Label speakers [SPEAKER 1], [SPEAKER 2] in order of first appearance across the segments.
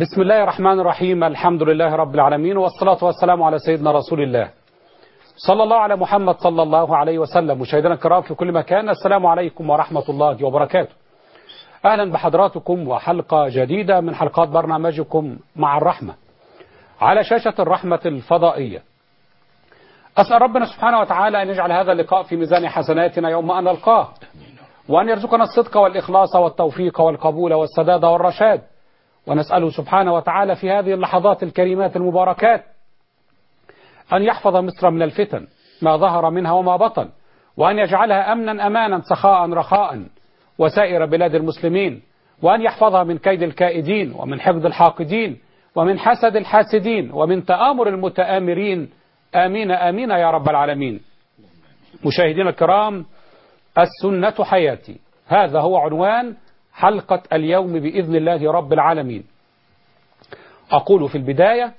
[SPEAKER 1] بسم الله الرحمن الرحيم الحمد لله رب العالمين والصلاة والسلام على سيدنا رسول الله صلى الله على محمد صلى الله عليه وسلم مشاهدينا الكرام في كل مكان السلام عليكم ورحمة الله وبركاته أهلا بحضراتكم وحلقة جديدة من حلقات برنامجكم مع الرحمة على شاشة الرحمة الفضائية أسأل ربنا سبحانه وتعالى أن يجعل هذا اللقاء في ميزان حسناتنا يوم أن نلقاه وأن يرزقنا الصدق والإخلاص والتوفيق والقبول والسداد والرشاد ونسأله سبحانه وتعالى في هذه اللحظات الكريمات المباركات أن يحفظ مصر من الفتن ما ظهر منها وما بطن وأن يجعلها أمنا أمانا سخاء رخاء وسائر بلاد المسلمين وأن يحفظها من كيد الكائدين ومن حقد الحاقدين ومن حسد الحاسدين ومن تآمر المتآمرين آمين آمين يا رب العالمين مشاهدينا الكرام السنة حياتي هذا هو عنوان حلقة اليوم بإذن الله رب العالمين أقول في البداية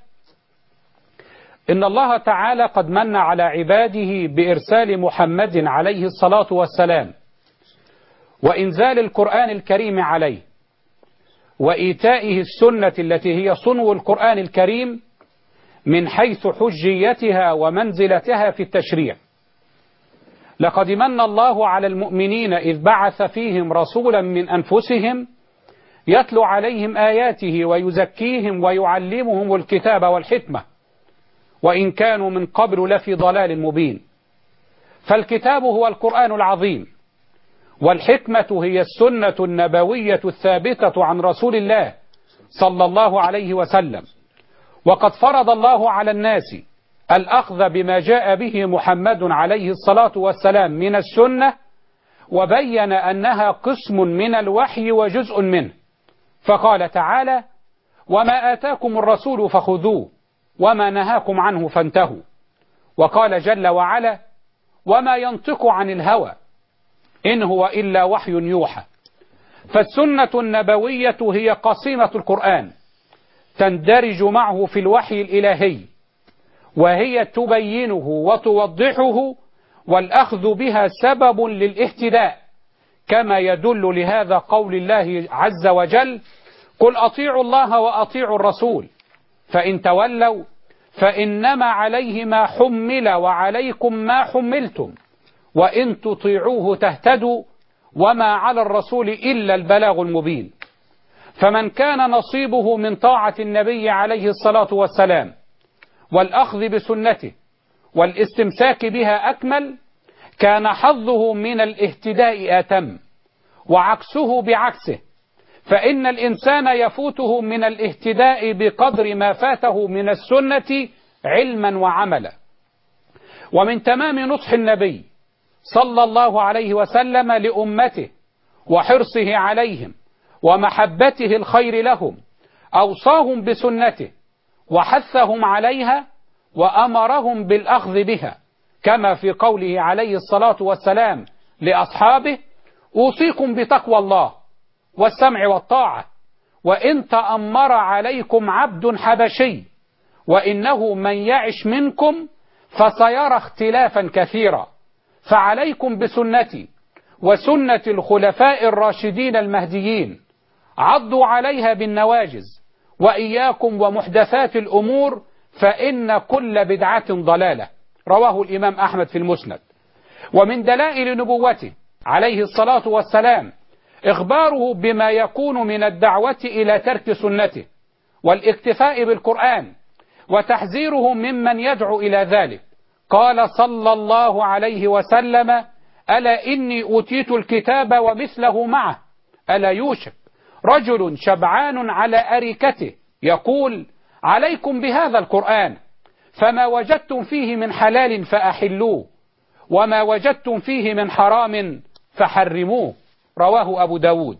[SPEAKER 1] إن الله تعالى قد من على عباده بإرسال محمد عليه الصلاة والسلام وإنزال القرآن الكريم عليه وإيتائه السنة التي هي صنو القرآن الكريم من حيث حجيتها ومنزلتها في التشريع لقد من الله على المؤمنين إذ بعث فيهم رسولا من أنفسهم يتلو عليهم آياته ويزكيهم ويعلمهم الكتاب والحكمة وإن كانوا من قبل لفي ضلال مبين فالكتاب هو القرآن العظيم والحكمة هي السنة النبوية الثابتة عن رسول الله صلى الله عليه وسلم وقد فرض الله على الناس الأخذ بما جاء به محمد عليه الصلاة والسلام من السنة وبين أنها قسم من الوحي وجزء منه فقال تعالى وما آتاكم الرسول فخذوه وما نهاكم عنه فانتهوا وقال جل وعلا وما ينطق عن الهوى إن هو إلا وحي يوحى فالسنة النبوية هي قصيمة القرآن تندرج معه في الوحي الإلهي وهي تبينه وتوضحه والأخذ بها سبب للاهتداء كما يدل لهذا قول الله عز وجل قل أطيعوا الله وأطيعوا الرسول فإن تولوا فإنما عليه ما حمل وعليكم ما حملتم وإن تطيعوه تهتدوا وما على الرسول إلا البلاغ المبين فمن كان نصيبه من طاعة النبي عليه الصلاة والسلام والأخذ بسنته والاستمساك بها أكمل كان حظه من الاهتداء آتم وعكسه بعكسه فإن الإنسان يفوته من الاهتداء بقدر ما فاته من السنة علما وعملا ومن تمام نصح النبي صلى الله عليه وسلم لأمته وحرصه عليهم ومحبته الخير لهم أوصاهم بسنته وحثهم عليها وأمرهم بالأخذ بها كما في قوله عليه الصلاة والسلام لأصحابه أوصيكم بتقوى الله والسمع والطاعة وإن تأمر عليكم عبد حبشي وإنه من يعش منكم فسيرى اختلافا كثيرا فعليكم بسنتي وسنة الخلفاء الراشدين المهديين عضوا عليها بالنواجز وإياكم ومحدثات الأمور فإن كل بدعة ضلالة رواه الإمام أحمد في المسند ومن دلائل نبوته عليه الصلاة والسلام إخباره بما يكون من الدعوة إلى ترك سنته والاكتفاء بالقرآن وتحذيره ممن يدعو إلى ذلك قال صلى الله عليه وسلم ألا إني أوتيت الكتاب ومثله معه ألا يوشك رجل شبعان على أريكته يقول عليكم بهذا القرآن فما وجدتم فيه من حلال فأحلوه وما وجدتم فيه من حرام فحرموه رواه أبو داود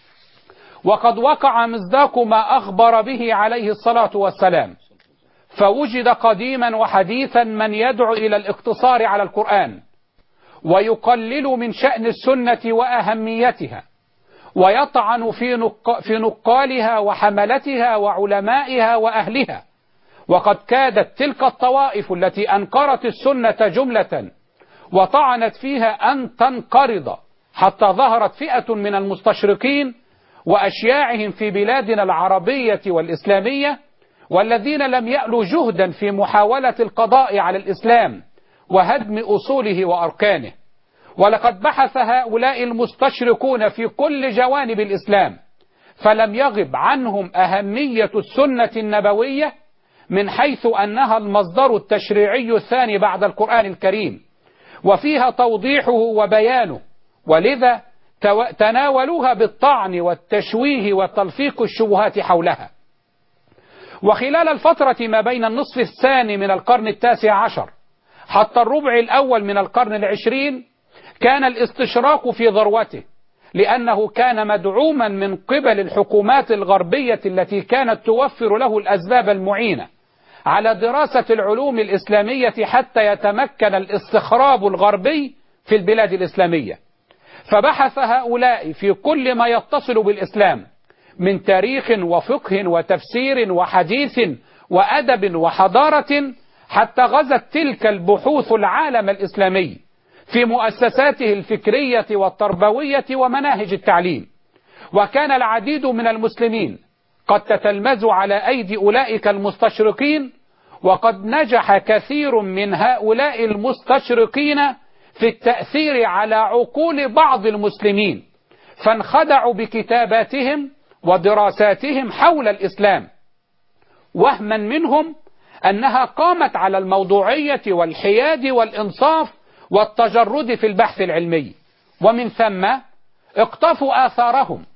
[SPEAKER 1] وقد وقع مصداق ما أخبر به عليه الصلاة والسلام فوجد قديما وحديثا من يدعو إلى الاقتصار على القرآن ويقلل من شأن السنة وأهميتها ويطعن في, نق... في نقالها وحملتها وعلمائها وأهلها وقد كادت تلك الطوائف التي أنكرت السنة جملة وطعنت فيها أن تنقرض حتى ظهرت فئة من المستشرقين وأشياعهم في بلادنا العربية والإسلامية والذين لم يألوا جهدا في محاولة القضاء على الإسلام وهدم أصوله وأركانه ولقد بحث هؤلاء المستشرقون في كل جوانب الإسلام فلم يغب عنهم أهمية السنة النبوية من حيث أنها المصدر التشريعي الثاني بعد القرآن الكريم وفيها توضيحه وبيانه ولذا تناولوها بالطعن والتشويه وتلفيق الشبهات حولها وخلال الفترة ما بين النصف الثاني من القرن التاسع عشر حتى الربع الأول من القرن العشرين كان الاستشراق في ذروته لأنه كان مدعوما من قبل الحكومات الغربية التي كانت توفر له الأسباب المعينة على دراسة العلوم الإسلامية حتى يتمكن الاستخراب الغربي في البلاد الإسلامية فبحث هؤلاء في كل ما يتصل بالإسلام من تاريخ وفقه وتفسير وحديث وأدب وحضارة حتى غزت تلك البحوث العالم الإسلامي في مؤسساته الفكرية والتربوية ومناهج التعليم وكان العديد من المسلمين قد تتلمذوا على أيدي أولئك المستشرقين وقد نجح كثير من هؤلاء المستشرقين في التأثير على عقول بعض المسلمين فانخدعوا بكتاباتهم ودراساتهم حول الإسلام وهما منهم أنها قامت على الموضوعية والحياد والإنصاف والتجرد في البحث العلمي ومن ثم اقتفوا آثارهم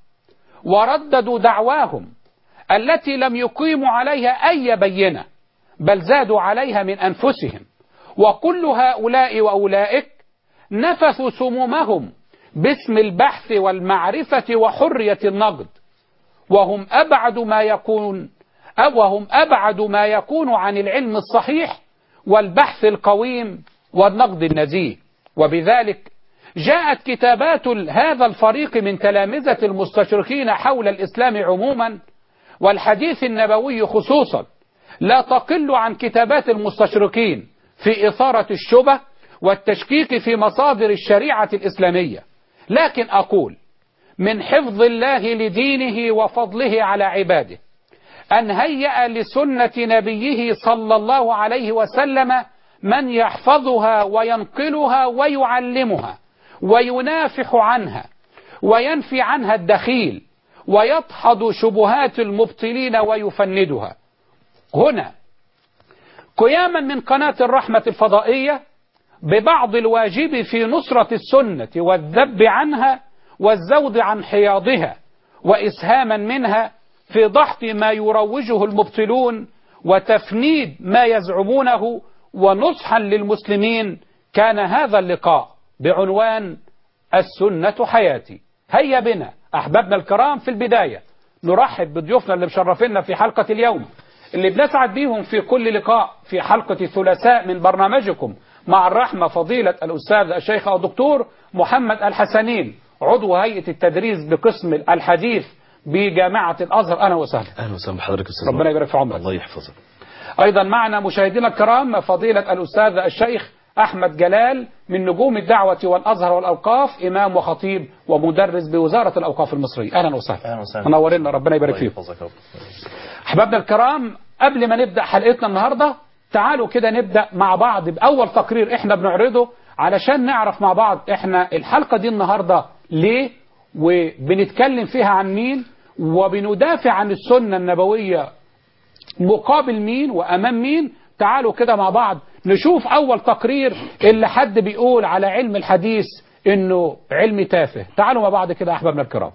[SPEAKER 1] ورددوا دعواهم التي لم يقيموا عليها أي بينة بل زادوا عليها من أنفسهم وكل هؤلاء وأولئك نفثوا سمومهم باسم البحث والمعرفة وحرية النقد وهم أبعد ما يكون وهم أبعد ما يكون عن العلم الصحيح والبحث القويم والنقد النزيه وبذلك جاءت كتابات هذا الفريق من تلامذة المستشرقين حول الإسلام عموما والحديث النبوي خصوصا لا تقل عن كتابات المستشرقين في إثارة الشبه والتشكيك في مصادر الشريعة الإسلامية لكن أقول من حفظ الله لدينه وفضله على عباده أن هيأ لسنة نبيه صلى الله عليه وسلم من يحفظها وينقلها ويعلمها وينافح عنها وينفي عنها الدخيل ويدحض شبهات المبطلين ويفندها هنا قياما من قناة الرحمة الفضائية ببعض الواجب في نصرة السنة والذب عنها والزود عن حياضها وإسهاما منها في ضحك ما يروجه المبطلون وتفنيد ما يزعمونه ونصحا للمسلمين كان هذا اللقاء بعنوان السنة حياتي هيا بنا أحبابنا الكرام في البداية نرحب بضيوفنا اللي مشرفينا في حلقة اليوم اللي بنسعد بيهم في كل لقاء في حلقة الثلاثاء من برنامجكم مع الرحمة فضيلة الأستاذ الشيخ الدكتور محمد الحسنين عضو هيئة التدريس بقسم الحديث بجامعة الأزهر أهلا وسهلا
[SPEAKER 2] اهلا وسهلا بحضرتك استاذ
[SPEAKER 1] ربنا يبارك في عمرك
[SPEAKER 2] الله يحفظك
[SPEAKER 1] أيضا معنا مشاهدينا الكرام فضيلة الأستاذ الشيخ أحمد جلال من نجوم الدعوة والأزهر والأوقاف إمام وخطيب ومدرس بوزارة الأوقاف المصرية أهلا وسهلا
[SPEAKER 2] اهلا وسهلا
[SPEAKER 1] منورنا ربنا يبارك
[SPEAKER 2] الله
[SPEAKER 1] فيكم
[SPEAKER 2] يحفظك يا رب
[SPEAKER 1] أحبابنا الكرام قبل ما نبدأ حلقتنا النهاردة تعالوا كده نبدأ مع بعض بأول تقرير إحنا بنعرضه علشان نعرف مع بعض إحنا الحلقة دي النهاردة ليه وبنتكلم فيها عن مين وبندافع عن السنة النبوية مقابل مين وأمام مين تعالوا كده مع بعض نشوف أول تقرير اللي حد بيقول على علم الحديث إنه علم تافه تعالوا مع بعض كده أحبابنا الكرام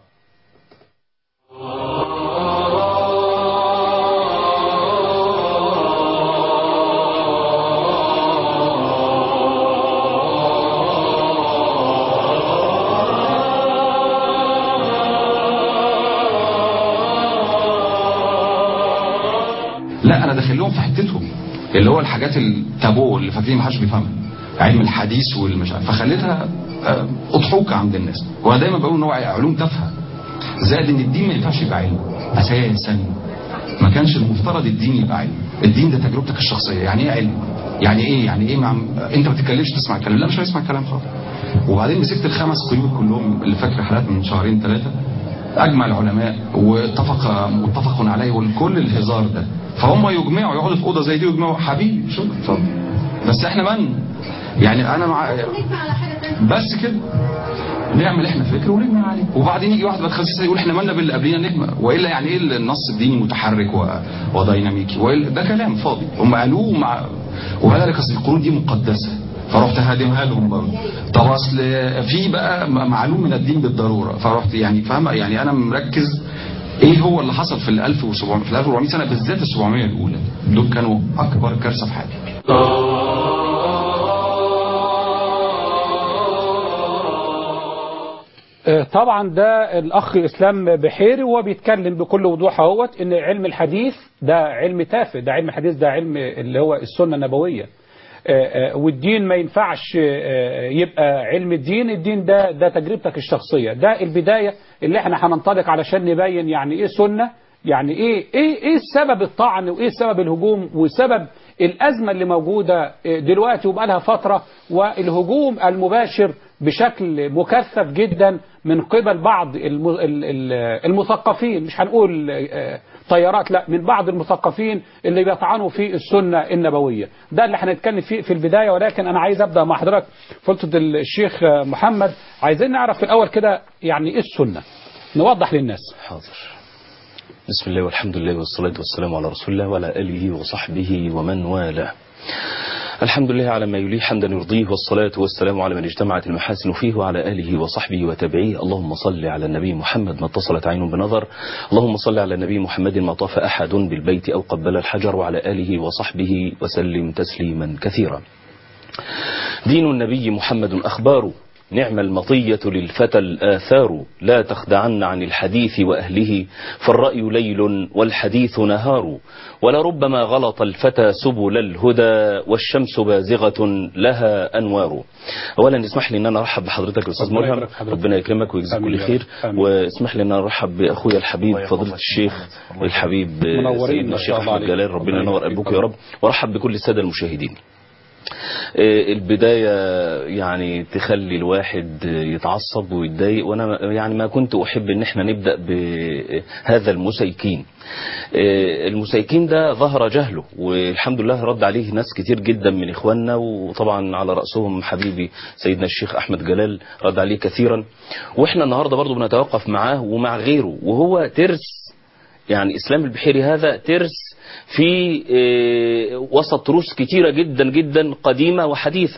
[SPEAKER 3] لا انا داخل لهم في حتتهم اللي هو الحاجات التابو اللي فاكرين محدش بيفهمها علم الحديث والمش عارف فخليتها آه، اضحوكه عند الناس وانا دايما بقول ان هو علوم تافهه زائد ان الدين ما ينفعش يبقى علم اساسا ما كانش المفترض الدين يبقى علم الدين ده تجربتك الشخصيه يعني ايه علم يعني ايه يعني ايه مع... انت ما تتكلمش تسمع الكلام لا مش هيسمع الكلام خالص وبعدين مسكت الخمس قيود كلهم اللي فاكر حالات من شهرين ثلاثه اجمع العلماء واتفق متفق عليه والكل الهزار ده فهم يجمعوا يقعدوا في اوضه زي دي ويجمعوا حبيبي شكرا اتفضل بس احنا من يعني انا مع
[SPEAKER 2] نجمع على حاجة تانية
[SPEAKER 3] بس كده نعمل احنا فكر ونجمع عليه وبعدين يجي واحد بعد خمس سنين يقول احنا مالنا باللي قبلنا نجمع والا يعني ايه النص الديني متحرك و... وديناميكي والا ده كلام فاضي هم قالوه مع وبذلك اصل القرون دي مقدسه فرحت هادمها لهم برضه طب اصل في بقى م- معلوم من الدين بالضروره فرحت يعني فاهم يعني انا مركز ايه هو اللي حصل في ال 1700 في ال 1400 سنه بالذات ال 700 الاولى دول كانوا اكبر كارثه في حياتي
[SPEAKER 1] آه، طبعا ده الاخ اسلام بحيري وهو بيتكلم بكل وضوح اهوت ان علم الحديث ده علم تافه ده علم الحديث ده علم اللي هو السنه النبويه آه، آه، والدين ما ينفعش آه، يبقى علم الدين الدين ده ده تجربتك الشخصيه ده البدايه اللي احنا هننطلق علشان نبين يعني ايه سنه يعني ايه ايه ايه سبب الطعن وايه سبب الهجوم وسبب الازمه اللي موجوده دلوقتي وبقى لها فتره والهجوم المباشر بشكل مكثف جدا من قبل بعض الم- ال- ال- المثقفين مش هنقول آه، طيارات لا من بعض المثقفين اللي بيطعنوا في السنه النبويه ده اللي هنتكلم فيه في البدايه ولكن انا عايز ابدا مع حضرتك فضيله الشيخ آه، محمد عايزين نعرف في الاول كده يعني ايه السنه نوضح للناس
[SPEAKER 4] حاضر بسم الله والحمد لله والصلاة والسلام على رسول الله وعلى آله وصحبه ومن والاه الحمد لله على ما يليه حمدا يرضيه والصلاة والسلام على من اجتمعت المحاسن فيه وعلى آله وصحبه وتابعيه اللهم صل على النبي محمد ما اتصلت عين بنظر اللهم صل على النبي محمد ما طاف أحد بالبيت أو قبل الحجر وعلى آله وصحبه وسلم تسليما كثيرا دين النبي محمد أخبار نعم المطية للفتى الآثار لا تخدعن عن الحديث وأهله فالرأي ليل والحديث نهار ولربما غلط الفتى سبل الهدى والشمس بازغة لها أنوار أولا اسمح لي أن أنا أرحب بحضرتك الأستاذ
[SPEAKER 1] ربنا
[SPEAKER 4] ملهم
[SPEAKER 1] يبارك في حضرتك.
[SPEAKER 4] ربنا يكرمك ويجزيك
[SPEAKER 1] آمين
[SPEAKER 4] كل
[SPEAKER 1] يا
[SPEAKER 4] خير
[SPEAKER 1] رب. آمين.
[SPEAKER 4] واسمح لي أن أنا أرحب بأخويا الحبيب
[SPEAKER 5] الله
[SPEAKER 4] فضيلة
[SPEAKER 5] يحفظك.
[SPEAKER 4] الشيخ
[SPEAKER 5] الله
[SPEAKER 4] الحبيب
[SPEAKER 1] منورين
[SPEAKER 4] سيدنا
[SPEAKER 1] ما
[SPEAKER 4] الشيخ
[SPEAKER 1] شاء الله
[SPEAKER 4] أحمد
[SPEAKER 1] عليك.
[SPEAKER 4] جلال ربنا
[SPEAKER 1] ربنا
[SPEAKER 4] ينور
[SPEAKER 1] يبارك
[SPEAKER 4] قلبك
[SPEAKER 1] فيك.
[SPEAKER 4] يا رب وارحب بكل السادة المشاهدين آه، البداية يعني تخلي الواحد يتعصب ويتضايق وانا يعني ما كنت احب ان احنا نبدأ بهذا المسيكين آه، المسيكين ده ظهر جهله والحمد لله رد عليه ناس كتير جدا من اخواننا وطبعا على رأسهم حبيبي سيدنا الشيخ احمد جلال رد عليه كثيرا واحنا النهاردة برضو بنتوقف معاه ومع غيره وهو ترس يعني اسلام البحيري هذا ترس في آه، وسط تروس كتيرة جدا جدا قديمة وحديثة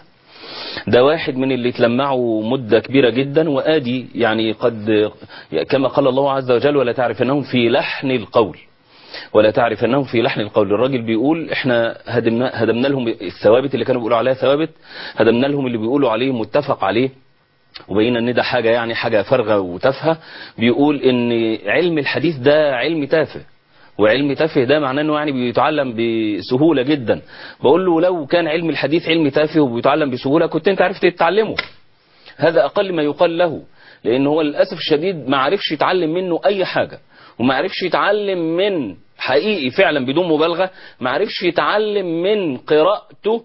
[SPEAKER 4] ده واحد من اللي اتلمعوا مدة كبيرة جدا وآدي يعني قد كما قال الله عز وجل ولا تعرف أنهم في لحن القول ولا تعرف أنهم في لحن القول الراجل بيقول احنا هدمنا, هدمنا لهم الثوابت اللي كانوا بيقولوا عليها ثوابت هدمنا لهم اللي بيقولوا عليه متفق عليه وبينا ان ده حاجة يعني حاجة فارغة وتافهة بيقول ان علم الحديث ده علم تافه وعلم تافه ده معناه انه يعني بيتعلم بسهولة جدا بقول له لو كان علم الحديث علم تافه وبيتعلم بسهولة كنت انت عرفت تتعلمه هذا اقل ما يقال له لان هو للاسف الشديد ما عرفش يتعلم منه اي حاجة وما عرفش يتعلم من حقيقي فعلا بدون مبالغة ما عرفش يتعلم من قراءته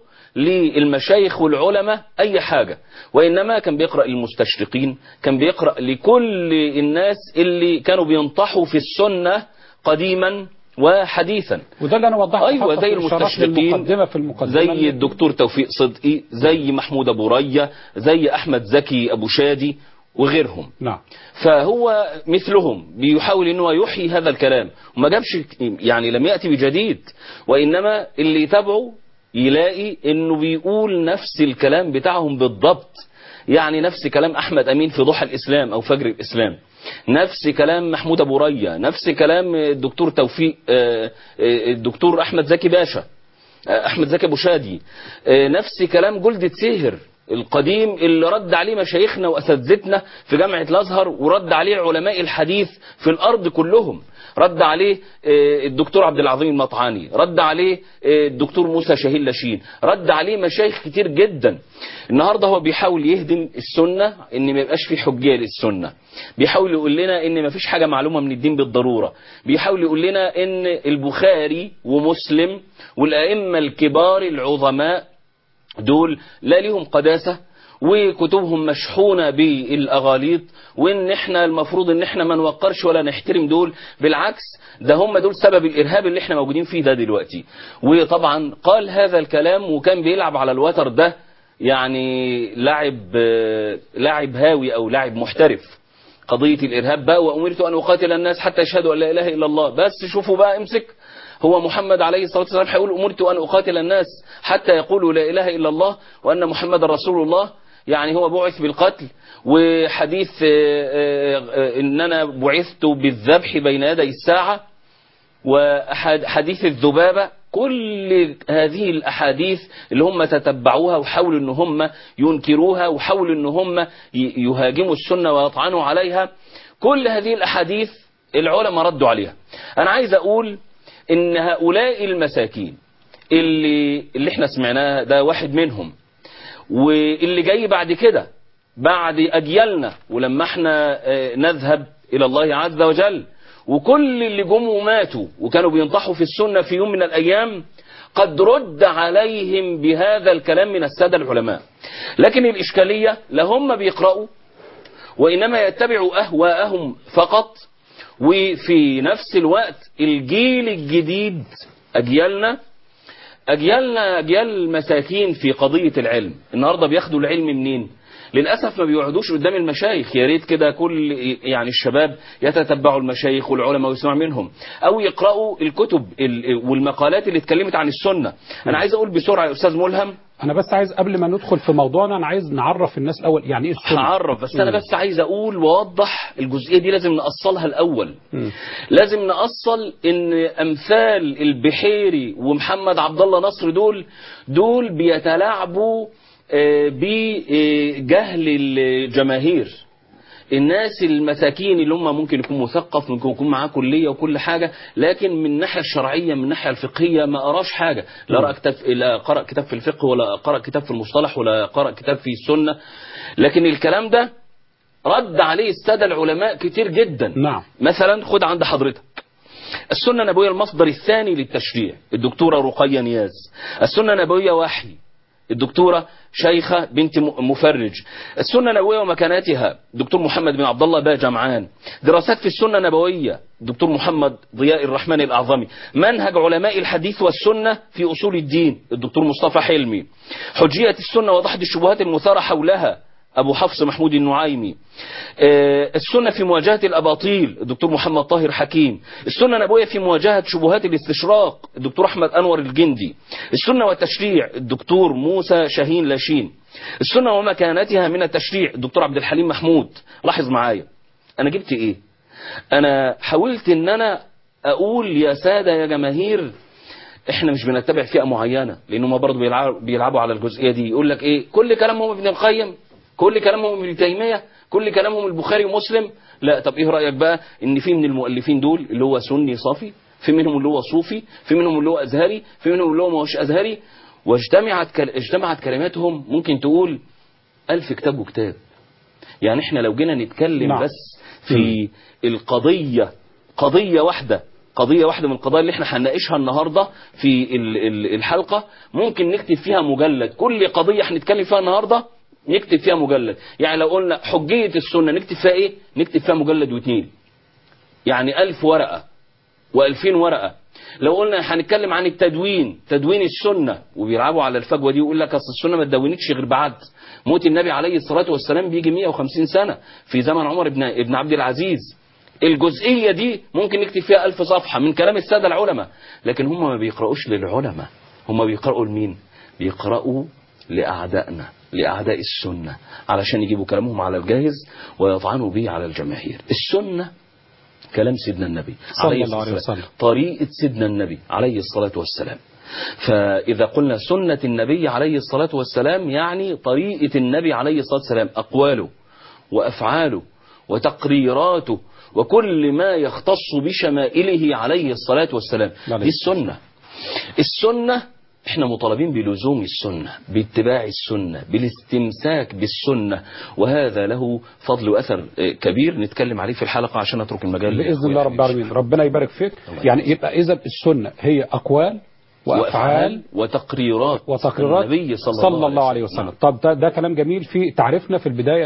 [SPEAKER 4] للمشايخ والعلماء أي حاجة وإنما كان بيقرأ للمستشرقين كان بيقرأ لكل الناس اللي كانوا بينطحوا في السنة قديما وحديثا
[SPEAKER 1] وده اللي انا وضحته
[SPEAKER 4] ايوه
[SPEAKER 1] حتى
[SPEAKER 4] زي
[SPEAKER 1] في إشارات
[SPEAKER 4] المستشرقين
[SPEAKER 1] للمقدمه في المقدمه
[SPEAKER 4] زي الدكتور توفيق صدقي زي محمود ابو ريا زي احمد زكي ابو شادي وغيرهم
[SPEAKER 1] نعم
[SPEAKER 4] فهو مثلهم بيحاول انه يحيي هذا الكلام وما جابش يعني لم ياتي بجديد وانما اللي يتابعه يلاقي انه بيقول نفس الكلام بتاعهم بالضبط يعني نفس كلام احمد امين في ضحى الاسلام او فجر الاسلام نفس كلام محمود ابو ريا نفس كلام الدكتور توفيق آه، آه، الدكتور احمد زكي باشا آه، احمد زكي ابو شادي آه، نفس كلام جلدة سهر القديم اللي رد عليه مشايخنا واساتذتنا في جامعه الازهر ورد عليه علماء الحديث في الارض كلهم رد عليه آه، الدكتور عبد العظيم المطعاني رد عليه آه، الدكتور موسى شاهين لاشين رد عليه مشايخ كتير جدا النهارده هو بيحاول يهدم السنه ان ما يبقاش في حجيه للسنه بيحاول يقول لنا ان ما فيش حاجه معلومه من الدين بالضروره بيحاول يقول لنا ان البخاري ومسلم والائمه الكبار العظماء دول لا ليهم قداسة وكتبهم مشحونة بالأغاليط وإن إحنا المفروض إن إحنا ما نوقرش ولا نحترم دول بالعكس ده هم دول سبب الإرهاب اللي إحنا موجودين فيه ده دلوقتي وطبعا قال هذا الكلام وكان بيلعب على الوتر ده يعني لاعب آه، لاعب هاوي أو لاعب محترف قضية الإرهاب بقى وأمرت أن أقاتل الناس حتى يشهدوا أن لا إله إلا الله بس شوفوا بقى امسك هو محمد عليه الصلاة والسلام هيقول أمرت أن أقاتل الناس حتى يقولوا لا إله إلا الله وأن محمد رسول الله يعني هو بعث بالقتل وحديث آه، آه، آه، إن أنا بعثت بالذبح بين يدي الساعة وحديث الذبابة كل هذه الأحاديث اللي هم تتبعوها وحاولوا ان هم ينكروها وحاولوا ان هم ي- يهاجموا السنة ويطعنوا عليها كل هذه الأحاديث العلماء ردوا عليها أنا عايز أقول ان هؤلاء المساكين اللي, اللي احنا سمعناه ده واحد منهم واللي جاي بعد كده بعد أجيالنا ولما احنا آه، نذهب إلى الله عز وجل وكل اللي جم وماتوا وكانوا بينطحوا في السنة في يوم من الأيام قد رد عليهم بهذا الكلام من السادة العلماء لكن الإشكالية لا هم بيقرأوا وإنما يتبعوا أهواءهم فقط وفي نفس الوقت الجيل الجديد أجيالنا أجيالنا أجيال مساكين في قضية العلم النهاردة بياخدوا العلم منين للأسف ما بيقعدوش قدام المشايخ يا ريت كده كل يعني الشباب يتتبعوا المشايخ والعلماء ويسمعوا منهم أو يقرأوا الكتب ال- والمقالات اللي اتكلمت عن السنة أنا عايز أقول بسرعة يا أستاذ ملهم
[SPEAKER 1] انا بس عايز قبل ما ندخل في موضوعنا انا عايز نعرف الناس الاول يعني ايه السنه
[SPEAKER 4] هعرف بس أنا
[SPEAKER 1] مم.
[SPEAKER 4] بس عايز أقول وأوضح الجزئية دي لازم نأصلها الأول
[SPEAKER 1] مم.
[SPEAKER 4] لازم نأصل ان امثال البحيري ومحمد عبد الله نصر دول دول بيتلاعبوا آه، بجهل الجماهير الناس المساكين اللي هم ممكن يكون مثقف ممكن يكون معاه كليه وكل حاجه لكن من الناحيه الشرعيه من الناحيه الفقهيه ما قراش حاجه لا قرا كتاب لا قرا كتاب في الفقه ولا قرا كتاب في المصطلح ولا قرا كتاب في السنه لكن الكلام ده رد عليه الساده العلماء كتير جدا
[SPEAKER 1] نعم
[SPEAKER 4] مثلا خد عند حضرتك السنة النبوية المصدر الثاني للتشريع الدكتورة رقية نياز السنة النبوية وحي الدكتورة شيخة بنت م- مفرج السنة النبوية ومكاناتها دكتور محمد بن عبد الله با جمعان دراسات في السنة النبوية دكتور محمد ضياء الرحمن الأعظمي منهج علماء الحديث والسنة في أصول الدين الدكتور مصطفى حلمي حجية السنة وضحد الشبهات المثارة حولها أبو حفص محمود النعيمي آه، السنة في مواجهة الأباطيل الدكتور محمد طاهر حكيم السنة النبوية في مواجهة شبهات الاستشراق الدكتور أحمد أنور الجندي السنة والتشريع الدكتور موسى شاهين لاشين السنة ومكانتها من التشريع الدكتور عبد الحليم محمود لاحظ معايا أنا جبت إيه أنا حاولت إن أنا أقول يا سادة يا جماهير احنا مش بنتبع فئه معينه لان هم برضه بيلعبوا, بيلعبوا على الجزئيه دي يقول لك ايه كل كلامهم ابن القيم كل كلامهم ابن تيميه كل كلامهم البخاري ومسلم لا طب ايه رايك بقى ان في من المؤلفين دول اللي هو سني صافي في منهم اللي هو صوفي في منهم اللي هو ازهري في منهم اللي هو ما هوش ازهري واجتمعت كل... اجتمعت كلماتهم ممكن تقول ألف كتاب وكتاب يعني احنا لو جينا نتكلم
[SPEAKER 1] نعم.
[SPEAKER 4] بس في القضية قضية واحدة قضية واحدة من القضايا اللي احنا هنناقشها النهاردة في ال- ال- الحلقة ممكن نكتب فيها مجلد كل قضية هنتكلم فيها النهاردة نكتب فيها مجلد يعني لو قلنا حجية السنة نكتب فيها ايه نكتب فيها مجلد واثنين يعني ألف ورقة وألفين ورقة لو قلنا هنتكلم عن التدوين تدوين السنة وبيلعبوا على الفجوة دي ويقول لك أصل السنة ما تدونتش غير بعد موت النبي عليه الصلاة والسلام بيجي 150 سنة في زمن عمر بن ابن عبد العزيز الجزئية دي ممكن نكتب فيها ألف صفحة من كلام السادة العلماء لكن هم ما بيقرأوش للعلماء هم بيقرأوا لمين بيقرأوا لأعدائنا لأعداء السنة علشان يجيبوا كلامهم على الجاهز ويطعنوا به على الجماهير السنة كلام سيدنا النبي
[SPEAKER 1] صلى
[SPEAKER 4] عليه
[SPEAKER 1] الله عليه
[SPEAKER 4] الصلاة
[SPEAKER 1] وسلم.
[SPEAKER 4] طريقة سيدنا النبي عليه الصلاة والسلام فإذا قلنا سنة النبي عليه الصلاة والسلام يعني طريقة النبي عليه الصلاة والسلام أقواله وأفعاله وتقريراته وكل ما يختص بشمائله عليه الصلاة والسلام
[SPEAKER 1] عليه
[SPEAKER 4] دي السنة السنة احنا مطالبين بلزوم السنة باتباع السنة بالاستمساك بالسنة وهذا له فضل وأثر اه، كبير نتكلم عليه في الحلقة عشان أترك المجال
[SPEAKER 1] باذن الله رب العالمين ربنا يبارك فيك يعني يبقى اذا السنه هي اقوال وأفعال
[SPEAKER 4] وتقريرات
[SPEAKER 1] وتقريرات
[SPEAKER 4] النبي صلى,
[SPEAKER 1] صلى الله عليه وسلم
[SPEAKER 4] نعم.
[SPEAKER 1] طب ده, ده كلام جميل في تعريفنا في البداية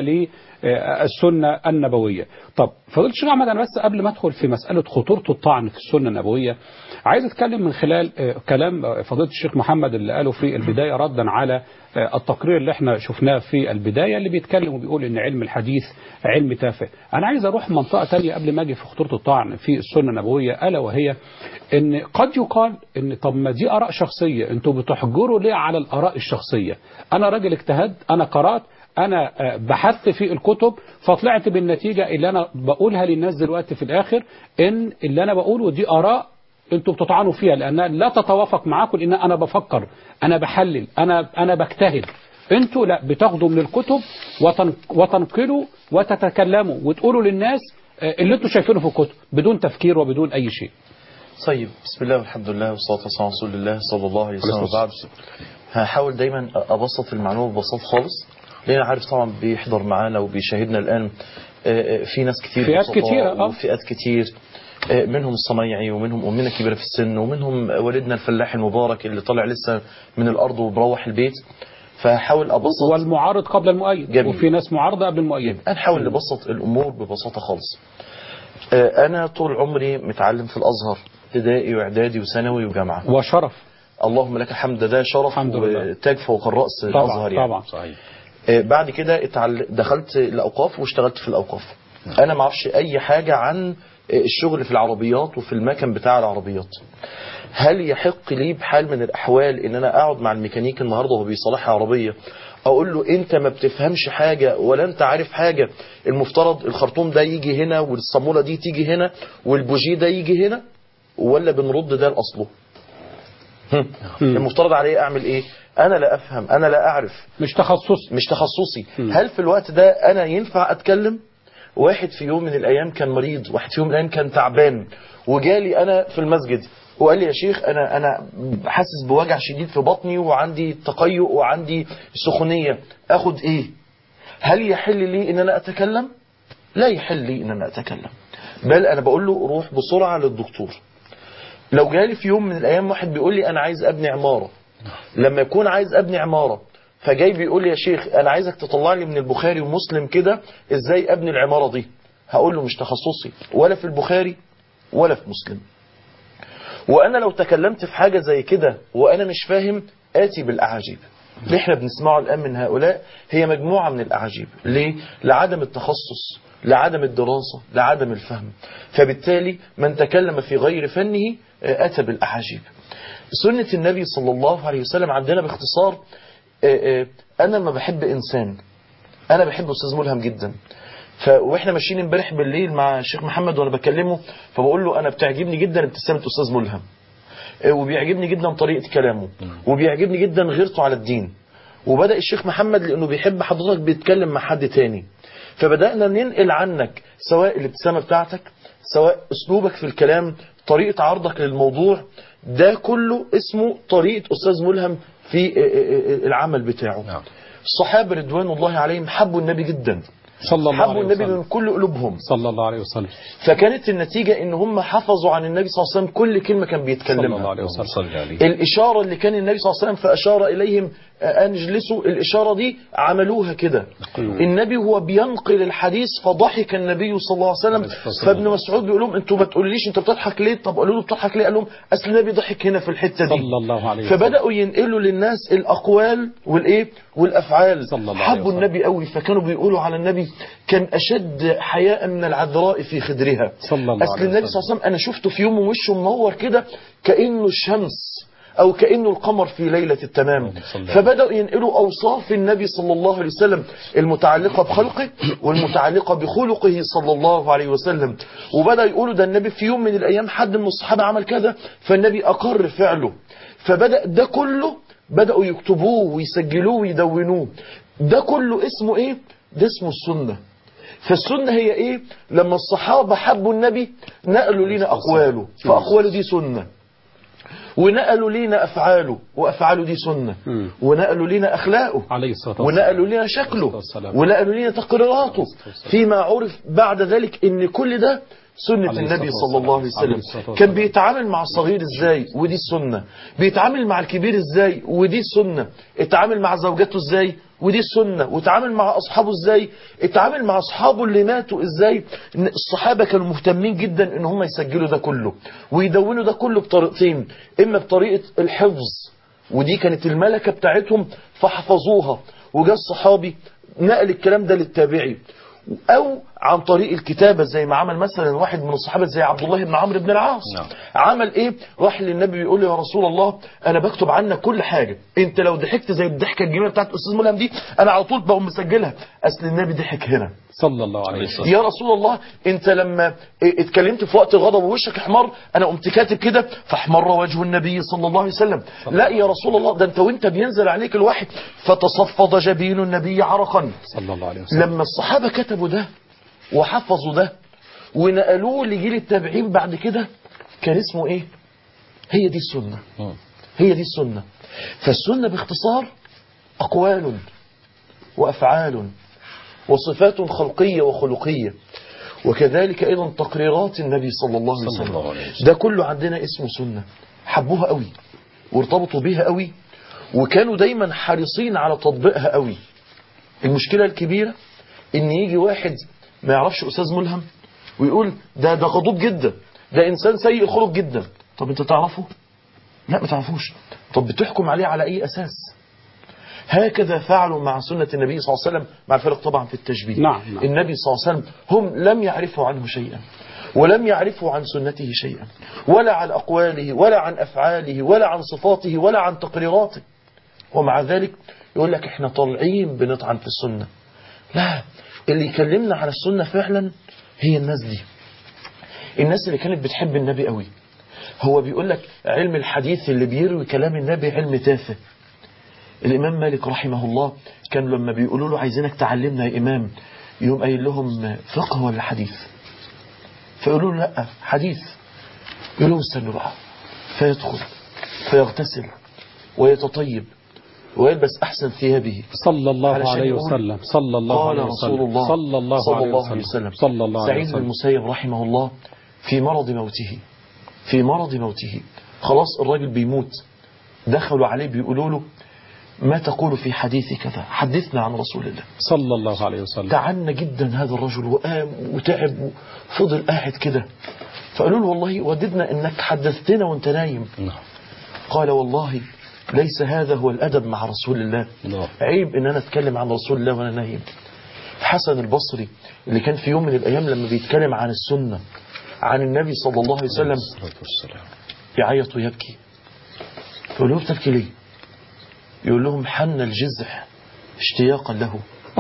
[SPEAKER 1] للسنة النبوية طب فضيلة الشيخ أحمد أنا بس قبل ما أدخل في مسألة خطورة الطعن في السنة النبوية عايز أتكلم من خلال آه، كلام آه، فضيلة الشيخ محمد اللي قاله في البداية ردا على آه، التقرير اللي احنا شفناه في البداية اللي بيتكلم وبيقول إن علم الحديث علم تافه أنا عايز أروح منطقة تانية قبل ما أجي في خطورة الطعن في السنة النبوية ألا وهي إن قد يقال إن طب ما دي آراء شخصية أنتوا بتحجروا ليه على الآراء الشخصية أنا راجل اجتهد أنا قرأت أنا آه، بحثت في الكتب فطلعت بالنتيجة اللي أنا بقولها للناس دلوقتي في الآخر إن اللي أنا بقوله دي آراء انتوا بتطعنوا فيها لانها لا تتوافق معاكم لان انا بفكر انا بحلل انا انا بجتهد انتوا لا بتاخدوا من الكتب وتن وتنقلوا وتتكلموا وتقولوا للناس آه، اللي انتوا شايفينه في الكتب بدون تفكير وبدون اي شيء
[SPEAKER 2] طيب بسم الله والحمد لله والصلاة والسلام على رسول الله صلى الله عليه وسلم
[SPEAKER 1] عليه الصلاة
[SPEAKER 2] وبعد هحاول دايما أبسط المعلومة ببساطة خالص لأن أنا عارف طبعا بيحضر معانا وبيشاهدنا الآن آه، آه، في ناس كتير
[SPEAKER 1] فئات
[SPEAKER 2] بسطاء
[SPEAKER 1] كتيرة، آه.
[SPEAKER 2] وفئات كتير آه، منهم الصنايعي ومنهم أمنا كبيرة في السن ومنهم والدنا الفلاح المبارك اللي طالع لسه من الأرض وبروح البيت فهحاول أبسط
[SPEAKER 1] والمعارض قبل المؤيد
[SPEAKER 2] جميل.
[SPEAKER 1] وفي ناس معارضه قبل المؤيد
[SPEAKER 2] هنحاول نبسط الأمور ببساطة خالص آه، أنا طول عمري متعلم في الأزهر ابتدائي وإعدادي وثانوي وجامعة
[SPEAKER 1] وشرف
[SPEAKER 2] اللهم لك الحمد ده شرف
[SPEAKER 1] الحمد لله.
[SPEAKER 2] وتاج فوق الرأس
[SPEAKER 1] طبعا
[SPEAKER 2] الأزهر يعني
[SPEAKER 1] طبعا
[SPEAKER 4] صحيح
[SPEAKER 2] آه، بعد كده اتعل... دخلت الأوقاف واشتغلت في الأوقاف أنا ما اعرفش أي حاجة عن آه، الشغل في العربيات وفي المكن بتاع العربيات هل يحق لي بحال من الأحوال إن أنا أقعد مع الميكانيك النهاردة وهو بيصلح عربية أقول له أنت ما بتفهمش حاجة ولا أنت عارف حاجة المفترض الخرطوم ده يجي هنا والصامولة دي تيجي هنا والبوجي ده يجي هنا ولا بنرد ده لأصله هم. المفترض عليه أعمل إيه أنا لا أفهم أنا لا أعرف
[SPEAKER 1] مش تخصص
[SPEAKER 2] مش تخصصي
[SPEAKER 1] مم.
[SPEAKER 2] هل في الوقت ده انا ينفع اتكلم واحد في يوم من الايام كان مريض واحد في يوم من الايام كان تعبان وجالي انا في المسجد وقال لي يا شيخ انا انا حاسس بوجع شديد في بطني وعندي تقيؤ وعندي سخونيه اخد ايه هل يحل لي ان انا اتكلم لا يحل لي ان انا اتكلم بل انا بقول له روح بسرعه للدكتور لو جالي في يوم من الايام واحد بيقول لي انا عايز ابني عماره لما يكون عايز ابني عماره فجاي بيقول لي يا شيخ انا عايزك تطلع لي من البخاري ومسلم كده ازاي ابني العماره دي هقول له مش تخصصي ولا في البخاري ولا في مسلم وانا لو تكلمت في حاجه زي كده وانا مش فاهم اتي بالاعاجيب اللي احنا بنسمعه الان من هؤلاء هي مجموعه من الاعاجيب ليه لعدم التخصص لعدم الدراسه لعدم الفهم فبالتالي من تكلم في غير فنه آه، اتى بالاعاجيب سنه النبي صلى الله عليه وسلم عندنا باختصار آه، آه، انا لما بحب انسان انا بحب استاذ ملهم جدا ف واحنا ماشيين امبارح بالليل مع الشيخ محمد وانا بكلمه فبقول له انا بتعجبني جدا ابتسامه استاذ ملهم آه، وبيعجبني جدا طريقه كلامه وبيعجبني جدا غيرته على الدين وبدا الشيخ محمد لانه بيحب حضرتك بيتكلم مع حد تاني فبدانا ننقل عنك سواء الابتسامه بتاعتك سواء اسلوبك في الكلام طريقه عرضك للموضوع ده كله اسمه طريقه استاذ ملهم في آه، آه، آه، العمل بتاعه
[SPEAKER 4] نعم.
[SPEAKER 2] الصحابه رضوان الله عليهم حبوا النبي جدا
[SPEAKER 1] صلى الله
[SPEAKER 2] حبوا
[SPEAKER 1] عليه
[SPEAKER 2] النبي
[SPEAKER 1] وسلم
[SPEAKER 2] من كل قلوبهم
[SPEAKER 1] صلى الله عليه وسلم
[SPEAKER 2] فكانت النتيجة ان هم حفظوا عن النبي صلى الله عليه وسلم كل كلمة كان
[SPEAKER 1] صلى الله
[SPEAKER 2] بيتكلمها
[SPEAKER 1] عليه وسلم
[SPEAKER 4] صلى عليه
[SPEAKER 2] الإشارة اللي كان النبي صلى الله عليه وسلم فأشار إليهم آه، أن اجلسوا الإشارة دي عملوها كده النبي هو بينقل الحديث فضحك النبي صلى الله عليه وسلم
[SPEAKER 1] عليه الصلاة والسلام.
[SPEAKER 2] فابن مسعود بيقول لهم انتوا ما تقوليش انت بتضحك ليه طب قالوا له بتضحك ليه قال لهم اصل النبي ضحك هنا في الحتة دي
[SPEAKER 1] صلى الله عليه وسلم
[SPEAKER 2] فبدأوا ينقلوا للناس الأقوال والإيه والأفعال
[SPEAKER 1] صلى الله عليه
[SPEAKER 2] حبوا
[SPEAKER 1] وسلم.
[SPEAKER 2] النبي قوي فكانوا بيقولوا على النبي كان أشد حياء من العذراء في خدرها
[SPEAKER 1] صلى الله
[SPEAKER 2] أصل
[SPEAKER 1] عليه
[SPEAKER 2] النبي
[SPEAKER 1] وسلم.
[SPEAKER 2] صلى الله عليه وسلم أنا شفته في يوم وشه منور كده كأنه الشمس أو كأنه القمر في ليلة التمام
[SPEAKER 1] صلى الله.
[SPEAKER 2] فبدأوا ينقلوا أوصاف النبي صلى الله عليه وسلم المتعلقة بخلقه والمتعلقة بخلقه صلى الله عليه وسلم وبدأ يقولوا ده النبي في يوم من الأيام حد من الصحابة عمل كذا فالنبي أقر فعله فبدأ ده كله بدأوا يكتبوه ويسجلوه ويدونوه ده كله اسمه ايه ده اسمه السنة فالسنة هي ايه لما الصحابة حبوا النبي نقلوا لنا اقواله فاقواله دي سنة ونقلوا لنا افعاله وافعاله دي سنة
[SPEAKER 1] مم.
[SPEAKER 2] ونقلوا لنا اخلاقه
[SPEAKER 1] عليه الصلاة والسلام
[SPEAKER 2] ونقلوا لنا شكله
[SPEAKER 1] والسلام.
[SPEAKER 2] ونقلوا لنا تقريراته فيما عرف بعد ذلك ان كل ده سنة
[SPEAKER 1] عليه
[SPEAKER 2] النبي
[SPEAKER 1] الصلاة
[SPEAKER 2] صلى الله عليه
[SPEAKER 1] والسلام. عليه
[SPEAKER 2] وسلم
[SPEAKER 1] الصلاة
[SPEAKER 2] كان
[SPEAKER 1] والسلام.
[SPEAKER 2] بيتعامل مع الصغير ازاي ودي السنة بيتعامل مع الكبير ازاي ودي السنة اتعامل مع زوجته ازاي ودي السنة وتعامل مع أصحابه ازاي اتعامل مع أصحابه اللي ماتوا ازاي إن الصحابة كانوا مهتمين جدا ان هم يسجلوا ده كله ويدونوا ده كله بطريقتين اما بطريقة الحفظ ودي كانت الملكة بتاعتهم فحفظوها وجاء الصحابي نقل الكلام ده للتابعي او عن طريق الكتابة زي ما عمل مثلا واحد من الصحابة زي عبد الله بن عمرو بن العاص
[SPEAKER 4] نعم.
[SPEAKER 2] عمل ايه راح للنبي بيقول له يا رسول الله انا بكتب عنك كل حاجة انت لو ضحكت زي الضحكة الجميلة بتاعت استاذ ملهم دي انا على طول بقوم مسجلها اصل النبي ضحك هنا
[SPEAKER 1] صلى الله عليه وسلم
[SPEAKER 2] يا رسول الله انت لما اتكلمت في وقت الغضب ووشك احمر انا قمت كاتب كده فاحمر وجه النبي صلى الله عليه وسلم لا يا رسول الله ده انت وانت بينزل عليك الوحي فتصفد جبين النبي عرقا
[SPEAKER 1] صلى الله عليه وسلم
[SPEAKER 2] لما الصحابة كتبوا ده وحفظوا ده ونقلوه لجيل التابعين بعد كده كان اسمه ايه هي دي السنة
[SPEAKER 4] مم.
[SPEAKER 2] هي دي السنة فالسنة باختصار أقوال وأفعال وصفات خلقية وخلقية وكذلك أيضا تقريرات النبي صلى الله عليه
[SPEAKER 4] صلى
[SPEAKER 2] وسلم
[SPEAKER 4] الله عليه وسلم.
[SPEAKER 2] ده كله عندنا اسمه سنة حبوها قوي وارتبطوا بيها قوي وكانوا دايما حريصين على تطبيقها قوي المشكلة الكبيرة ان يجي واحد ما يعرفش أستاذ ملهم ويقول ده ده غضوب جدا ده إنسان سيء الخلق جدا طب أنت تعرفه؟ لا ما تعرفوش طب بتحكم عليه على أي أساس هكذا فعلوا مع سنة النبي صلى الله عليه وسلم مع الفرق طبعا في التشبيه
[SPEAKER 1] نعم، نعم.
[SPEAKER 2] النبي صلى الله عليه وسلم هم لم يعرفوا عنه شيئا ولم يعرفوا عن سنته شيئا ولا عن أقواله ولا عن أفعاله ولا عن صفاته ولا عن تقريراته ومع ذلك يقول لك احنا طالعين بنطعن في السنة لا اللي يكلمنا عن السنة فعلا هي الناس دي الناس اللي كانت بتحب النبي قوي هو بيقول لك علم الحديث اللي بيروي كلام النبي علم تافه الإمام مالك رحمه الله كان لما بيقولوا له عايزينك تعلمنا يا إمام يقوم قايل لهم فقه ولا حديث فيقولوا له لا حديث يقول لهم استنوا بقى فيدخل فيغتسل ويتطيب ويلبس أحسن ثيابه
[SPEAKER 1] صلى الله
[SPEAKER 2] علشان
[SPEAKER 1] عليه
[SPEAKER 2] يقول
[SPEAKER 1] وسلم صلى الله
[SPEAKER 2] قال
[SPEAKER 1] عليه
[SPEAKER 2] رسول
[SPEAKER 1] وسلم
[SPEAKER 2] الله
[SPEAKER 1] صلى الله
[SPEAKER 2] صلى
[SPEAKER 1] عليه
[SPEAKER 2] الله عليه
[SPEAKER 1] وسلم
[SPEAKER 2] وسلم
[SPEAKER 1] صلى الله عليه
[SPEAKER 2] سعيد بن
[SPEAKER 1] وسلم
[SPEAKER 2] المسيب رحمه الله في مرض موته في مرض موته خلاص الراجل بيموت دخلوا عليه بيقولوا له ما تقول في حديث كذا حدثنا عن رسول الله
[SPEAKER 1] صلى الله عليه وسلم
[SPEAKER 2] تعنى جدا هذا الرجل وقام وتعب وفضل قاعد كده فقالوا له والله وددنا انك حدثتنا وانت نايم
[SPEAKER 4] نعم
[SPEAKER 2] قال والله ليس هذا هو الأدب مع رسول الله
[SPEAKER 4] نعم.
[SPEAKER 2] عيب ان انا اتكلم عن رسول الله وانا نايم حسن البصري اللي كان في يوم من الايام لما بيتكلم عن السنة عن النبي صلى الله عليه وسلم
[SPEAKER 4] الصلاة والسلام
[SPEAKER 2] يعيط ويبكي فيقول لهم تبكي ليه يقول لهم حن الجزع اشتياقا له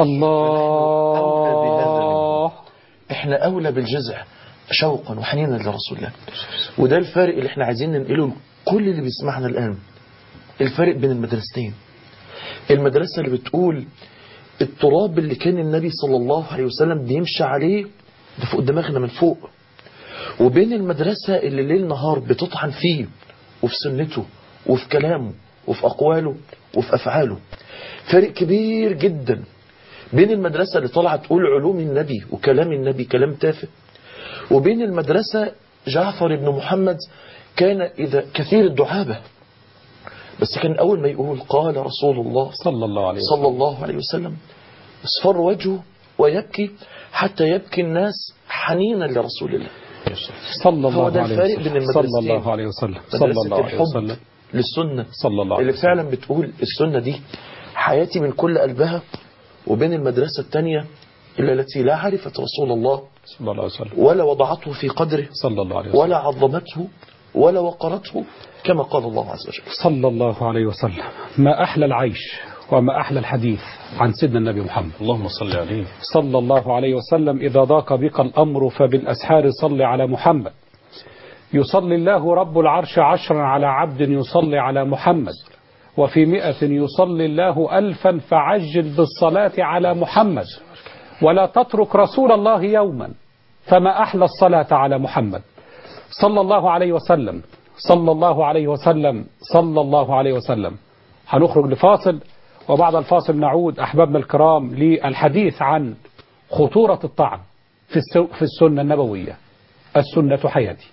[SPEAKER 1] الله
[SPEAKER 2] احنا اولى بالجزع شوقا وحنينا لرسول الله وده الفارق اللي احنا عايزين ننقله لكل اللي بيسمعنا الان الفارق بين المدرستين المدرسة اللي بتقول التراب اللي كان النبي صلى الله عليه وسلم بيمشي عليه ده فوق دماغنا من فوق وبين المدرسة اللي ليل نهار بتطعن فيه وفي سنته وفي كلامه وفي أقواله وفي أفعاله فرق كبير جدا بين المدرسة اللي طالعة تقول علوم النبي وكلام النبي كلام تافه وبين المدرسة جعفر بن محمد كان إذا كثير الدعابة بس كان أول ما يقول قال رسول الله
[SPEAKER 1] صلى الله عليه وسلم
[SPEAKER 2] صلى الله عليه وسلم اصفر وجهه ويبكي حتى يبكي الناس حنينا لرسول الله
[SPEAKER 1] صلى
[SPEAKER 2] هو
[SPEAKER 1] الله
[SPEAKER 2] ده
[SPEAKER 1] عليه
[SPEAKER 2] الفارق
[SPEAKER 1] وسلم
[SPEAKER 2] بين
[SPEAKER 1] صلى
[SPEAKER 2] المدرستين.
[SPEAKER 1] الله عليه وسلم صلى
[SPEAKER 2] مدرسة
[SPEAKER 1] الله عليه
[SPEAKER 2] الحب
[SPEAKER 1] وسلم
[SPEAKER 2] للسنة
[SPEAKER 1] صلى الله عليه
[SPEAKER 2] اللي
[SPEAKER 1] وسلم
[SPEAKER 2] فعلا بتقول السنة دي حياتي من كل قلبها وبين المدرسة الثانية إلا التي لا عرفت رسول الله
[SPEAKER 1] صلى الله عليه وسلم
[SPEAKER 2] ولا وضعته في قدره
[SPEAKER 1] صلى الله عليه وسلم
[SPEAKER 2] ولا عظمته ولا وقرته كما قال الله عز وجل
[SPEAKER 1] صلى الله عليه وسلم ما أحلى العيش وما أحلى الحديث عن سيدنا النبي محمد
[SPEAKER 4] اللهم صل عليه
[SPEAKER 1] صلى الله عليه وسلم إذا ضاق بك الأمر فبالأسحار صل على محمد يصلي الله رب العرش عشرا على عبد يصلي على محمد وفي مئة يصلي الله ألفا فعجل بالصلاة على محمد ولا تترك رسول الله يوما فما أحلى الصلاة على محمد صلى الله عليه وسلم صلى الله عليه وسلم صلى الله عليه وسلم هنخرج لفاصل وبعد الفاصل نعود أحبابنا الكرام للحديث عن خطورة الطعن في السو- في السنة النبوية السنة حياتي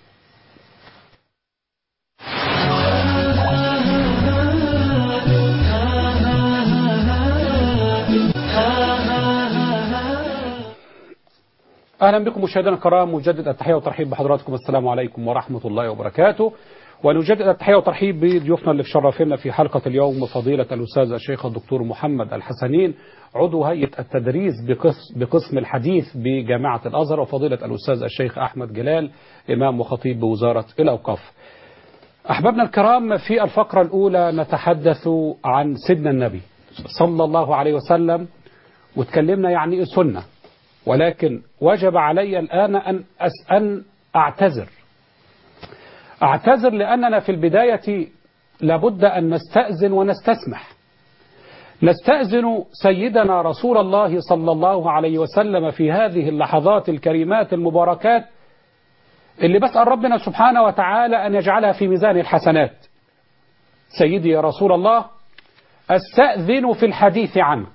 [SPEAKER 1] أهلا بكم مشاهدينا الكرام مجدد التحية والترحيب بحضراتكم السلام عليكم ورحمة الله وبركاته ونجدد التحية والترحيب بضيوفنا اللي شرفنا في حلقة اليوم فضيلة الأستاذ الشيخ الدكتور محمد الحسنين عضو هيئة التدريس بقسم, بقسم الحديث بجامعة الأزهر وفضيلة الأستاذ الشيخ أحمد جلال إمام وخطيب بوزارة الأوقاف أحبابنا الكرام في الفقرة الأولى نتحدث عن سيدنا النبي صلى الله عليه وسلم وتكلمنا يعني إيه سنة ولكن وجب علي الآن أن أن أعتذر أعتذر لأننا في البداية لابد أن نستأذن ونستسمح نستأذن سيدنا رسول الله صلى الله عليه وسلم في هذه اللحظات الكريمات المباركات اللي بسأل ربنا سبحانه وتعالى أن يجعلها في ميزان الحسنات سيدي يا رسول الله استأذن في الحديث عنك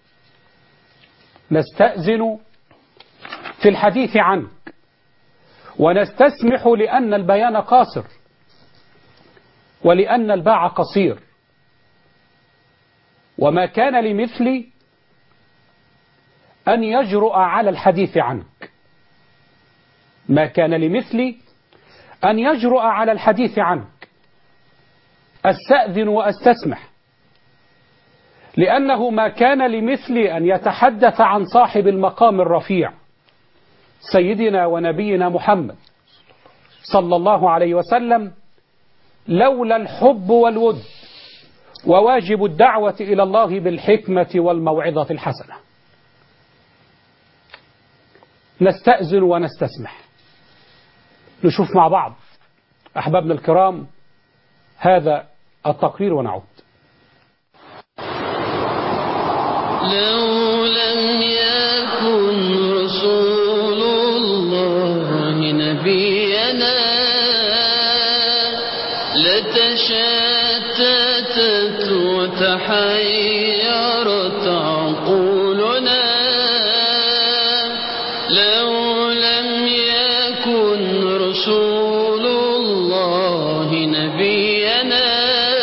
[SPEAKER 1] نستأذن في الحديث عنك ونستسمح لأن البيان قاصر ولأن الباع قصير وما كان لمثلي أن يجرؤ على الحديث عنك ما كان لمثلي أن يجرؤ على الحديث عنك أستأذن وأستسمح لأنه ما كان لمثلي أن يتحدث عن صاحب المقام الرفيع سيدنا ونبينا محمد صلى الله عليه وسلم لولا الحب والود وواجب الدعوة إلى الله بالحكمة والموعظة الحسنة نستأذن ونستسمح نشوف مع بعض أحبابنا الكرام هذا التقرير ونعود
[SPEAKER 5] لو لم يكن رسول الله نبينا لتشتتت وتحيرت عقولنا لو لم يكن رسول الله نبينا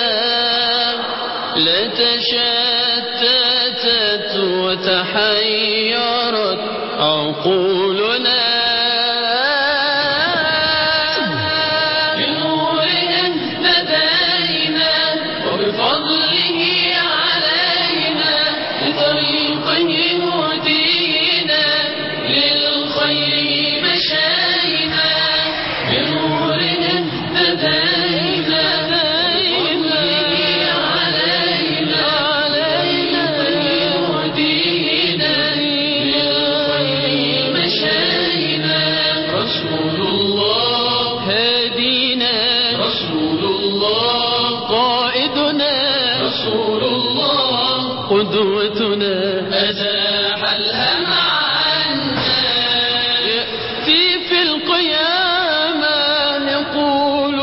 [SPEAKER 5] لتشتتت وتحيرت عقولنا بنوره اهتدينا وبفضله علينا لطريقه هدينا للخير مشينا بنوره اهتدينا بفضله علينا هدينا للخير مشينا رسول الله هادينا رسول الله قائدنا رسول الله قدوتنا أزاح الهم عنا يأتي في القيامة يقول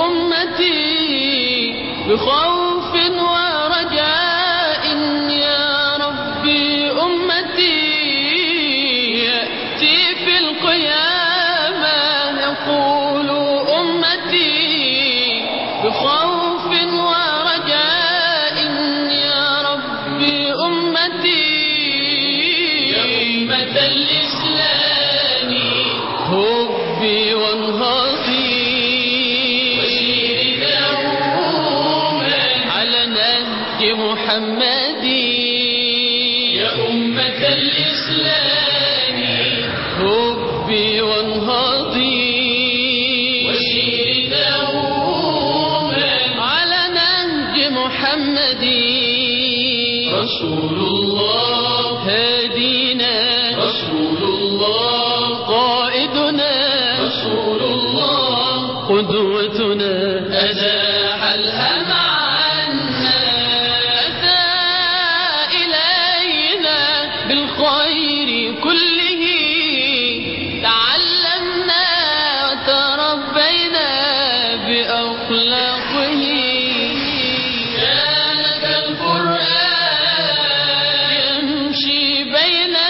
[SPEAKER 5] أمتي بخوف ورجاء يا ربي أمتي يأتي في القيامة يقول أمتي بخوف ورجاء يا ربي أمتي يا أمة الإسلام هبي وانهضي وسيري دوما على نهج محمد يا أمة الإسلام هبي وانهضي وسيري دوما على نهج محمد رسول الله هادينا رسول الله قائدنا رسول الله قدوتنا أزاح الهم عنا أتى إلينا بالخير كله تعلمنا وتربينا بأخلاقه كان كالقرآن يمشي بيننا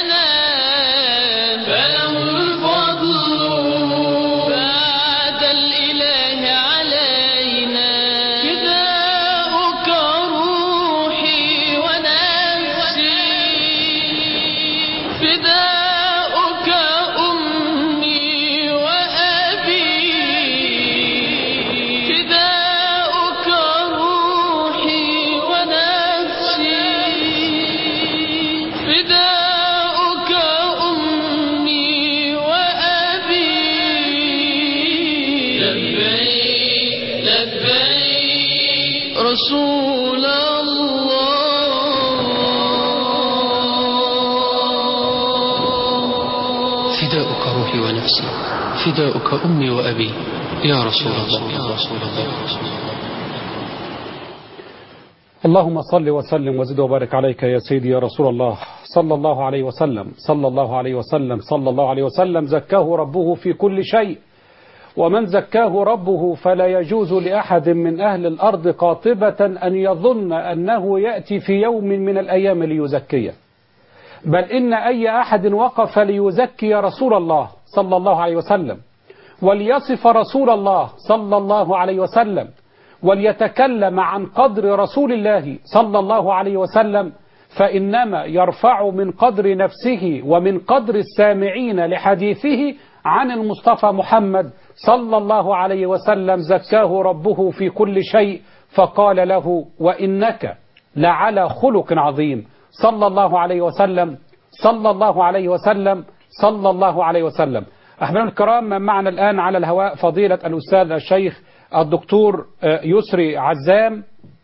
[SPEAKER 6] فداؤك روحي ونفسي فداؤك أمي وأبي يا رسول الله يا رسول الله
[SPEAKER 1] اللهم صل وسلم وزد وبارك عليك يا سيدي يا رسول الله صلى الله عليه وسلم صلى الله عليه وسلم صلى الله عليه وسلم زكاه ربه في كل شيء ومن زكاه ربه فلا يجوز لأحد من أهل الأرض قاطبة أن يظن أنه يأتي في يوم من الأيام ليزكيه بل إن أي أحد وقف ليزكي رسول الله صلى الله عليه وسلم وليصف رسول الله صلى الله عليه وسلم وليتكلم عن قدر رسول الله صلى الله عليه وسلم فإنما يرفع من قدر نفسه ومن قدر السامعين لحديثه عن المصطفى محمد صلى الله عليه وسلم زكاه ربه في كل شيء فقال له وإنك لعلى خلق عظيم صلى الله عليه وسلم صلى الله عليه وسلم صلى الله عليه وسلم أحبابنا الكرام معنا الآن على الهواء فضيلة الأستاذ الشيخ الدكتور يسري عزام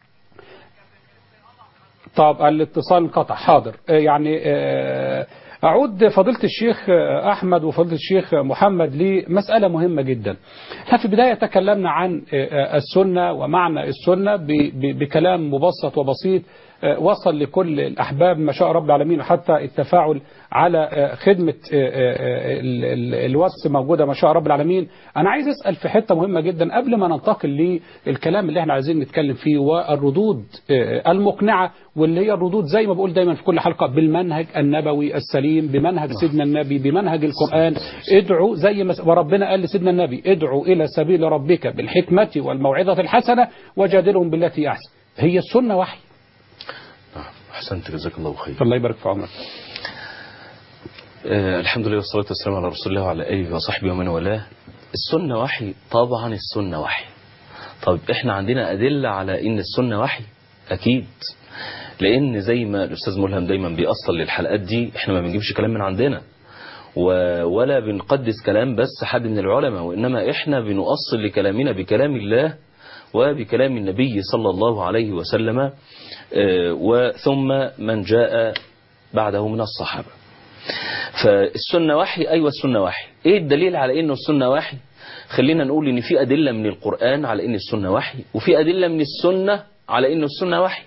[SPEAKER 1] طب الاتصال انقطع حاضر يعني أعود فضيلة الشيخ أحمد وفضيلة الشيخ محمد لمسألة مهمة جدا احنا في البداية تكلمنا عن السنة ومعنى السنة بكلام مبسط وبسيط وصل لكل الأحباب ما شاء رب العالمين حتى التفاعل على خدمة الواتس موجودة ما شاء رب العالمين أنا عايز أسأل في حتة مهمة جدا قبل ما ننتقل للكلام اللي احنا عايزين نتكلم فيه والردود المقنعة واللي هي الردود زي ما بقول دايما في كل حلقة بالمنهج النبوي السليم بمنهج سيدنا النبي بمنهج القرآن ادعوا زي ما وربنا قال لسيدنا النبي ادعوا إلى سبيل ربك بالحكمة والموعظة الحسنة وجادلهم بالتي أحسن هي السنة وحي
[SPEAKER 4] أحسنت جزاك الله خير
[SPEAKER 1] الله يبارك في عمرك
[SPEAKER 4] آه الحمد لله والصلاة والسلام على رسول الله وعلى آله وصحبه ومن والاه السنة وحي طبعا السنة وحي طب احنا عندنا أدلة على إن السنة وحي أكيد لأن زي ما الأستاذ ملهم دايما بيأصل للحلقات دي احنا ما بنجيبش كلام من عندنا ولا بنقدس كلام بس حد من العلماء وإنما احنا بنؤصل لكلامنا بكلام الله وبكلام النبي صلى الله عليه وسلم وثم من جاء بعده من الصحابة فالسنة وحي أيوة السنة وحي إيه الدليل على إنه السنة وحي خلينا نقول إن في أدلة من القرآن على إن السنة وحي وفي أدلة من السنة على إنه السنة وحي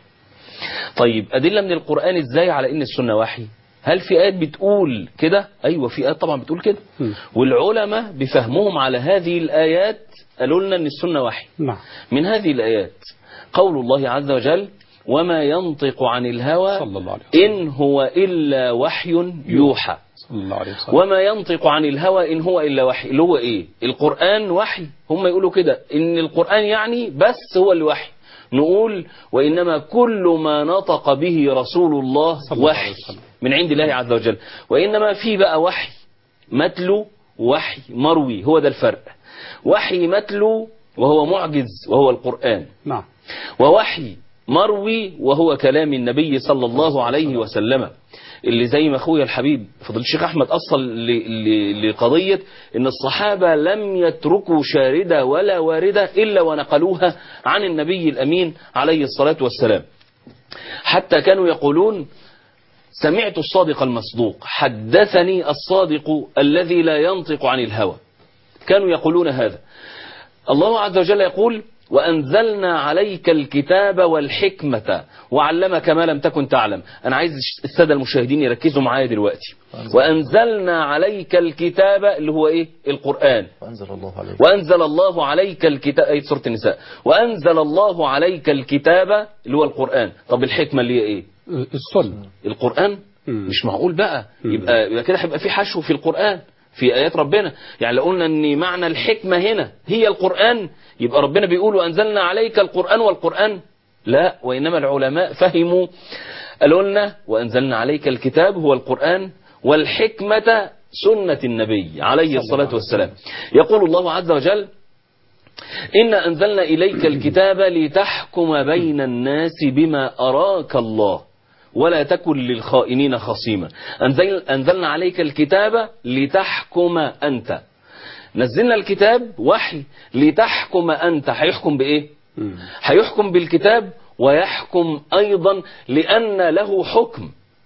[SPEAKER 4] طيب أدلة من القرآن إزاي على إن السنة وحي هل في آيات بتقول كده أيوة في آيات طبعا بتقول كده والعلماء بفهمهم على هذه الآيات قالوا لنا إن السنة وحي
[SPEAKER 1] نعم
[SPEAKER 4] من هذه الآيات قول الله عز وجل وما ينطق عن الهوى
[SPEAKER 1] صلى الله عليه وسلم.
[SPEAKER 4] إن هو إلا وحي يوحى
[SPEAKER 1] صلى الله عليه وسلم
[SPEAKER 4] وما ينطق عن الهوى إن هو إلا وحي اللي هو إيه القرآن وحي هم يقولوا كده إن القرآن يعني بس هو الوحي نقول وإنما كل ما نطق به رسول الله
[SPEAKER 1] صلى الله عليه
[SPEAKER 4] وحي
[SPEAKER 1] وسلم.
[SPEAKER 4] من عند الله عز وجل وإنما في بقى وحي متلو وحي مروي هو ده الفرق وحي متلو وهو معجز وهو القرآن
[SPEAKER 1] نعم
[SPEAKER 4] ووحي مروي وهو كلام النبي صلى الله عليه وسلم اللي زي ما اخويا الحبيب فضل الشيخ احمد اصل ل- ل- لقضيه ان الصحابه لم يتركوا شارده ولا وارده الا ونقلوها عن النبي الامين عليه الصلاه والسلام حتى كانوا يقولون سمعت الصادق المصدوق حدثني الصادق الذي لا ينطق عن الهوى كانوا يقولون هذا الله عز وجل يقول وأنزلنا عليك الكتاب والحكمة وعلمك ما لم تكن تعلم أنا عايز السادة المشاهدين يركزوا معايا دلوقتي وأنزلنا عليك الكتاب اللي هو إيه القرآن
[SPEAKER 2] وأنزل الله عليك
[SPEAKER 4] وأنزل الله عليك الكتاب أي سورة النساء وأنزل الله عليك الكتاب اللي هو القرآن طب الحكمة اللي هي إيه
[SPEAKER 1] السنة
[SPEAKER 4] القرآن
[SPEAKER 1] مم.
[SPEAKER 4] مش معقول بقى يبقى يبقى كده هيبقى في حشو في القرآن في آيات ربنا يعني لو قلنا ان معنى الحكمة هنا هي القرآن يبقى ربنا بيقول وأنزلنا عليك القرآن والقرآن لا وإنما العلماء فهموا قالوا لنا وأنزلنا عليك الكتاب هو القرآن والحكمة سنة النبي عليه الصلاة والسلام يقول الله عز وجل إنا أنزلنا إليك الكتاب لتحكم بين الناس بما أراك الله ولا تكن للخائنين خصيما أنزل أنزلنا عليك الكتاب لتحكم أنت نزلنا الكتاب وحي لتحكم أنت هيحكم بإيه هيحكم بالكتاب ويحكم أيضا لأن له حكم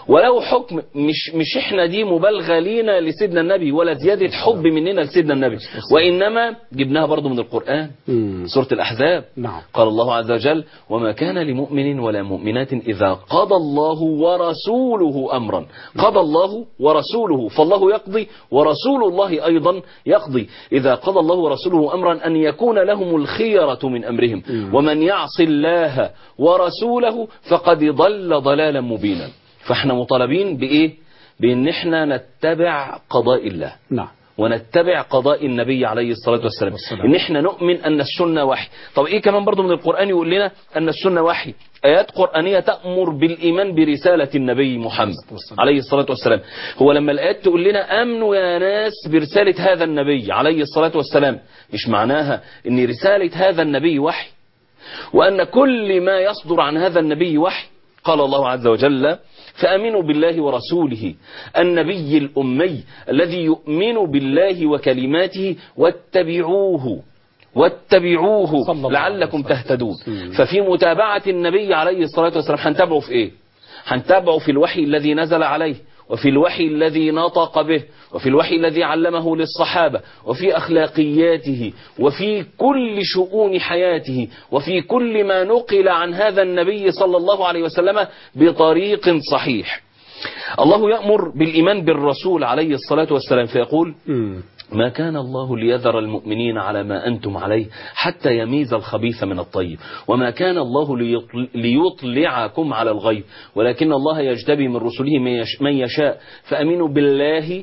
[SPEAKER 4] ولو حكم مش مش احنا دي مبالغه لينا لسيدنا النبي ولا زياده حب مننا لسيدنا النبي وانما جبناها برضو من القران
[SPEAKER 1] مم.
[SPEAKER 4] سوره الاحزاب
[SPEAKER 1] نعم
[SPEAKER 4] قال الله عز وجل وما كان لمؤمن ولا مؤمنات إذا قضى الله ورسوله أمرا قضى الله ورسوله فالله يقضي ورسول الله أيضا يقضي إذا قضى الله ورسوله أمرا أن يكون لهم الخيرة من أمرهم ومن يعص الله ورسوله فقد ضل ضلالا مبينا فاحنا مطالبين بإيه بأن احنا نتبع قضاء الله
[SPEAKER 1] نعم
[SPEAKER 4] ونتبع قضاء النبي عليه الصلاة والسلام
[SPEAKER 1] والسلام.
[SPEAKER 4] ان احنا نؤمن ان السنة وحي طب ايه كمان برضو من القرآن يقول لنا ان السنة وحي ايات قرآنية تأمر بالايمان برسالة النبي محمد
[SPEAKER 1] والسلام.
[SPEAKER 4] عليه الصلاة والسلام هو لما الايات تقول لنا امنوا يا ناس برسالة هذا النبي عليه الصلاة والسلام مش معناها ان رسالة هذا النبي وحي وأن كل ما يصدر عن هذا النبي وحي قال الله عز وجل فأمنوا بالله ورسوله النبي الأمي الذي يؤمن بالله وكلماته واتبعوه واتبعوه
[SPEAKER 1] صلى الله عليه
[SPEAKER 4] لعلكم
[SPEAKER 1] وسلم.
[SPEAKER 4] تهتدون
[SPEAKER 1] مم.
[SPEAKER 4] ففي متابعة النبي عليه الصلاة والسلام هنتابعه في إيه هنتابعه في الوحي الذي نزل عليه وفي الوحي الذي نطق به وفي الوحي الذي علمه للصحابة وفي أخلاقياته وفي كل شؤون حياته وفي كل ما نقل عن هذا النبي صلى الله عليه وسلم بطريق صحيح الله يأمر بالإيمان بالرسول عليه الصلاة والسلام فيقول
[SPEAKER 1] مم.
[SPEAKER 4] ما كان الله ليذر المؤمنين على ما أنتم عليه حتى يميز الخبيث من الطيب وما كان الله ليطل- ليطلعكم على الغيب ولكن الله يجتبي من رسله من يش- من يشاء فأمنوا بالله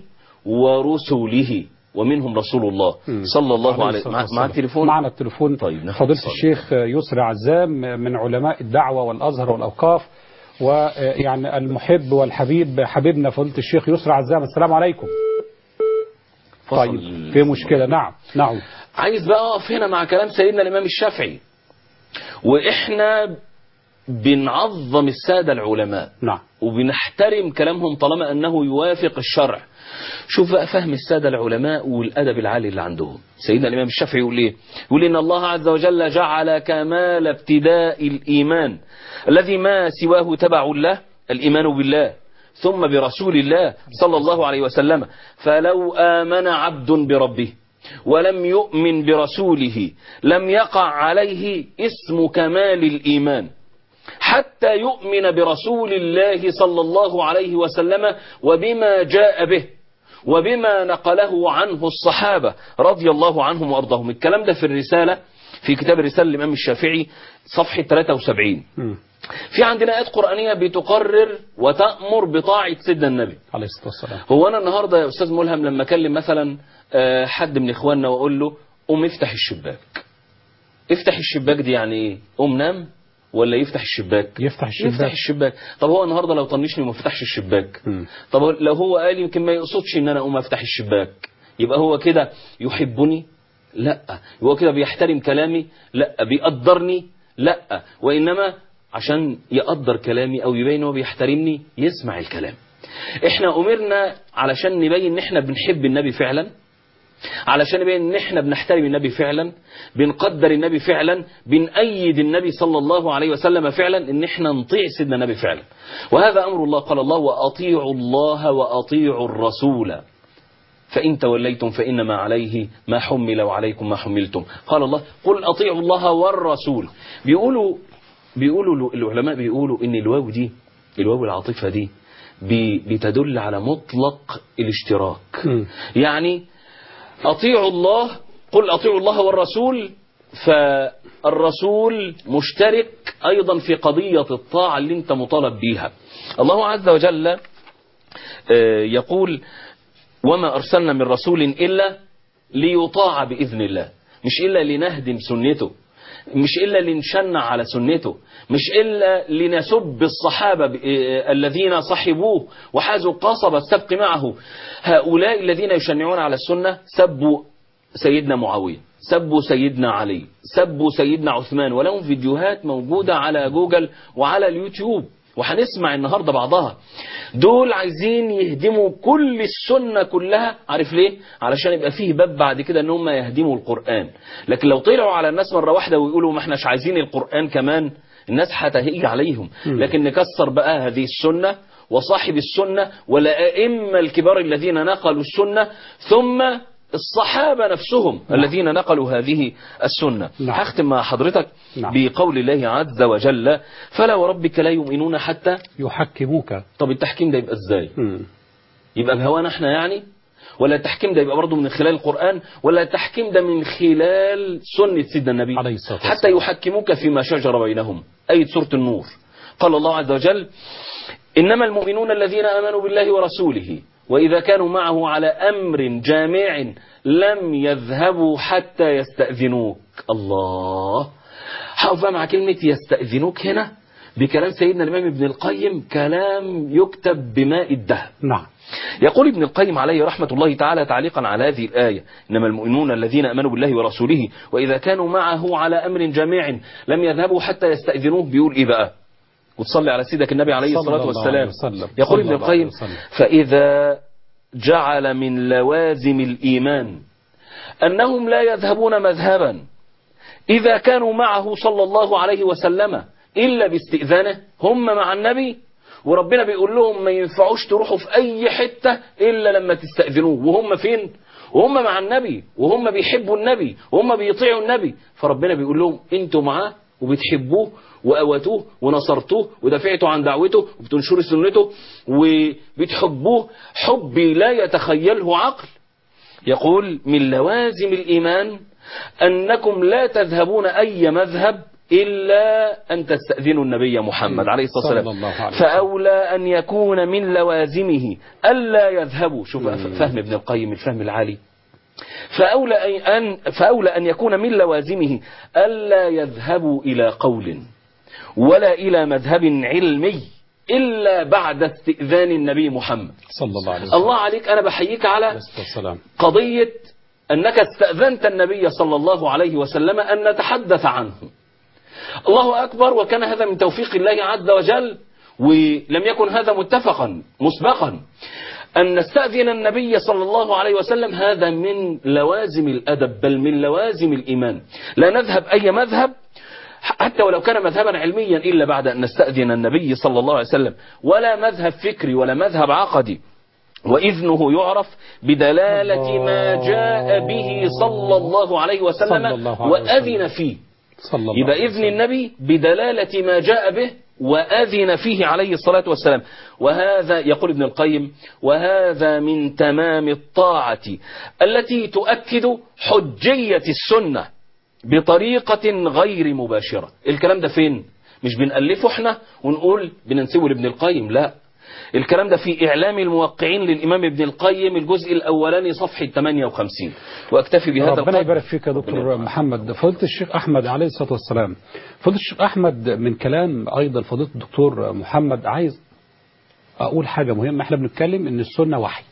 [SPEAKER 4] ورسله ومنهم رسول الله صلى الله عليه
[SPEAKER 1] الصلاة
[SPEAKER 4] مع,
[SPEAKER 1] والسلام.
[SPEAKER 4] مع التليفون
[SPEAKER 1] معنا التليفون
[SPEAKER 4] طيب، ناخد
[SPEAKER 1] فضيلة
[SPEAKER 4] اتصال.
[SPEAKER 1] الشيخ يسري عزام من علماء الدعوة والأزهر والأوقاف ويعني المحب والحبيب حبيبنا فضيلة الشيخ يسري عزام السلام عليكم
[SPEAKER 4] فصل
[SPEAKER 1] طيب في مشكلة نعم نعم
[SPEAKER 4] عايز بقى اقف هنا مع كلام سيدنا الامام الشافعي واحنا بنعظم الساده العلماء
[SPEAKER 1] نعم
[SPEAKER 4] وبنحترم كلامهم طالما انه يوافق الشرع شوف بقى فهم الساده العلماء والادب العالي اللي عندهم سيدنا الامام الشافعي يقول ايه يقول ان الله عز وجل جعل كمال ابتداء الايمان الذي ما سواه تبع له الايمان بالله ثم برسول الله صلى الله عليه وسلم فلو امن عبد بربه ولم يؤمن برسوله لم يقع عليه اسم كمال الايمان حتى يؤمن برسول الله صلى الله عليه وسلم وبما جاء به وبما نقله عنه الصحابة رضي الله عنهم وأرضاهم الكلام ده في الرسالة في كتاب الرسالة الإمام الشافعي صفحة 73
[SPEAKER 1] مم.
[SPEAKER 4] في عندنا آيات قرآنية بتقرر وتأمر بطاعة سيدنا النبي
[SPEAKER 1] عليه الصلاة والسلام
[SPEAKER 4] هو أنا النهاردة يا أستاذ ملهم لما أكلم مثلا آه، حد من إخواننا وأقول له قوم افتح الشباك افتح الشباك دي يعني إيه قوم نام ولا يفتح الشباك
[SPEAKER 1] يفتح الشباك.
[SPEAKER 4] يفتح الشباك طب هو النهارده لو طنشني وما فتحش الشباك
[SPEAKER 1] مم.
[SPEAKER 4] طب لو هو قال يمكن ما يقصدش ان انا اقوم افتح الشباك يبقى هو كده يحبني لا هو كده بيحترم كلامي لا بيقدرني لا وانما عشان يقدر كلامي او يبين هو بيحترمني يسمع الكلام احنا امرنا علشان نبين ان احنا بنحب النبي فعلا علشان نبين ان احنا بنحترم النبي فعلا بنقدر النبي فعلا بنأيد النبي صلى الله عليه وسلم فعلا ان احنا نطيع سيدنا النبي فعلا وهذا امر الله قال الله واطيعوا الله واطيعوا الرسول فإن توليتم فإنما عليه ما حمل وعليكم ما حملتم قال الله قل أطيعوا الله والرسول بيقولوا بيقولوا العلماء بيقولوا إن الواو دي الواو العاطفة دي بي- بتدل على مطلق الاشتراك
[SPEAKER 1] مم.
[SPEAKER 4] يعني أطيعوا الله قل أطيعوا الله والرسول فالرسول مشترك أيضا في قضية الطاعة اللي أنت مطالب بيها الله عز وجل آه، يقول وما أرسلنا من رسول إلا ليطاع بإذن الله مش إلا لنهدم سنته مش إلا لنشنع على سنته مش إلا لنسب الصحابة ب- آه، الذين صحبوه وحازوا قصب السبق معه هؤلاء الذين يشنعون على السنة سبوا سيدنا معاوية سبوا سيدنا علي سبوا سيدنا عثمان ولهم فيديوهات موجودة على جوجل وعلى اليوتيوب وهنسمع النهاردة بعضها دول عايزين يهدموا كل السنة كلها عارف ليه علشان يبقى فيه باب بعد كده ان هم يهدموا القرآن لكن لو طلعوا على الناس مرة واحدة ويقولوا ما احناش عايزين القرآن كمان الناس هتهيج عليهم لكن نكسر بقى هذه السنة وصاحب السنة والأئمة الكبار الذين نقلوا السنة ثم الصحابة نفسهم الذين نقلوا هذه السنة
[SPEAKER 1] نعم.
[SPEAKER 4] هختم مع حضرتك
[SPEAKER 1] نعم.
[SPEAKER 4] بقول الله عز وجل فلا وربك لا يؤمنون حتى
[SPEAKER 1] يحكموك
[SPEAKER 4] طب التحكيم ده يبقى ازاي
[SPEAKER 1] مم.
[SPEAKER 4] يبقى بهوانا احنا يعني ولا التحكيم ده يبقى برضه من خلال القرآن ولا التحكيم ده من خلال سنة سيدنا النبي
[SPEAKER 1] عليه الصلاة
[SPEAKER 4] حتى
[SPEAKER 1] والسلام.
[SPEAKER 4] يحكموك فيما شجر بينهم أي سورة النور قال الله عز وجل إنما المؤمنون الذين آمنوا بالله ورسوله وإذا كانوا معه على أمر جامع لم يذهبوا حتى يستأذنوك الله هقف بقى مع كلمة يستأذنوك هنا بكلام سيدنا الإمام ابن القيم كلام يكتب بماء الذهب
[SPEAKER 1] نعم
[SPEAKER 4] يقول ابن القيم عليه رحمة الله تعالى تعليقا على هذه الآية إنما المؤمنون الذين أمنوا بالله ورسوله وإذا كانوا معه على أمر جامع لم يذهبوا حتى يستأذنوه بيقول إيه بقى وتصلي على سيدك النبي عليه
[SPEAKER 1] صلى
[SPEAKER 4] الصلاة
[SPEAKER 1] الله عليه
[SPEAKER 4] والسلام
[SPEAKER 1] وسلم.
[SPEAKER 4] يقول
[SPEAKER 1] صلى
[SPEAKER 4] ابن
[SPEAKER 1] الله عليه
[SPEAKER 4] القيم
[SPEAKER 1] وسلم.
[SPEAKER 4] فإذا جعل من لوازم الإيمان أنهم لا يذهبون مذهبا إذا كانوا معه صلى الله عليه وسلم إلا باستئذانه هم مع النبي وربنا بيقول لهم ما ينفعوش تروحوا في أي حتة إلا لما تستأذنوه وهم فين؟ وهم مع النبي وهم بيحبوا النبي وهم بيطيعوا النبي فربنا بيقول لهم انتوا معاه وبتحبوه وأوتوه ونصرتوه ودافعتوا عن دعوته وبتنشروا سنته وبتحبوه حب لا يتخيله عقل يقول من لوازم الإيمان أنكم لا تذهبون أي مذهب إلا أن تستأذنوا النبي محمد عليه الصلاة
[SPEAKER 1] صلى
[SPEAKER 4] والسلام
[SPEAKER 1] الله عليه وسلم.
[SPEAKER 4] فأولى أن يكون من لوازمه ألا يذهبوا شوف فهم ابن القيم الفهم العالي فأولى أن فأولى أن يكون من لوازمه ألا يذهبوا إلى قول ولا إلى مذهب علمي إلا بعد استئذان النبي محمد
[SPEAKER 1] صلى الله عليه وسلم
[SPEAKER 4] الله عليك أنا بحييك على
[SPEAKER 1] عليه الصلاة والسلام
[SPEAKER 4] قضية أنك استأذنت النبي صلى الله عليه وسلم أن نتحدث عنه الله أكبر وكان هذا من توفيق الله عز وجل ولم يكن هذا متفقا مسبقا أن نستأذن النبي صلى الله عليه وسلم هذا من لوازم الأدب بل من لوازم الإيمان لا نذهب أي مذهب حتى ولو كان مذهبا علميا إلا بعد أن نستأذن النبي صلى الله عليه وسلم ولا مذهب فكري ولا مذهب عقدي وإذنه يعرف بدلالة ما جاء به صلى الله عليه وسلم
[SPEAKER 1] صلى الله عليه
[SPEAKER 4] وأذن
[SPEAKER 1] وسلم.
[SPEAKER 4] فيه
[SPEAKER 1] صلى الله
[SPEAKER 4] يبقى
[SPEAKER 1] عليه
[SPEAKER 4] إذن
[SPEAKER 1] وسلم.
[SPEAKER 4] النبي بدلالة ما جاء به وأذن فيه عليه الصلاة والسلام وهذا يقول ابن القيم وهذا من تمام الطاعة التي تؤكد حجية السنة بطريقة غير مباشرة الكلام ده فين مش بنألفه احنا ونقول بننسبه لابن القيم لا الكلام ده في إعلام الموقعين للإمام ابن القيم الجزء الأولاني صفحة 58 وأكتفي بهذا
[SPEAKER 1] ربنا
[SPEAKER 4] القدر
[SPEAKER 1] يبارك فيك يا دكتور
[SPEAKER 4] ربنا
[SPEAKER 1] محمد فضيلة الشيخ أحمد عليه الصلاة والسلام فضيلة الشيخ أحمد من كلام أيضا فضيلة الدكتور محمد عايز أقول حاجة مهمة احنا بنتكلم إن السنة وحي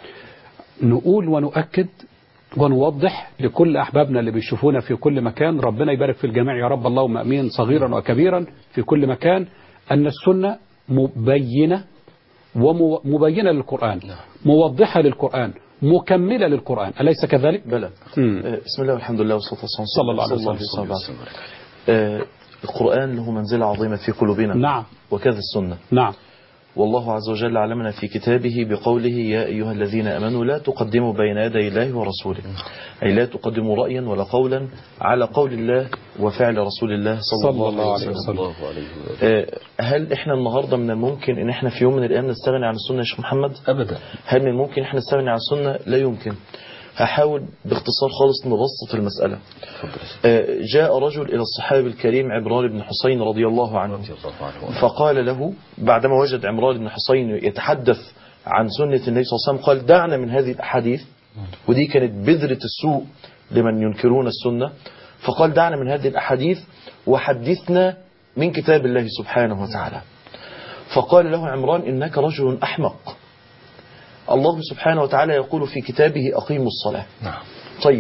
[SPEAKER 1] نقول ونؤكد ونوضح لكل أحبابنا اللي بيشوفونا في كل مكان ربنا يبارك في الجميع يا رب اللهم أمين صغيرا وكبيرا في كل مكان أن السنة مبينة ومبينة للقرآن موضحة للقرآن مكملة للقرآن أليس كذلك؟
[SPEAKER 2] بلى
[SPEAKER 1] مم.
[SPEAKER 2] آه، بسم الله والحمد لله والصلاة والسلام
[SPEAKER 1] صلى الله عليه
[SPEAKER 2] صلى
[SPEAKER 1] وسلم.
[SPEAKER 2] وسلم. آه، القرآن له منزلة عظيمة في قلوبنا
[SPEAKER 1] نعم
[SPEAKER 2] وكذا السنة
[SPEAKER 1] نعم
[SPEAKER 2] والله عز وجل علمنا في كتابه بقوله يا أيها الذين أمنوا لا تقدموا بين يدي الله ورسوله أي لا تقدموا رأيا ولا قولا على قول الله وفعل رسول الله صلى,
[SPEAKER 1] صلى
[SPEAKER 2] الله,
[SPEAKER 1] الله
[SPEAKER 2] عليه
[SPEAKER 1] عليه
[SPEAKER 2] وسلم
[SPEAKER 4] الله عليه وسلم
[SPEAKER 2] آه، هل احنا النهاردة من الممكن ان احنا في يوم من الايام نستغني عن السنة يا شيخ محمد
[SPEAKER 4] أبدا
[SPEAKER 2] هل من الممكن احنا نستغني عن السنة لا يمكن هحاول باختصار خالص نبسط المسألة آه، جاء رجل إلى الصحابي الكريم عمران بن حسين رضي الله عنه فقال له بعدما وجد عمران بن حسين يتحدث عن سنة النبي صلى الله عليه وسلم قال دعنا من هذه الأحاديث ودي كانت بذرة السوء لمن ينكرون السنة فقال دعنا من هذه الأحاديث وحدثنا من كتاب الله سبحانه وتعالى فقال له عمران إنك رجل أحمق الله سبحانه وتعالى يقول في كتابه أقيموا الصلاة
[SPEAKER 4] نعم
[SPEAKER 2] طيب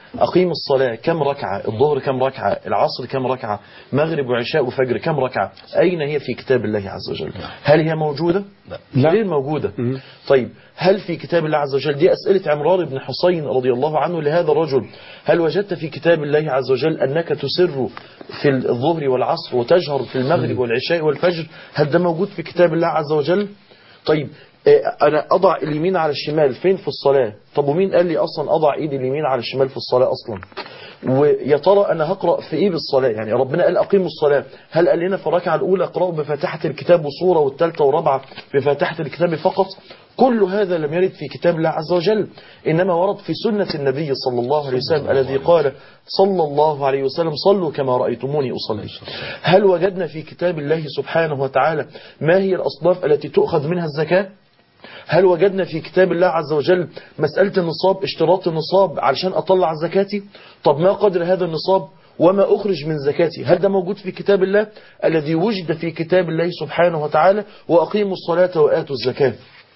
[SPEAKER 2] أقيم الصلاة كم ركعة الظهر كم ركعة العصر كم ركعة مغرب وعشاء وفجر كم ركعة أين هي في كتاب الله عز وجل هل هي موجودة
[SPEAKER 1] لا.
[SPEAKER 2] غير موجودة طيب هل في كتاب الله عز وجل دي أسئلة عمران بن حسين رضي الله عنه لهذا الرجل هل وجدت في كتاب الله عز وجل أنك تسر في الظهر والعصر وتجهر في المغرب والعشاء والفجر هل ده موجود في كتاب الله عز وجل طيب آه، انا اضع اليمين على الشمال فين في الصلاة طب ومين قال لي اصلا اضع ايدي اليمين على الشمال في الصلاة اصلا ويا ترى انا هقرا في ايه بالصلاه يعني ربنا قال اقيموا الصلاه هل قال لنا في الركعه الاولى اقراوا بفاتحه الكتاب وصوره والثالثه والرابعه بفاتحه الكتاب فقط كل هذا لم يرد في كتاب الله عز وجل انما ورد في سنه النبي صلى الله عليه وسلم الذي قال صلى الله عليه وسلم صلوا كما رايتموني اصلي هل وجدنا في كتاب الله سبحانه وتعالى ما هي الاصناف التي تؤخذ منها الزكاه هل وجدنا في كتاب الله عز وجل مسألة النصاب اشتراط النصاب علشان أطلع زكاتي طب ما قدر هذا النصاب وما أخرج من زكاتي هل ده موجود في كتاب الله الذي وجد في كتاب الله سبحانه وتعالى وأقيموا الصلاة وآتوا الزكاة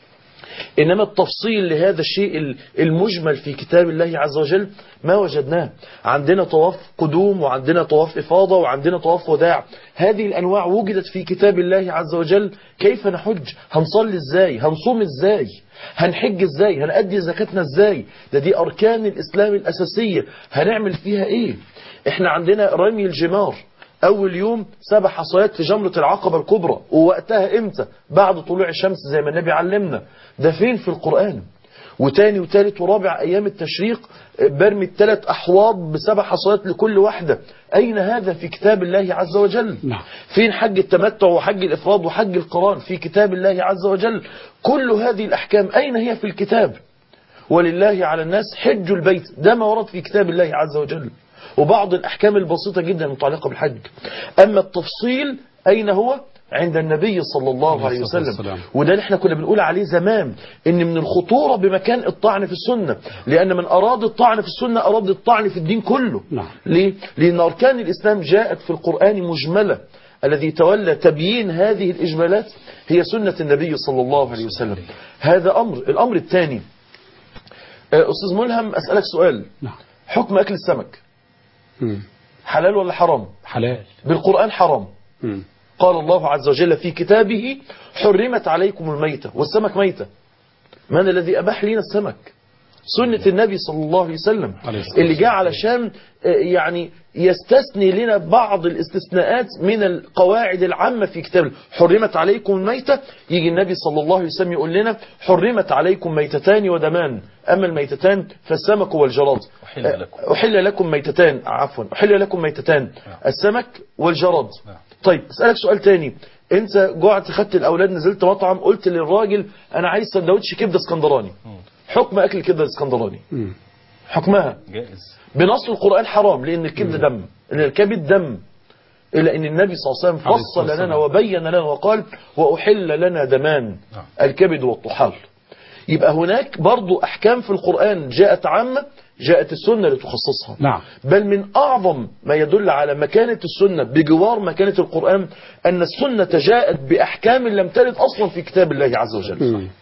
[SPEAKER 2] إنما التفصيل لهذا الشيء المجمل في كتاب الله عز وجل ما وجدناه عندنا طواف قدوم وعندنا طواف إفاضة وعندنا طواف وداع هذه الأنواع وجدت في كتاب الله عز وجل كيف نحج هنصلي إزاي هنصوم إزاي هنحج إزاي هنأدي زكاتنا إزاي ده دي أركان الإسلام الأساسية هنعمل فيها إيه إحنا عندنا رمي الجمار أول يوم سبع حصيات في جمرة العقبة الكبرى ووقتها إمتى بعد طلوع الشمس زي ما النبي علمنا ده فين في القرآن وتاني وتالت ورابع أيام التشريق برمي الثلاث أحواض بسبع حصيات لكل واحدة أين هذا في كتاب الله عز وجل
[SPEAKER 1] نعم.
[SPEAKER 2] فين حج التمتع وحج الإفراد وحج القران في كتاب الله عز وجل كل هذه الأحكام أين هي في الكتاب ولله على الناس حج البيت ده ما ورد في كتاب الله عز وجل وبعض الأحكام البسيطة جدا المتعلقة بالحج أما التفصيل أين هو عند النبي صلى الله عليه
[SPEAKER 1] الصلاة
[SPEAKER 2] وسلم
[SPEAKER 1] والسلام.
[SPEAKER 2] وده اللي احنا كنا بنقول عليه زمان ان من الخطورة بمكان الطعن في السنة لان من اراد الطعن في السنة اراد الطعن في الدين كله
[SPEAKER 1] نعم.
[SPEAKER 2] ليه؟ لان اركان الاسلام جاءت في القرآن مجملة الذي تولى تبيين هذه الاجمالات هي سنة النبي صلى الله عليه وسلم هذا امر الامر الثاني آه، استاذ ملهم اسألك سؤال
[SPEAKER 1] نعم
[SPEAKER 2] حكم اكل السمك
[SPEAKER 1] مم.
[SPEAKER 2] حلال ولا حرام
[SPEAKER 1] حلال
[SPEAKER 2] بالقرآن حرام
[SPEAKER 1] مم.
[SPEAKER 2] قال الله عز وجل في كتابه حرمت عليكم الميتة والسمك ميتة من الذي أباح لنا السمك سنة النبي صلى الله عليه وسلم
[SPEAKER 1] عليه الصلاة
[SPEAKER 2] اللي جاء علشان آه، يعني يستثني لنا بعض الاستثناءات من القواعد العامة في كتاب حرمت عليكم الميتة يجي النبي صلى الله عليه وسلم يقول لنا حرمت عليكم ميتتان ودمان أما الميتتان فالسمك والجراد
[SPEAKER 4] أحل لكم.
[SPEAKER 2] آه، أحل لكم ميتتان عفوا أحل لكم ميتتان السمك والجراد طيب اسألك سؤال تاني انت جعت خدت الاولاد نزلت مطعم قلت للراجل انا عايز سندوتش كبده اسكندراني حكم اكل الكبده الاسكندراني
[SPEAKER 1] مم.
[SPEAKER 2] حكمها
[SPEAKER 4] جائز
[SPEAKER 2] بنص القرآن حرام لأن الكبد دم لأن الكبد دم إلا أن النبي صلى الله عليه وسلم
[SPEAKER 1] عليه
[SPEAKER 2] فصل
[SPEAKER 1] الصلاة
[SPEAKER 2] لنا
[SPEAKER 1] والسلام.
[SPEAKER 2] وبين لنا وقال وأحل لنا دمان
[SPEAKER 4] نعم.
[SPEAKER 2] الكبد والطحال يبقى هناك برضو أحكام في القرآن جاءت عامة جاءت السنة لتخصصها
[SPEAKER 1] نعم.
[SPEAKER 2] بل من أعظم ما يدل على مكانة السنة بجوار مكانة القرآن أن السنة جاءت بأحكام لم ترد أصلا في كتاب الله عز وجل
[SPEAKER 1] مم.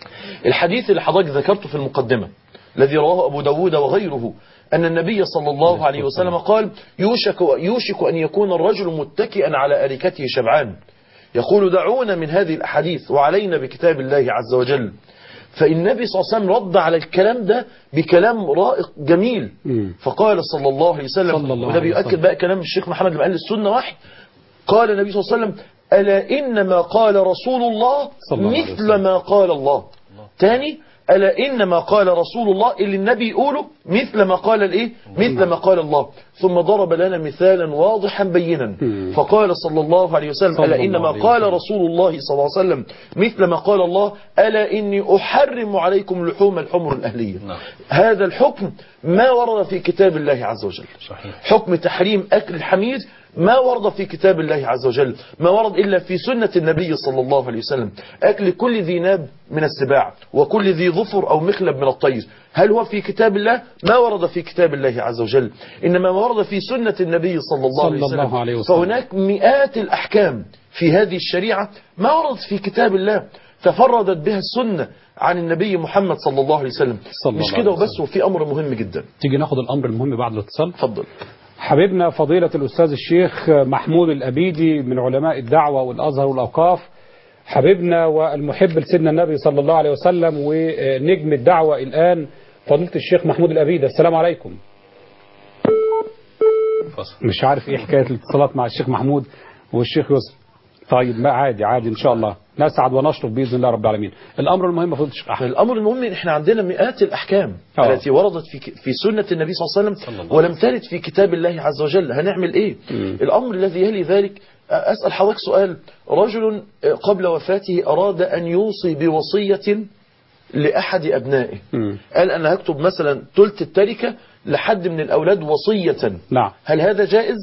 [SPEAKER 2] الحديث اللي حضرتك ذكرته في المقدمة الذي رواه أبو داود وغيره أن النبي صلى الله عليه وسلم قال يوشك, يوشك أن يكون الرجل متكئا على أريكته شبعان يقول دعونا من هذه الأحاديث وعلينا بكتاب الله عز وجل فالنبي صلى الله عليه وسلم رد على الكلام ده بكلام رائق جميل
[SPEAKER 1] مم.
[SPEAKER 2] فقال صلى الله عليه وسلم
[SPEAKER 1] صلى الله
[SPEAKER 2] وده
[SPEAKER 1] عليه
[SPEAKER 2] بيؤكد
[SPEAKER 1] وسلم.
[SPEAKER 2] بقى كلام الشيخ محمد بن أهل السنة وحي قال النبي صلى الله عليه وسلم ألا إنما قال رسول الله
[SPEAKER 1] صلى الله عليه
[SPEAKER 2] مثل
[SPEAKER 1] وسلم.
[SPEAKER 2] ما قال الله تاني ألا إنما قال رسول الله اللي النبي يقوله مثل ما قال الإيه مثل ما قال الله ثم ضرب لنا مثالا واضحا بينا
[SPEAKER 1] مم.
[SPEAKER 2] فقال صلى الله عليه وسلم
[SPEAKER 1] صلى
[SPEAKER 2] ألا
[SPEAKER 1] الله
[SPEAKER 2] إنما
[SPEAKER 1] عليه
[SPEAKER 2] قال
[SPEAKER 1] وسلم.
[SPEAKER 2] رسول الله صلى الله عليه وسلم مثل ما قال الله ألا إني أحرم عليكم لحوم الحمر الأهلية
[SPEAKER 4] نعم.
[SPEAKER 2] هذا الحكم ما ورد في كتاب الله عز وجل
[SPEAKER 4] صحيح
[SPEAKER 2] حكم تحريم أكل الحمير ما ورد في كتاب الله عز وجل ما ورد إلا في سنة النبي صلى الله عليه وسلم أكل كل ذي ناب من السباع وكل ذي ظفر أو مخلب من الطير هل هو في كتاب الله ما ورد في كتاب الله عز وجل إنما ما ورد في سنة النبي صلى الله, عليه,
[SPEAKER 1] صلى
[SPEAKER 2] وسلم.
[SPEAKER 1] الله عليه وسلم.
[SPEAKER 2] فهناك مئات الأحكام في هذه الشريعة ما ورد في كتاب الله تفردت بها السنة عن النبي محمد صلى الله عليه وسلم
[SPEAKER 1] صلى
[SPEAKER 2] مش
[SPEAKER 1] الله
[SPEAKER 2] كده
[SPEAKER 1] عليه
[SPEAKER 2] وبس وفي أمر مهم جدا
[SPEAKER 1] تيجي ناخد الأمر المهم بعد الاتصال
[SPEAKER 2] اتفضل
[SPEAKER 1] حبيبنا فضيلة الأستاذ الشيخ محمود الأبيدي من علماء الدعوة والأزهر والأوقاف حبيبنا والمحب لسيدنا النبي صلى الله عليه وسلم ونجم الدعوة الآن فضيلة الشيخ محمود الأبيدي السلام عليكم مش عارف ايه حكاية الاتصالات مع الشيخ محمود والشيخ يوسف طيب ما عادي عادي ان شاء الله نسعد ونشرف باذن الله رب العالمين الامر المهم فضيله الشيخ احمد
[SPEAKER 2] الأمر المهم إن إحنا عندنا مئات الأحكام
[SPEAKER 1] آه.
[SPEAKER 2] التي وردت في في سنة النبي صلى الله عليه وسلم ولم ترد في كتاب الله عز وجل هنعمل إيه الأمر الذي يلي ذلك أسأل حضرتك سؤال رجل قبل وفاته أراد أن يوصي بوصية لأحد أبنائه
[SPEAKER 1] مم.
[SPEAKER 2] قال أنا هكتب مثلا ثلث التركة لحد من الأولاد وصية
[SPEAKER 1] نعم
[SPEAKER 2] هل هذا جائز؟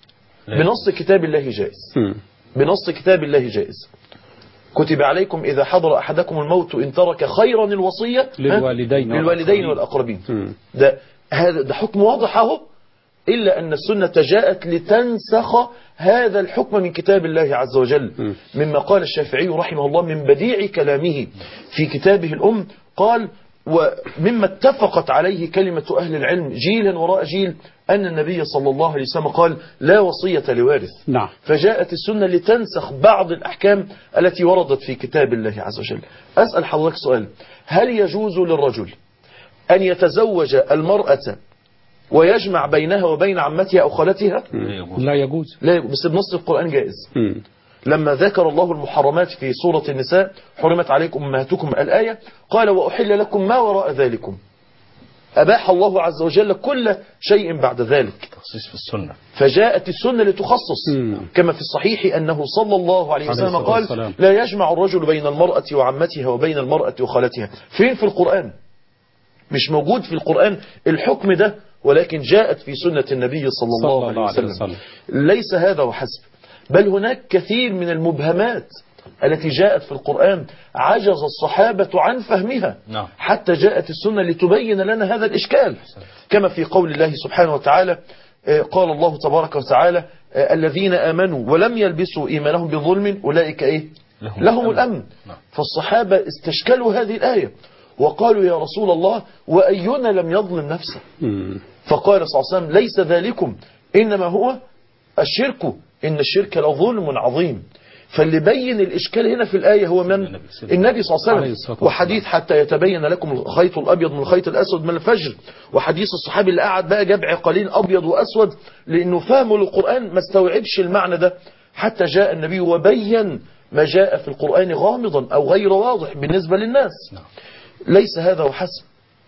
[SPEAKER 2] بنص كتاب الله جائز
[SPEAKER 1] مم.
[SPEAKER 2] بنص كتاب الله جائز كتب عليكم إذا حضر أحدكم الموت إن ترك خيرا الوصية ها؟
[SPEAKER 1] للوالدين
[SPEAKER 2] للوالدين والأقربين
[SPEAKER 1] مم.
[SPEAKER 2] ده هذا ده حكم واضح اهو إلا أن السنة جاءت لتنسخ هذا الحكم من كتاب الله عز وجل مما قال الشافعي رحمه الله من بديع كلامه في كتابه الأم قال ومما اتفقت عليه كلمة أهل العلم جيلا وراء جيل أن النبي صلى الله عليه وسلم قال لا وصية لوارث
[SPEAKER 1] نعم
[SPEAKER 2] فجاءت السنة لتنسخ بعض الأحكام التي وردت في كتاب الله عز وجل أسأل حضرتك سؤال هل يجوز للرجل أن يتزوج المرأة ويجمع بينها وبين عمتها أو خالتها
[SPEAKER 1] لا يجوز
[SPEAKER 2] لا يجوز، بس بنص القرآن جائز
[SPEAKER 1] مم.
[SPEAKER 2] لما ذكر الله المحرمات في سورة النساء حرمت عليكم أمهاتكم الآية قال وأحل لكم ما وراء ذلكم أباح الله عز وجل كل شيء بعد ذلك
[SPEAKER 4] تخصيص في السنة
[SPEAKER 2] فجاءت السنة لتخصص
[SPEAKER 1] مم.
[SPEAKER 2] كما في الصحيح أنه صلى الله عليه
[SPEAKER 1] عليه
[SPEAKER 2] وسلم
[SPEAKER 1] الصلاة
[SPEAKER 2] قال
[SPEAKER 1] والسلام.
[SPEAKER 2] لا يجمع الرجل بين المرأة وعمتها وبين المرأة وخالتها فين في القرآن مش موجود في القرآن الحكم ده ولكن جاءت في سنة النبي صلى الله, عليه وسلم ليس هذا وحسب بل هناك كثير من المبهمات التي جاءت في القرآن عجز الصحابة عن فهمها
[SPEAKER 4] نعم.
[SPEAKER 2] حتى جاءت السنة لتبين لنا هذا الإشكال كما في قول الله سبحانه وتعالى آه، قال الله تبارك وتعالى آه، الذين آمنوا ولم يلبسوا إيمانهم بظلم أولئك إيه
[SPEAKER 4] لهم
[SPEAKER 2] لهم
[SPEAKER 4] الأمن.
[SPEAKER 2] الأمن
[SPEAKER 4] نعم.
[SPEAKER 2] فالصحابة استشكلوا هذه الآية وقالوا يا رسول الله وأينا لم يظلم نفسه
[SPEAKER 1] مم.
[SPEAKER 2] فقال صلى الله عليه وسلم ليس ذلكم إنما هو الشرك إن الشرك لظلم عظيم فاللي بين الإشكال هنا في الآية هو من
[SPEAKER 4] النبي صلى الله
[SPEAKER 2] النبي صلى الله
[SPEAKER 1] عليه
[SPEAKER 2] عليه
[SPEAKER 1] الصلاة
[SPEAKER 2] وسلم وحديث حتى يتبين لكم الخيط الأبيض من الخيط الأسود من الفجر وحديث الصحابي اللي قعد بقى جاب عقالين أبيض وأسود لأنه فهمه للقرآن ما استوعبش المعنى ده حتى جاء النبي وبين ما جاء في القرآن غامضا أو غير واضح بالنسبة للناس ليس هذا وحسب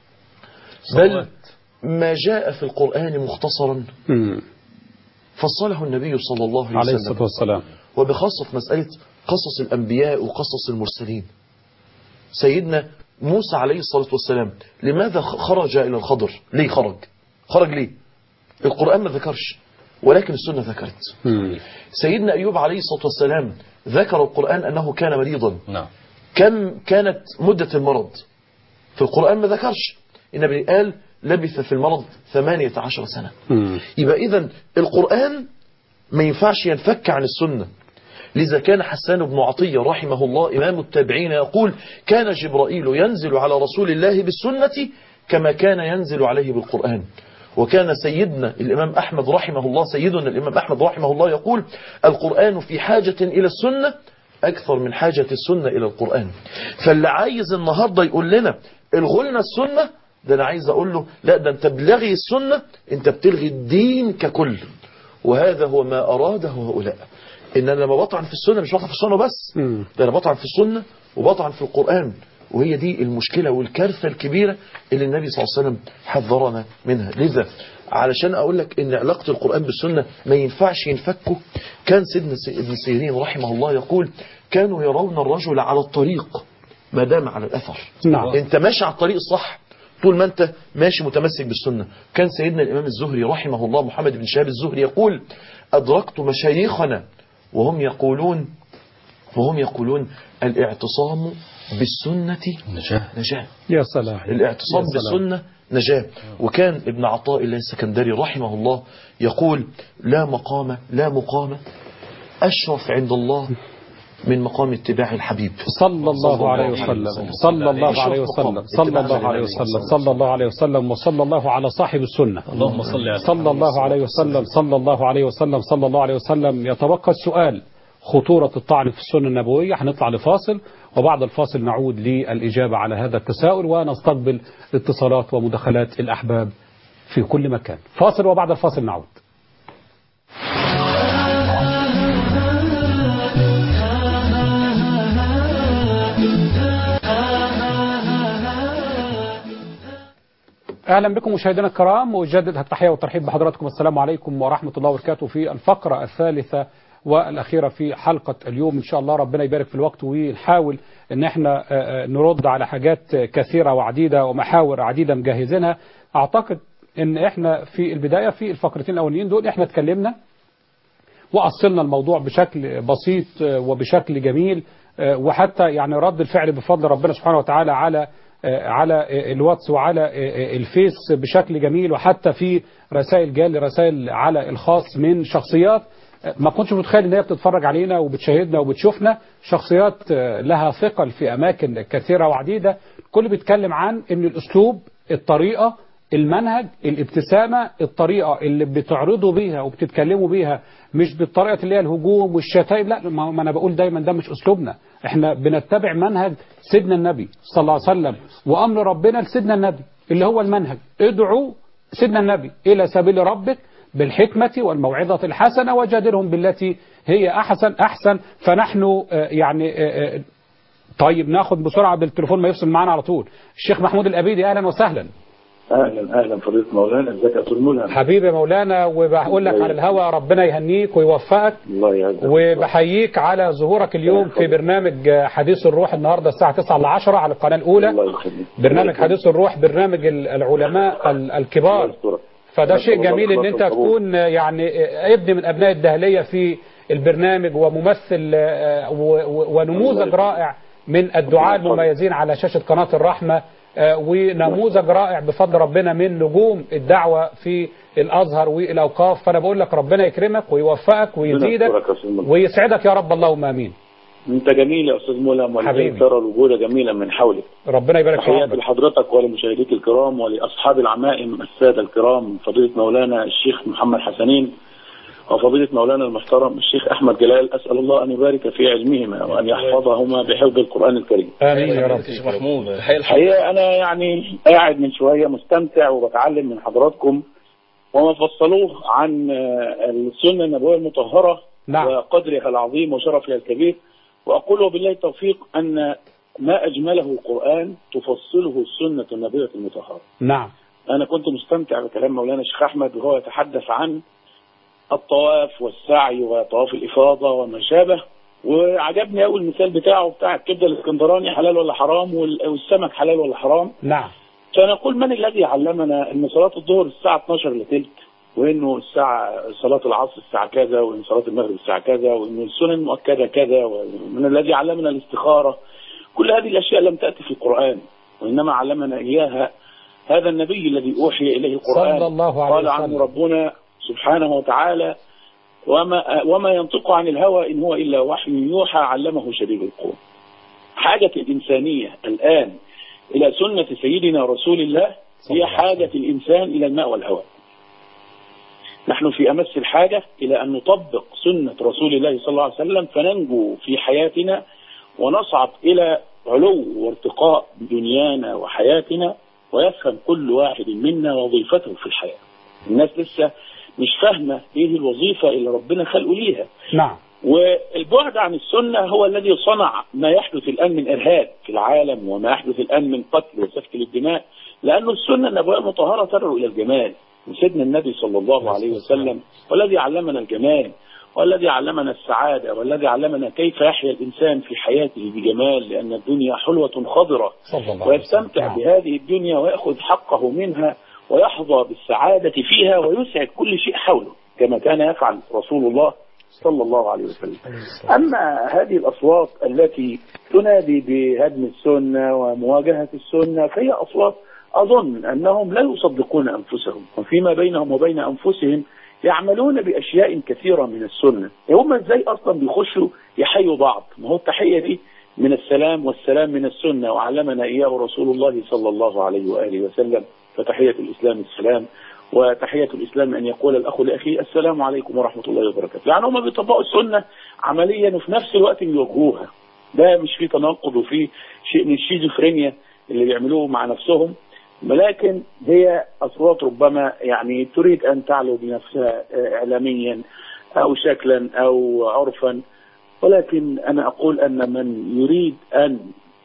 [SPEAKER 2] بل
[SPEAKER 4] صلوات.
[SPEAKER 2] ما جاء في القرآن مختصرا
[SPEAKER 1] مم.
[SPEAKER 2] فصله النبي صلى الله عليه
[SPEAKER 1] عليه
[SPEAKER 2] وسلم
[SPEAKER 1] الصلاة والسلام
[SPEAKER 2] وبخاصة في مسألة قصص الأنبياء وقصص المرسلين سيدنا موسى عليه الصلاة والسلام لماذا خرج إلى الخضر ليه خرج خرج ليه القرآن ما ذكرش ولكن السنة ذكرت
[SPEAKER 1] مم.
[SPEAKER 2] سيدنا أيوب عليه الصلاة والسلام ذكر القرآن أنه كان مريضا
[SPEAKER 4] نعم
[SPEAKER 2] كم كانت مدة المرض في القرآن ما ذكرش النبي قال لبث في المرض ثمانية عشر سنة
[SPEAKER 1] مم.
[SPEAKER 2] يبقى إذا القرآن ما ينفعش ينفك عن السنة لذا كان حسان بن عطية رحمه الله إمام التابعين يقول كان جبرائيل ينزل على رسول الله بالسنة كما كان ينزل عليه بالقرآن وكان سيدنا الإمام أحمد رحمه الله سيدنا الإمام أحمد رحمه الله يقول القرآن في حاجة إلى السنة أكثر من حاجة السنة إلى القرآن فاللي عايز النهاردة يقول لنا الغلنا السنة ده أنا عايز أقول له لا ده أنت بلغي السنة أنت بتلغي الدين ككل وهذا هو ما أراده هؤلاء إن أنا لما بطعن في السنة مش بطعن في السنة بس
[SPEAKER 1] مم.
[SPEAKER 2] ده أنا بطعن في السنة وبطعن في القرآن وهي دي المشكلة والكارثة الكبيرة اللي النبي صلى الله عليه وسلم حذرنا منها لذا علشان أقول لك إن علاقة القرآن بالسنة ما ينفعش ينفكوا كان سيدنا س- ابن سيرين رحمه الله يقول كانوا يرون الرجل على الطريق ما دام على الأثر
[SPEAKER 1] نعم.
[SPEAKER 2] انت ماشي على الطريق الصح طول ما انت ماشي متمسك بالسنة كان سيدنا الإمام الزهري رحمه الله محمد بن شهاب الزهري يقول أدركت مشايخنا وهم يقولون وهم يقولون الاعتصام بالسنة
[SPEAKER 4] نجاة
[SPEAKER 2] نجاة
[SPEAKER 1] يا سلام
[SPEAKER 2] الاعتصام
[SPEAKER 1] يا سلام.
[SPEAKER 2] بالسنة نجاة وكان ابن عطاء الله السكندري رحمه الله يقول لا مقام لا مقام أشرف عند الله من مقام اتباع الحبيب
[SPEAKER 1] صلى الله عليه وسلم صلى الله عليه وسلم صلى الله عليه وسلم صلى الله عليه وسلم وصلى الله على صاحب السنة
[SPEAKER 4] اللهم صل على
[SPEAKER 1] صلى الله عليه وسلم صلى الله عليه وسلم صلى الله عليه وسلم يتبقى السؤال خطورة الطعن في السنة النبوية هنطلع لفاصل وبعد الفاصل نعود للإجابة على هذا التساؤل ونستقبل اتصالات ومداخلات الأحباب في كل مكان فاصل وبعد الفاصل نعود اهلا بكم مشاهدينا الكرام واجدد التحيه والترحيب بحضراتكم السلام عليكم ورحمه الله وبركاته في الفقره الثالثه والاخيره في حلقه اليوم ان شاء الله ربنا يبارك في الوقت ونحاول ان احنا آه، آه، نرد على حاجات كثيره وعديده ومحاور عديده مجهزينها اعتقد ان احنا في البدايه في الفقرتين الاولانيين دول احنا اتكلمنا وأصلنا الموضوع بشكل بسيط آه، وبشكل جميل آه، وحتى يعني رد الفعل بفضل ربنا سبحانه وتعالى على آه، على آه، الواتس وعلى آه، آه، الفيس بشكل جميل وحتى في رسائل جالي رسائل على الخاص من شخصيات آه، ما كنتش متخيل ان هي بتتفرج علينا وبتشاهدنا وبتشوفنا شخصيات آه، لها ثقل في اماكن كثيره وعديده كل بيتكلم عن ان الاسلوب الطريقه المنهج الابتسامة الطريقة اللي بتعرضوا بيها وبتتكلموا بيها مش بالطريقة اللي هي الهجوم والشتائم لا ما ما أنا بقول دايما ده مش أسلوبنا احنا بنتبع منهج سيدنا النبي صلى الله عليه وسلم وأمر ربنا لسيدنا النبي اللي هو المنهج ادعوا سيدنا النبي إلى سبيل ربك بالحكمة والموعظة الحسنة وجادلهم بالتي هي أحسن أحسن فنحن آه، يعني آه، آه، طيب ناخد بسرعة بالتليفون ما يفصل معانا على طول الشيخ محمود الأبيدي أهلا وسهلا
[SPEAKER 7] اهلا اهلا فضيله مولانا ازيك يا استاذ ملهم
[SPEAKER 1] حبيبي مولانا وبقول لك على الهوا ربنا يهنيك ويوفقك
[SPEAKER 7] الله يعزك
[SPEAKER 1] وبحييك على ظهورك اليوم في برنامج حديث الروح النهارده الساعه 9 ل 10 على القناه الاولى
[SPEAKER 7] الله يخليك
[SPEAKER 1] برنامج حديث الروح برنامج ال- العلماء ال- الكبار
[SPEAKER 7] الله يسترك.
[SPEAKER 1] فده
[SPEAKER 7] نسأل
[SPEAKER 1] شيء
[SPEAKER 7] الله
[SPEAKER 1] جميل ان
[SPEAKER 7] الإخلاص
[SPEAKER 1] انت
[SPEAKER 7] والقبول.
[SPEAKER 1] تكون يعني ابن من ابناء الدهليه في البرنامج وممثل آه، و- و- ونموذج رائع من الدعاء المميزين على شاشه قناه الرحمه آه، ونموذج رائع بفضل ربنا من نجوم الدعوه في الازهر والاوقاف فانا بقول لك ربنا يكرمك ويوفقك ويزيدك
[SPEAKER 7] يسترك يا أستاذ ملهم.
[SPEAKER 1] ويسعدك يا رب اللهم امين
[SPEAKER 7] انت جميل يا استاذ ملهم
[SPEAKER 1] حبيبي.
[SPEAKER 7] والذي ترى الوجود جميلا من حولك
[SPEAKER 1] ربنا يبارك في
[SPEAKER 7] تحياتي
[SPEAKER 1] عمرك
[SPEAKER 7] لحضرتك ولمشاهديك الكرام ولاصحاب العمائم الساده الكرام فضيله مولانا الشيخ محمد حسنين وفضيلة مولانا المحترم الشيخ أحمد جلال أسأل الله أن يبارك في علمهما وأن يحفظهما بحفظ القرآن الكريم
[SPEAKER 1] امين يا رب
[SPEAKER 4] شيخ محمود تحية الحق
[SPEAKER 7] الحقيقة أنا يعني قاعد من شوية مستمتع وبتعلم من حضراتكم وما فصلوه عن آه، السنة النبوية المطهرة
[SPEAKER 1] نعم.
[SPEAKER 7] وقدرها العظيم وشرفها الكبير وأقول وبالله التوفيق أن ما أجمله القرآن تفصله السنة النبوية المطهرة
[SPEAKER 1] نعم
[SPEAKER 7] أنا كنت مستمتع بكلام مولانا الشيخ أحمد وهو يتحدث عن الطواف والسعي وطواف الإفاضة وما شابه وعجبني أول المثال بتاعه بتاع الكبدة الاسكندراني حلال ولا حرام وال- والسمك حلال ولا حرام
[SPEAKER 1] نعم
[SPEAKER 7] فنقول من الذي علمنا ان صلاه الظهر الساعه 12 الا تلت وانه الساعه صلاه العصر الساعه كذا وان صلاه المغرب الساعه كذا وان السنن المؤكده كذا ومن الذي علمنا الاستخاره كل هذه الاشياء لم تاتي في القران وانما علمنا اياها هذا النبي الذي اوحي اليه القران
[SPEAKER 1] صلى الله عليه
[SPEAKER 7] قال عنه
[SPEAKER 1] وسلم.
[SPEAKER 7] ربنا سبحانه وتعالى وما وما ينطق عن الهوى ان هو الا وحي يوحى علمه شديد القوى حاجه الانسانيه الان إلى سنة سيدنا رسول الله هي حاجة الإنسان إلى الماء والهواء نحن في أمس الحاجة إلى أن نطبق سنة رسول الله صلى الله عليه وسلم فننجو في حياتنا ونصعد إلى علو وارتقاء دنيانا وحياتنا ويفهم كل واحد منا وظيفته في الحياة الناس لسه مش فاهمة إيه الوظيفة اللي ربنا خلقه ليها
[SPEAKER 1] نعم
[SPEAKER 7] والبعد عن السنة هو الذي صنع ما يحدث الآن من إرهاب في العالم وما يحدث الآن من قتل وسفك للدماء لأن السنة النبوية المطهرة تدعو إلى الجمال وسيدنا النبي صلى الله عليه وسلم والذي علمنا الجمال والذي علمنا السعادة والذي علمنا كيف يحيا الإنسان في حياته بجمال لأن الدنيا حلوة خضرة
[SPEAKER 1] صلى الله عليه وسلم
[SPEAKER 7] ويستمتع
[SPEAKER 1] نعم.
[SPEAKER 7] بهذه الدنيا ويأخذ حقه منها ويحظى بالسعادة فيها ويسعد كل شيء حوله كما كان يفعل رسول الله صلى الله عليه وسلم أما هذه الأصوات التي تنادي بهدم السنة ومواجهة السنة فهي أصوات أظن أنهم لا يصدقون أنفسهم وفيما بينهم وبين أنفسهم يعملون بأشياء كثيرة من السنة هم ازاي أصلا بيخشوا يحيوا بعض ما هو التحية دي من السلام والسلام من السنة وعلمنا إياه رسول الله صلى الله عليه وآله وسلم فتحية الإسلام السلام وتحية الإسلام أن يقول الأخ لأخيه السلام عليكم ورحمة الله وبركاته يعني هم بيطبقوا السنة عمليا وفي نفس الوقت بيواجهوها ده مش فيه تناقض وفيه شيء من الشيزوفرينيا اللي بيعملوه مع نفسهم ولكن هي أصوات ربما يعني تريد أن تعلو بنفسها إعلاميا أو شكلا أو عرفا ولكن أنا أقول أن من يريد أن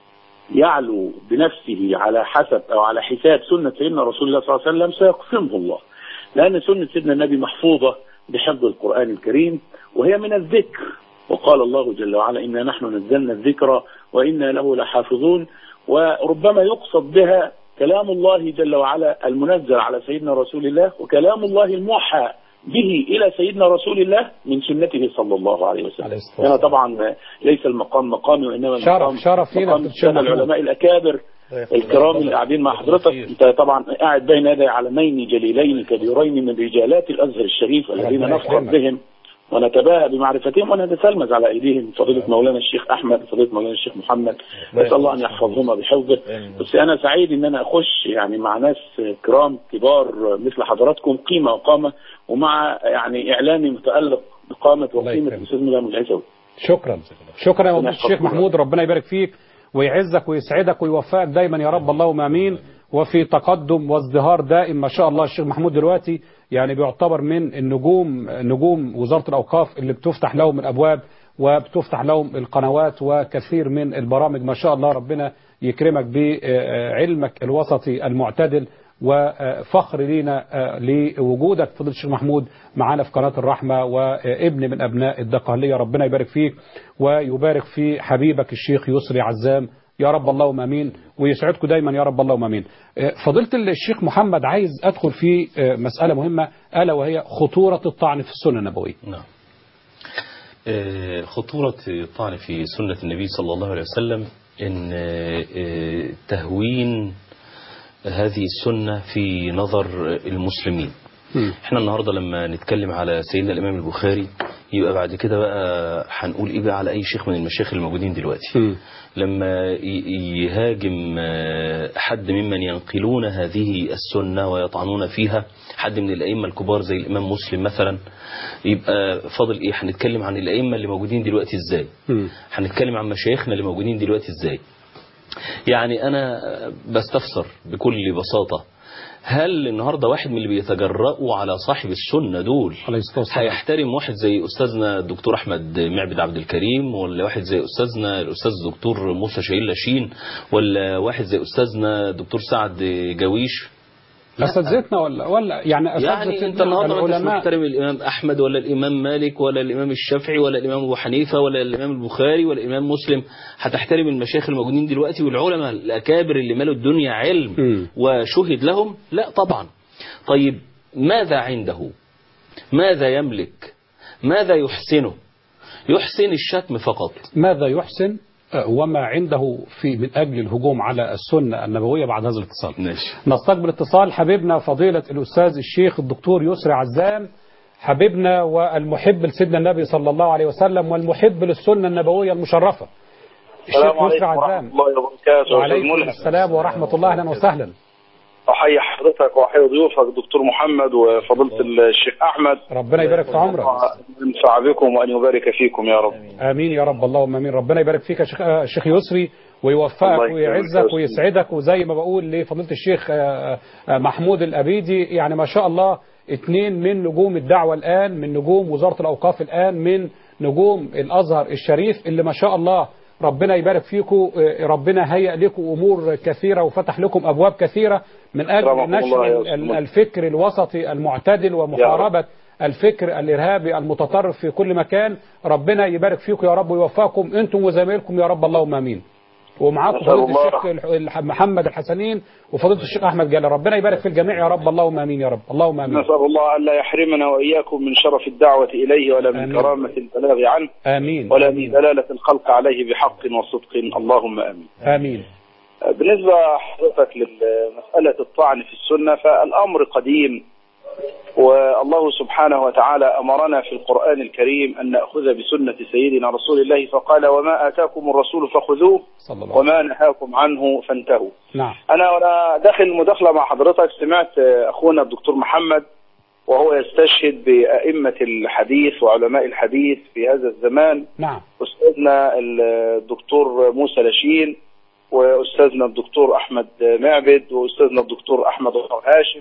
[SPEAKER 7] يعلو بنفسه على حسب أو على حساب سنة سيدنا رسول الله صلى الله عليه وسلم سيقسمه الله لأن سنة سيدنا النبي محفوظة بحفظ القرآن الكريم وهي من الذكر وقال الله جل وعلا إنا نحن نزلنا الذكر وإنا له لحافظون وربما يقصد بها كلام الله جل وعلا المنزل على سيدنا رسول الله وكلام الله الموحى به إلى سيدنا رسول الله من سنته صلى الله عليه وسلم
[SPEAKER 1] عليه الصلاة
[SPEAKER 7] هنا طبعا ليس المقام مقامي وإنما
[SPEAKER 1] شرف-
[SPEAKER 7] المقام
[SPEAKER 1] شرف لينا
[SPEAKER 7] مقام
[SPEAKER 1] في الشيخ
[SPEAKER 7] السادة
[SPEAKER 1] محمود.
[SPEAKER 7] العلماء الأكابر الكرام اللي قاعدين مع حضرتك انت طبعا قاعد بين يدي علمين جليلين كبيرين من رجالات الازهر الشريف الذين
[SPEAKER 1] ربنا
[SPEAKER 7] نفخر
[SPEAKER 1] يكرمك.
[SPEAKER 7] بهم ونتباهى بمعرفتهم ونتسلمز على ايديهم فضيله مولانا الشيخ احمد فضيله مولانا الشيخ محمد نسال الله ان يحفظهما بحفظه بس انا سعيد ان انا اخش يعني مع ناس كرام كبار مثل حضراتكم قيمه وقامه ومع يعني اعلامي متالق بقامه
[SPEAKER 1] الله
[SPEAKER 7] وقيمه
[SPEAKER 1] يكرمك.
[SPEAKER 7] الاستاذ ملهم العيسوي
[SPEAKER 1] شكرا شكرا يا
[SPEAKER 7] ربنا
[SPEAKER 1] فضيلة الشيخ
[SPEAKER 7] يحفظك.
[SPEAKER 1] محمود ربنا يبارك فيك ويعزك ويسعدك ويوفقك دايما يا رب اللهم امين وفي تقدم وازدهار دائم ما شاء الله الشيخ محمود دلوقتي يعني بيعتبر من النجوم نجوم وزارة الأوقاف اللي بتفتح لهم الأبواب وبتفتح لهم القنوات وكثير من البرامج ما شاء الله ربنا يكرمك بعلمك الوسطي المعتدل وفخر لينا لوجودك فضيلة الشيخ محمود معانا في قناة الرحمة وابن من أبناء الدقهلية ربنا يبارك فيك ويبارك في حبيبك الشيخ يسري عزام يا رب اللهم امين ويسعدكم دايما يا رب اللهم امين فضيله الشيخ محمد عايز ادخل في مساله مهمه الا وهي خطوره الطعن في السنه النبويه
[SPEAKER 4] نعم آه، خطورة الطعن في سنة النبي صلى الله عليه وسلم ان آه، تهوين هذه السنة في نظر المسلمين احنا النهاردة لما نتكلم على سيدنا الامام البخاري يبقى بعد كده بقى هنقول ايه بقى على اي شيخ من المشايخ الموجودين دلوقتي
[SPEAKER 1] مم.
[SPEAKER 4] لما ي- يهاجم آه، حد ممن ينقلون هذه السنة ويطعنون فيها حد من الأئمة الكبار زي الإمام مسلم مثلا يبقى فاضل إيه هنتكلم عن الأئمة اللي موجودين دلوقتي إزاي
[SPEAKER 1] مم.
[SPEAKER 4] هنتكلم عن مشايخنا اللي موجودين دلوقتي إزاي يعني أنا بستفسر بكل بساطة هل النهاردة واحد من اللي بيتجرأوا على صاحب السنة دول
[SPEAKER 1] عليه الصلاه والسلام
[SPEAKER 4] هيحترم واحد زي استاذنا الدكتور احمد معبد عبد الكريم ولا واحد زي استاذنا الاستاذ الدكتور موسى شاهين لاشين ولا واحد زي استاذنا الدكتور سعد جويش
[SPEAKER 1] اساتذتنا ولا ولا يعني
[SPEAKER 4] يعني انت
[SPEAKER 1] اساتذتنا
[SPEAKER 4] النهارده ما انتش
[SPEAKER 1] العلماء
[SPEAKER 4] محترم الامام احمد ولا الامام مالك ولا الامام الشافعي ولا الامام ابو حنيفه ولا الامام البخاري ولا الامام مسلم هتحترم المشايخ الموجودين دلوقتي والعلماء الاكابر اللي مالوا الدنيا علم
[SPEAKER 1] مم.
[SPEAKER 4] وشهد لهم لا طبعا طيب ماذا عنده ماذا يملك ماذا يحسنه يحسن الشتم فقط
[SPEAKER 1] ماذا يحسن آه، وما عنده في من اجل الهجوم على السنه النبويه بعد هذا الاتصال
[SPEAKER 4] ماشي
[SPEAKER 1] نستقبل اتصال حبيبنا فضيلة الأستاذ الشيخ الدكتور يسري عزام حبيبنا والمحب لسيدنا النبي صلى الله عليه وسلم والمحب للسنة النبوية المشرفة
[SPEAKER 8] السلام
[SPEAKER 1] الشيخ يسري
[SPEAKER 8] عليكم ورحمة
[SPEAKER 1] عزام
[SPEAKER 8] الله وبركاته
[SPEAKER 1] وعليكم
[SPEAKER 8] أستاذ ملهم
[SPEAKER 1] السلام ورحمة الله أهلا وسهلا
[SPEAKER 8] أحيي حضرتك وأحيي ضيوفك دكتور محمد وفضيلة الشيخ أحمد
[SPEAKER 1] ربنا يبارك في عمرك
[SPEAKER 8] ينفع بكم وأن يبارك فيكم يا رب
[SPEAKER 1] آمين يا رب اللهم آمين ربنا يبارك فيك يا شيخ آه، شيخ يسري ويوفقك
[SPEAKER 8] الله يكرمك يا
[SPEAKER 1] ويعزك
[SPEAKER 8] أستاذ.
[SPEAKER 1] ويسعدك وزي ما بقول لفضيلة الشيخ آه، آه، محمود الأبيدي يعني ما شاء الله اثنين من نجوم الدعوة الآن من نجوم وزارة الأوقاف الآن من نجوم الأزهر الشريف اللي ما شاء الله ربنا يبارك فيكم آه، ربنا هيأ لكم أمور كثيرة وفتح لكم أبواب كثيرة من أجل
[SPEAKER 8] أكرمكم الله يا
[SPEAKER 1] نشر
[SPEAKER 8] أستاذ.
[SPEAKER 1] ال- الفكر الوسطي المعتدل ومحاربة الفكر الإرهابي المتطرف في كل مكان ربنا يبارك فيكم يا رب ويوفقكم أنتم وزمايلكم يا رب اللهم آمين ومعاكم
[SPEAKER 8] نسأل
[SPEAKER 1] فضيلة
[SPEAKER 8] الله.
[SPEAKER 1] الشيخ الح- الح- محمد الحسنين وفضيلة الشيخ أحمد جلال ربنا يبارك في الجميع يا رب اللهم آمين يا رب اللهم آمين
[SPEAKER 8] نسأل الله أن لا يحرمنا وإياكم من شرف الدعوة إليه ولا من
[SPEAKER 1] آمين.
[SPEAKER 8] كرامة البلاغ عنه
[SPEAKER 1] آمين
[SPEAKER 8] ولا من
[SPEAKER 1] آمين
[SPEAKER 8] دلالة الخلق عليه بحق وصدق اللهم آمين
[SPEAKER 1] آمين
[SPEAKER 8] بالنسبة حضرتك لمسألة الطعن في السنة فالأمر قديم والله سبحانه وتعالى أمرنا في القرآن الكريم أن نأخذ بسنة سيدنا رسول الله فقال وما آتاكم الرسول فخذوه
[SPEAKER 1] صلى الله عليه
[SPEAKER 8] وما نهاكم عنه فانتهوا
[SPEAKER 1] وسلم. نعم
[SPEAKER 8] أنا وأنا داخل المداخلة مع حضرتك سمعت أخونا الدكتور محمد وهو يستشهد بأئمة الحديث وعلماء الحديث في هذا الزمان
[SPEAKER 1] نعم
[SPEAKER 8] أستاذنا الدكتور موسى لاشين وأستاذنا الدكتور أحمد معبد وأستاذنا الدكتور أحمد عمر هاشم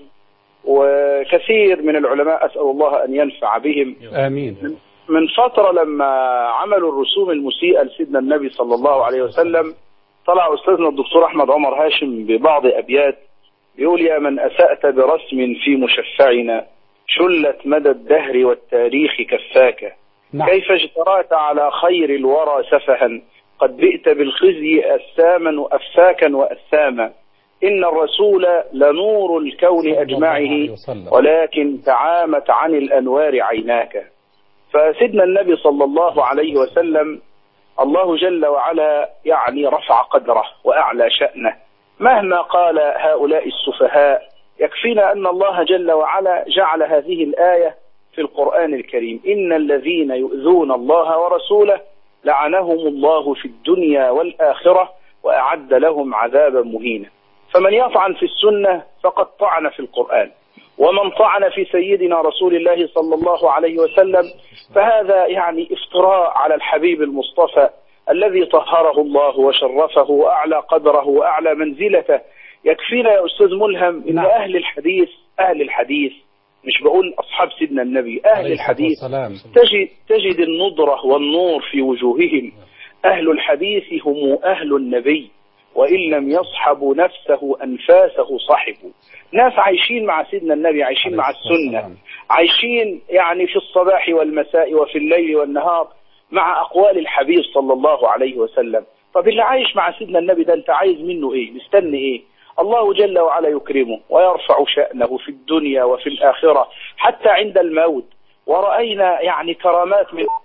[SPEAKER 8] وكثير من العلماء أسأل الله أن ينفع بهم
[SPEAKER 1] امين
[SPEAKER 8] من فترة لما عملوا الرسوم المسيئة لسيدنا النبي صلى الله عليه وسلم طلع أستاذنا الدكتور أحمد عمر هاشم ببعض أبيات يقول يا من أسأت برسم في مشفعنا شلت مدى الدهر والتاريخ كفاك
[SPEAKER 1] نعم
[SPEAKER 8] كيف اجترأت على خير الورى سفها قد بئت بالخزي أساما وأفاكا وأثاما إن الرسول لنور الكون
[SPEAKER 1] صلى الله
[SPEAKER 8] أجمعه
[SPEAKER 1] عليه وسلم.
[SPEAKER 8] ولكن تعامت عن الأنوار عيناك فسيدنا النبي صلى الله عليه وسلم الله جل وعلا يعني رفع قدره وأعلى شأنه مهما قال هؤلاء السفهاء يكفينا أن الله جل وعلا جعل هذه الآية في القرآن الكريم إن الذين يؤذون الله ورسوله لعنهم الله في الدنيا والآخرة وأعد لهم عذابا مهينا فمن يطعن في السنة فقد طعن في القرآن ومن طعن في سيدنا رسول الله صلى الله عليه وسلم فهذا يعني افتراء على الحبيب المصطفى الذي طهره الله وشرفه وأعلى قدره وأعلى منزلته يكفينا يا أستاذ ملهم إن
[SPEAKER 1] نعم.
[SPEAKER 8] أهل الحديث أهل الحديث مش بقول أصحاب سيدنا النبي أهل
[SPEAKER 1] عليه الصلاة
[SPEAKER 8] الحديث
[SPEAKER 1] والسلام.
[SPEAKER 8] تجد, تجد النضرة والنور في وجوههم أهل الحديث هم أهل النبي وإن لم يصحبوا نفسه أنفاسه صحبوا ناس عايشين مع سيدنا النبي عايشين
[SPEAKER 1] عليه
[SPEAKER 8] مع
[SPEAKER 1] الصلاة
[SPEAKER 8] السنة
[SPEAKER 1] والسلام.
[SPEAKER 8] عايشين يعني في الصباح والمساء وفي الليل والنهار مع أقوال الحبيب صلى الله عليه وسلم طب اللي عايش مع سيدنا النبي ده أنت عايز منه إيه مستني إيه الله جل وعلا يكرمه ويرفع شأنه في الدنيا وفي الآخرة حتى عند الموت ورأينا يعني كرامات من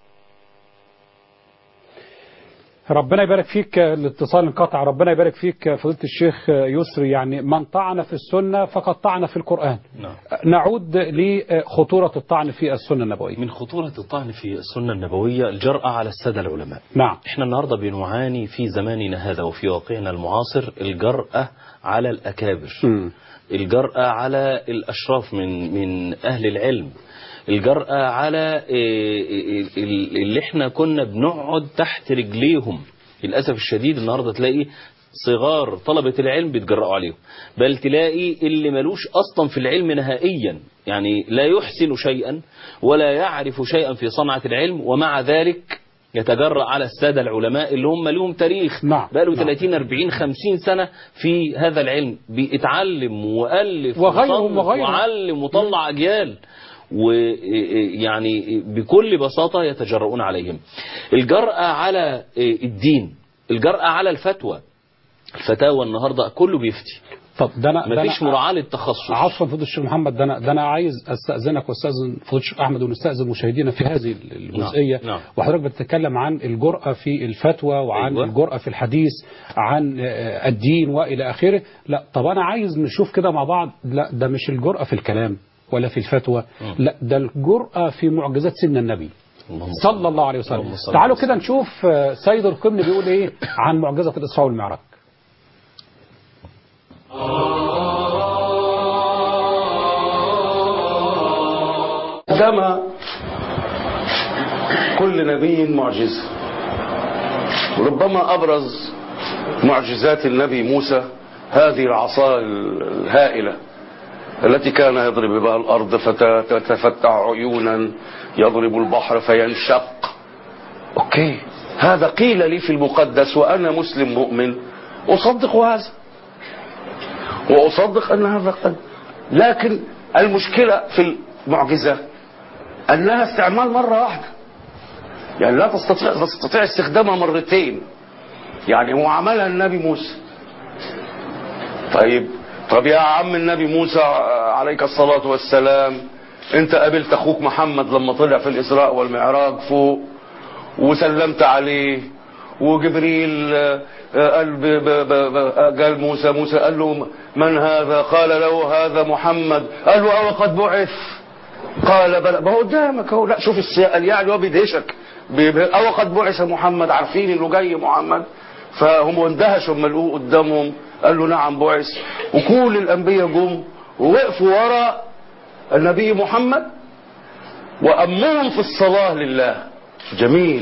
[SPEAKER 1] ربنا يبارك فيك الاتصال انقطع ربنا يبارك فيك فضيلة الشيخ يسري يعني من طعن في السنة فقد طعن في القرآن
[SPEAKER 4] نعم.
[SPEAKER 1] نعود لخطورة الطعن في السنة النبوية
[SPEAKER 4] من خطورة الطعن في السنة النبوية الجرأة على السادة العلماء
[SPEAKER 1] نعم
[SPEAKER 4] احنا النهاردة بنعاني في زماننا هذا وفي واقعنا المعاصر الجرأة على الأكابر
[SPEAKER 1] مم.
[SPEAKER 4] الجرأة على الأشراف من من أهل العلم الجرأة على إيه، إيه، إيه، اللي احنا كنا بنقعد تحت رجليهم للأسف الشديد النهاردة تلاقي صغار طلبة العلم بيتجرأوا عليهم بل تلاقي اللي ملوش أصلا في العلم نهائيا يعني لا يحسن شيئا ولا يعرف شيئا في صنعة العلم ومع ذلك يتجرأ على السادة العلماء اللي هم لهم تاريخ
[SPEAKER 1] نعم.
[SPEAKER 4] بقاله
[SPEAKER 1] نعم.
[SPEAKER 4] 30 40 50 سنة في هذا العلم بيتعلم وألف
[SPEAKER 1] وغيرهم
[SPEAKER 4] وصنف
[SPEAKER 1] وغيرهم.
[SPEAKER 4] وعلم وطلع أجيال ويعني بكل بساطة يتجرؤون عليهم الجرأة على الدين الجرأة على الفتوى الفتاوى النهاردة كله بيفتي
[SPEAKER 1] طب ده انا ده
[SPEAKER 4] مفيش
[SPEAKER 1] أنا-
[SPEAKER 4] مراعاة للتخصص
[SPEAKER 1] عفوا فضيلة الشيخ محمد ده انا ده انا عايز استاذنك واستاذن فضيلة الشيخ احمد ونستاذن مشاهدينا في هذه الجزئيه
[SPEAKER 4] نعم، نعم.
[SPEAKER 1] وحضرتك بتتكلم عن الجرأه في الفتوى وعن
[SPEAKER 4] أيوة.
[SPEAKER 1] الجرأه في الحديث عن آه، الدين والى اخره لا طب انا عايز نشوف كده مع بعض لا ده مش الجرأه في الكلام ولا في الفتوى لا ده الجرأه في معجزات سيدنا النبي
[SPEAKER 4] اللهم
[SPEAKER 1] صلى الله عليه وسلم
[SPEAKER 4] اللهم صل
[SPEAKER 1] تعالوا
[SPEAKER 4] وسلم.
[SPEAKER 1] كده نشوف آه، سيد القمني بيقول ايه عن معجزه الاسراء والمعراج
[SPEAKER 9] قدم كل نبي معجزة وربما أبرز معجزات النبي موسى هذه العصا الهائلة التي كان يضرب بها الأرض فتتفتح عيونا يضرب البحر فينشق أوكي هذا قيل لي في المقدس وأنا مسلم مؤمن أصدق هذا وأصدق أن هذا قد لكن المشكلة في المعجزة أنها استعمال مرة واحدة يعني لا تستطيع تستطيع استخدامها مرتين يعني هو عملها النبي موسى طيب طب يا عم النبي موسى عليك الصلاة والسلام انت قابلت اخوك محمد لما طلع في الاسراء والمعراج فوق وسلمت عليه وجبريل آه، آه، قال ب- ب- ب- ب- قال موسى موسى قال له من هذا قال له هذا محمد قال له أو قد بعث قال بلى ما هو قدامك اهو لا شوف السياق قال يعني هو بيدهشك بي- بي- أو قد بعث محمد عارفين انه جاي محمد فهم اندهشوا لما لقوه قدامهم قال له نعم بعث وكل الانبياء جم ووقفوا ورا النبي محمد وأمهم في الصلاة لله جميل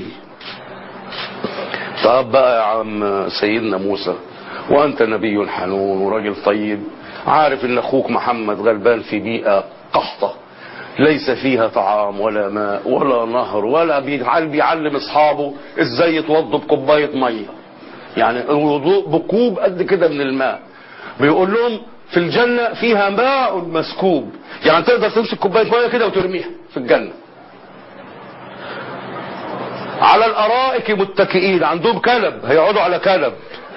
[SPEAKER 9] طب بقى يا عم سيدنا موسى وأنت نبي حنون وراجل طيب عارف إن أخوك محمد غلبان في بيئة قحطة ليس فيها طعام ولا ماء ولا نهر ولا بيعل- بيعلم أصحابه إزاي يتوضوا بكوباية مية يعني الوضوء بكوب قد كده من الماء بيقول لهم في الجنة فيها ماء مسكوب يعني تقدر تمسك كوباية مية كده وترميها في الجنة على الأرائك متكئين عندهم كلب هيقعدوا على كلب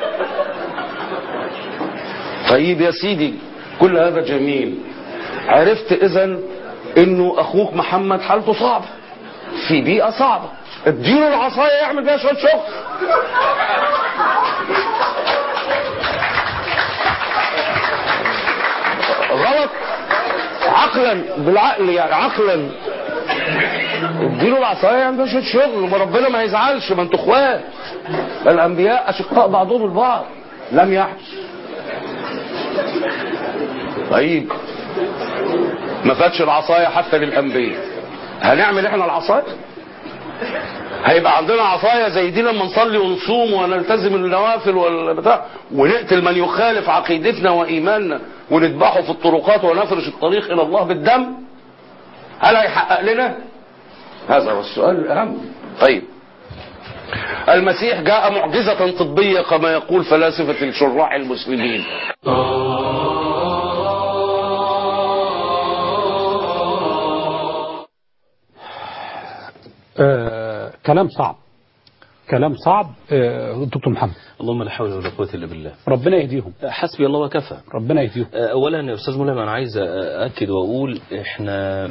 [SPEAKER 9] طيب يا سيدي كل هذا جميل عرفت إذا إنه أخوك محمد حالته صعبة في بيئة صعبة اديله العصاية يعمل بيها شوية شغل غلط عقلا بالعقل يعني عقلا اديله العصايه يعمل بيها شويه شغل وربنا ما يزعلش ما انتوا اخوات الانبياء اشقاء بعضهم البعض لم يحدث طيب ما فاتش العصايه حتى للانبياء هنعمل احنا العصايه هيبقى عندنا عصايه زي دي لما نصلي ونصوم ونلتزم النوافل والبتاع ونقتل من يخالف عقيدتنا وايماننا ونذبحه في الطرقات ونفرش الطريق الى الله بالدم هل هيحقق لنا هذا هو السؤال الاهم طيب المسيح جاء معجزة طبية كما يقول فلاسفة الشراح المسلمين
[SPEAKER 1] آه كلام صعب كلام صعب آه دكتور محمد
[SPEAKER 4] اللهم لا حول ولا قوة إلا بالله
[SPEAKER 1] ربنا يهديهم
[SPEAKER 4] حسبي الله وكفى
[SPEAKER 1] ربنا يهديهم
[SPEAKER 4] اولا يا استاذ ملهم انا عايز ااكد واقول احنا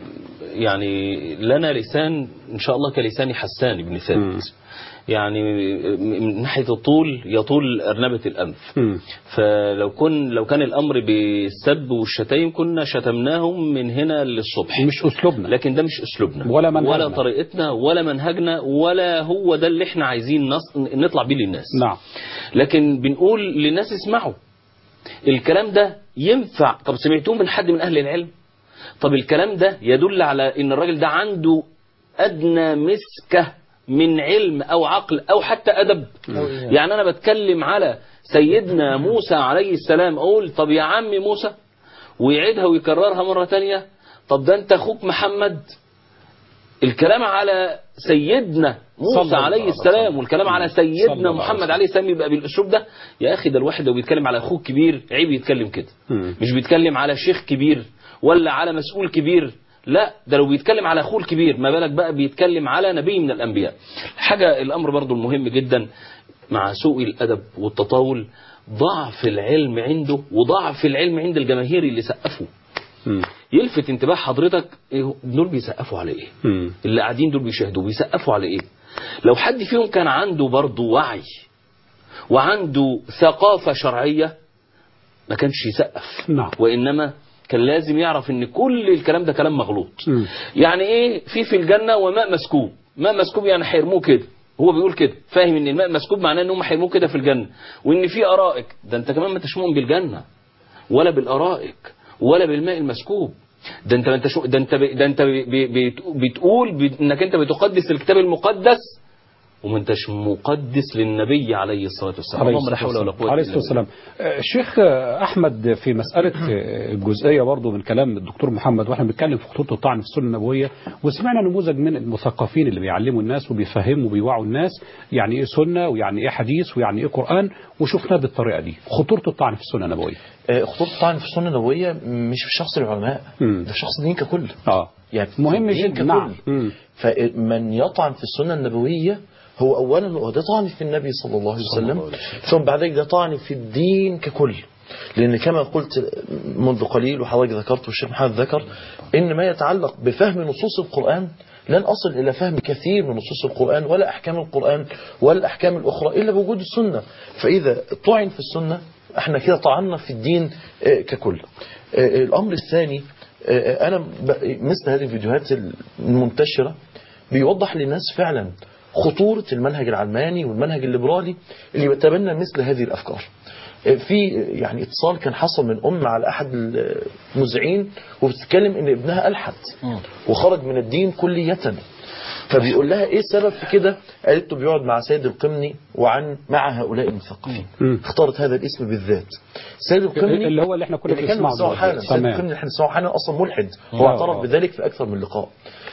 [SPEAKER 4] يعني لنا لسان ان شاء الله كلسان حسان بن ثابت يعني من ناحيه الطول يطول ارنبه الانف
[SPEAKER 1] مم.
[SPEAKER 4] فلو كن لو كان الامر بالسب والشتايم كنا شتمناهم من هنا للصبح
[SPEAKER 1] مش اسلوبنا
[SPEAKER 4] لكن ده مش اسلوبنا
[SPEAKER 1] ولا منهجنا.
[SPEAKER 4] ولا طريقتنا ولا منهجنا ولا هو ده اللي احنا عايزين نص... نطلع بيه للناس
[SPEAKER 1] نعم
[SPEAKER 4] لكن بنقول للناس اسمعوا الكلام ده ينفع طب سمعتوه من حد من أهل العلم طب الكلام ده يدل على ان الراجل ده عنده أدنى مسكة من علم أو عقل أو حتى أدب يعني أنا بتكلم على سيدنا موسى عليه السلام أقول طب يا عم موسى ويعيدها ويكررها مرة تانية طب ده أنت أخوك محمد الكلام على سيدنا
[SPEAKER 1] صلى
[SPEAKER 4] موسى
[SPEAKER 1] الله
[SPEAKER 4] عليه
[SPEAKER 1] عليه
[SPEAKER 4] السلام
[SPEAKER 1] وسلم.
[SPEAKER 4] والكلام على
[SPEAKER 1] صلى
[SPEAKER 4] سيدنا
[SPEAKER 1] الله عليه
[SPEAKER 4] محمد
[SPEAKER 1] وسلم.
[SPEAKER 4] عليه السلام يبقى بالاسلوب ده يا اخي ده الواحد لو بيتكلم على اخوه كبير عيب يتكلم كده
[SPEAKER 1] مم.
[SPEAKER 4] مش بيتكلم على شيخ كبير ولا على مسؤول كبير لا ده لو بيتكلم على اخوه الكبير ما بالك بقى بيتكلم على نبي من الانبياء حاجه الامر برضو المهم جدا مع سوء الادب والتطاول ضعف العلم عنده وضعف العلم عند الجماهير اللي سقفوا
[SPEAKER 1] مم.
[SPEAKER 4] يلفت انتباه حضرتك إيه دول بيسقفوا على ايه
[SPEAKER 1] مم.
[SPEAKER 4] اللي قاعدين دول بيشاهدوا بيسقفوا على ايه لو حد فيهم كان عنده برضه وعي وعنده ثقافة شرعية ما كانش يسقف
[SPEAKER 1] نعم.
[SPEAKER 4] وإنما كان لازم يعرف ان كل الكلام ده كلام مغلوط
[SPEAKER 1] مم.
[SPEAKER 4] يعني ايه في في الجنة وماء مسكوب ماء مسكوب يعني هيرموه كده هو بيقول كده فاهم ان الماء مسكوب معناه ان هم هيرموه كده في الجنة وان في ارائك ده انت كمان ما انتش مؤمن بالجنة ولا بالارائك ولا بالماء المسكوب ده انت ما انتش ده انت ب- ده انت ب- ب- بت- بتقول ب- انك انت بتقدس الكتاب المقدس وما انتش مقدس للنبي عليه الصلاه والسلام
[SPEAKER 1] عليه
[SPEAKER 4] اللهم لا
[SPEAKER 1] الصلاة
[SPEAKER 4] حول ولا
[SPEAKER 1] والسلام.
[SPEAKER 4] قوه
[SPEAKER 1] عليه
[SPEAKER 4] الا
[SPEAKER 1] الصلاة
[SPEAKER 4] بالله
[SPEAKER 1] والسلام آه، الشيخ آه، أحمد في مسألة آه، الجزئية برضو من كلام الدكتور محمد واحنا بنتكلم في خطوط الطعن في السنة النبوية وسمعنا نموذج من المثقفين اللي بيعلموا الناس وبيفهموا وبيوعوا الناس يعني إيه سنة ويعني إيه حديث ويعني إيه قرآن وشفناه بالطريقة دي خطورة الطعن في السنة النبوية
[SPEAKER 2] آه، خطوط الطعن في السنة النبوية مش في شخص العلماء
[SPEAKER 1] مم.
[SPEAKER 2] ده في شخص الدين ككل
[SPEAKER 1] اه
[SPEAKER 2] يعني في
[SPEAKER 1] مهم
[SPEAKER 2] الدين
[SPEAKER 1] جدا
[SPEAKER 2] ككل.
[SPEAKER 1] نعم مم.
[SPEAKER 2] فمن يطعن في السنة النبوية هو أولا هو ده طعن في النبي صلى الله عليه وسلم ثم بعد ذلك ده طعن في الدين ككل لأن كما قلت منذ قليل وحضرتك ذكرت والشيخ محمد ذكر إن ما يتعلق بفهم نصوص القرآن لن أصل إلى فهم كثير من نصوص القرآن ولا أحكام القرآن ولا الأحكام الأخرى إلا بوجود السنة فإذا طعن في السنة احنا كده طعنا في الدين آه، ككل آه، الأمر الثاني آه، أنا ب- مثل هذه الفيديوهات المنتشرة بيوضح للناس فعلا خطورة المنهج العلماني والمنهج الليبرالي اللي يتبنى مثل هذه الأفكار في يعني اتصال كان حصل من أم على أحد المذيعين وبتتكلم إن ابنها ألحد وخرج من الدين كلية فبيقول لها إيه السبب في كده قالت له بيقعد مع سيد القمني وعن مع هؤلاء المثقفين اختارت هذا الاسم بالذات سيد القمني
[SPEAKER 1] اللي هو اللي احنا كنا
[SPEAKER 2] اللي كان
[SPEAKER 1] بنسمعه
[SPEAKER 2] بنسمعه حالا
[SPEAKER 1] دلوقتي.
[SPEAKER 2] سيد
[SPEAKER 1] تمام.
[SPEAKER 2] القمني اللي احنا بنسمعه حالا أصلا ملحد هو
[SPEAKER 1] آه.
[SPEAKER 2] اعترف بذلك في أكثر من لقاء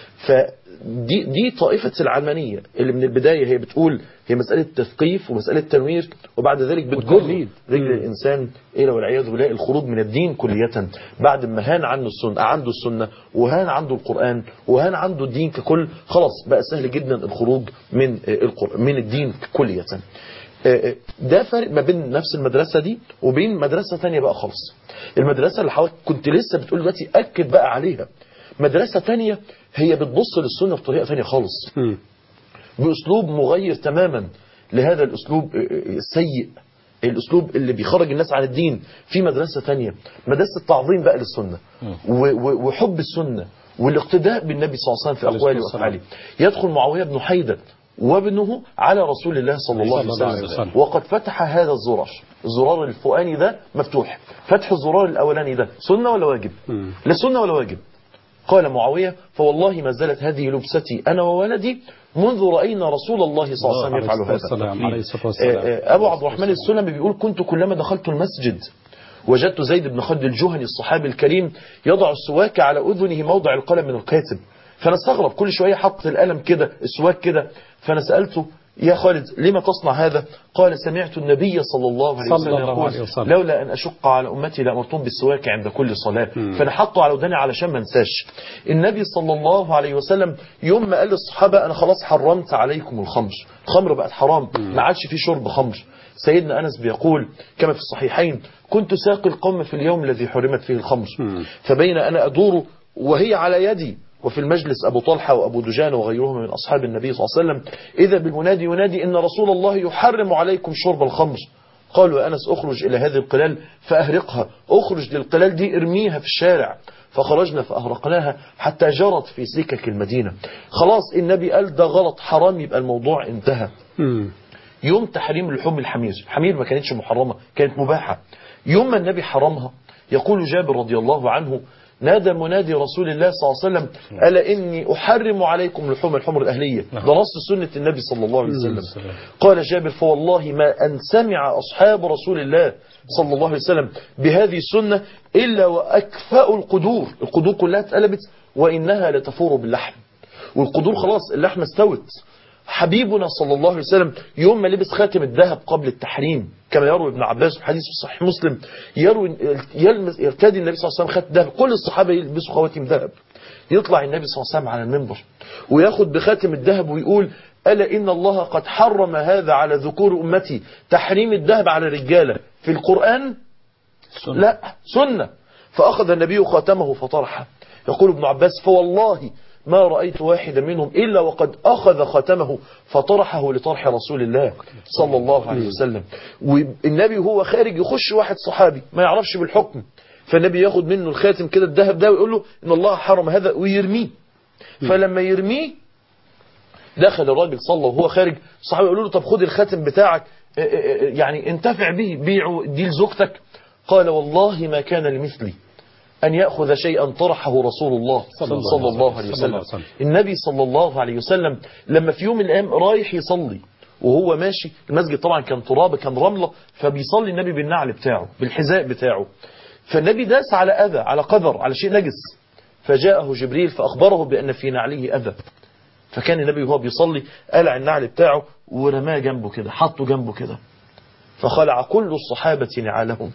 [SPEAKER 2] فدي دي طائفة العلمانية اللي من البداية هي بتقول هي مسألة تثقيف ومسألة تنوير وبعد ذلك بتجر
[SPEAKER 1] والتقليد.
[SPEAKER 2] رجل الإنسان إلى والعياذ بالله الخروج من الدين كلية بعد ما هان عنه السنة عنده السنة وهان عنده القرآن وهان عنده الدين ككل خلاص بقى سهل جدا الخروج من آه، القرآن من الدين كلية آه، آه، ده فرق ما بين نفس المدرسة دي وبين مدرسة تانية بقى خالص المدرسة اللي حضرتك كنت لسه بتقول دلوقتي أكد بقى عليها مدرسة تانية هي بتبص للسنة بطريقة تانية خالص
[SPEAKER 1] مم.
[SPEAKER 2] بأسلوب مغير تماما لهذا الأسلوب السيء الأسلوب اللي بيخرج الناس عن الدين في مدرسة تانية مدرسة التعظيم بقى للسنة و- و- وحب السنة والاقتداء بالنبي صلى الله عليه وسلم في
[SPEAKER 1] عليه
[SPEAKER 2] أقواله
[SPEAKER 1] الصلاة
[SPEAKER 2] وأفعاله يدخل معاوية بن حيدة وابنه على رسول الله صلى الله عليه
[SPEAKER 1] صلى الله عليه
[SPEAKER 2] وسلم
[SPEAKER 1] وسلم.
[SPEAKER 2] وقد فتح هذا الزرار الزرار الفوقاني ده مفتوح فتح الزرار الأولاني ده سنة ولا واجب
[SPEAKER 1] مم.
[SPEAKER 2] لا سنة ولا واجب قال معاوية فوالله ما زالت هذه لبستي أنا وولدي منذ رأينا رسول الله صلى الله عليه وسلم يفعل
[SPEAKER 1] عليه الصلاة
[SPEAKER 2] هذا
[SPEAKER 1] والسلام عليه الصلاة والسلام
[SPEAKER 2] آه، آه، أبو عبد الرحمن السلمي بيقول كنت كلما دخلت المسجد وجدت زيد بن خالد الجهني الصحابي الكريم يضع السواك على أذنه موضع القلم من الكاتب فأنا استغرب كل شوية حط القلم كده السواك كده فأنا سألته يا خالد لما تصنع هذا قال سمعت النبي صلى الله عليه
[SPEAKER 1] صلى
[SPEAKER 2] وسلم
[SPEAKER 1] الله
[SPEAKER 2] يقول
[SPEAKER 1] عليه وسلم.
[SPEAKER 2] لولا أن أشق على أمتي لأمرتهم بالسواك عند كل صلاة فأنا حطه على وداني علشان ما انساش النبي صلى الله عليه وسلم يوم ما قال للصحابة أنا خلاص حرمت عليكم الخمر الخمر بقت حرام ما عادش في شرب خمر سيدنا أنس بيقول كما في الصحيحين كنت ساقي القوم في اليوم الذي حرمت فيه الخمر فبين أنا أدور وهي على يدي وفي المجلس أبو طلحة وأبو دجان وغيرهم من أصحاب النبي صلى الله عليه وسلم إذا بالمنادي ينادي إن رسول الله يحرم عليكم شرب الخمر قالوا يا أنس أخرج إلى هذه القلال فأهرقها أخرج للقلال دي ارميها في الشارع فخرجنا فأهرقناها حتى جرت في سكك المدينة خلاص النبي قال ده غلط حرام يبقى الموضوع انتهى
[SPEAKER 1] مم.
[SPEAKER 2] يوم تحريم لحوم الحمير الحمير ما كانتش محرمة كانت مباحة يوم ما النبي حرمها يقول جابر رضي الله عنه نادى منادي رسول الله صلى الله عليه وسلم ألا إني أحرم عليكم لحوم الحمر الأهلية ده نص سنة النبي صلى الله عليه وسلم قال جابر فوالله ما أن سمع أصحاب رسول الله صلى الله عليه وسلم بهذه السنة إلا وأكفأوا القدور القدور كلها اتقلبت وإنها لتفور باللحم والقدور خلاص اللحمة استوت حبيبنا صلى الله عليه وسلم يوم ما لبس خاتم الذهب قبل التحريم كما يروي ابن عباس في حديث في صحيح مسلم يروي يلمس يرتدي النبي صلى الله عليه وسلم خاتم ذهب كل الصحابه يلبسوا خواتم ذهب يطلع النبي صلى الله عليه وسلم على المنبر وياخد بخاتم الذهب ويقول ألا إن الله قد حرم هذا على ذكور أمتي تحريم الذهب على الرجالة في القرآن
[SPEAKER 4] سنة.
[SPEAKER 2] لا سنة فأخذ النبي خاتمه فطرحه يقول ابن عباس فوالله ما رأيت واحدا منهم إلا وقد أخذ خاتمه فطرحه لطرح رسول الله صلى الله عليه وسلم والنبي وهو خارج يخش واحد صحابي ما يعرفش بالحكم فالنبي ياخد منه الخاتم كده الذهب ده ويقول له إن الله حرم هذا ويرميه فلما يرميه دخل الراجل صلى وهو خارج الصحابه يقولوا له طب خد الخاتم بتاعك اه اه اه يعني انتفع به بيعه دي لزوجتك قال والله ما كان لمثلي أن يأخذ شيئا طرحه رسول الله صلى, صلى الله عليه
[SPEAKER 1] صلى الله
[SPEAKER 2] وسلم
[SPEAKER 1] عليه وسلم.
[SPEAKER 2] النبي صلى الله عليه وسلم لما في يوم من الأيام رايح يصلي وهو ماشي المسجد طبعا كان تراب كان رملة فبيصلي النبي بالنعل بتاعه بالحذاء بتاعه فالنبي داس على أذى على قذر على شيء نجس فجاءه جبريل فأخبره بأن في نعله أذى فكان النبي وهو بيصلي قلع النعل بتاعه ورماه جنبه كده حطه جنبه كده فخلع كل الصحابة نعالهم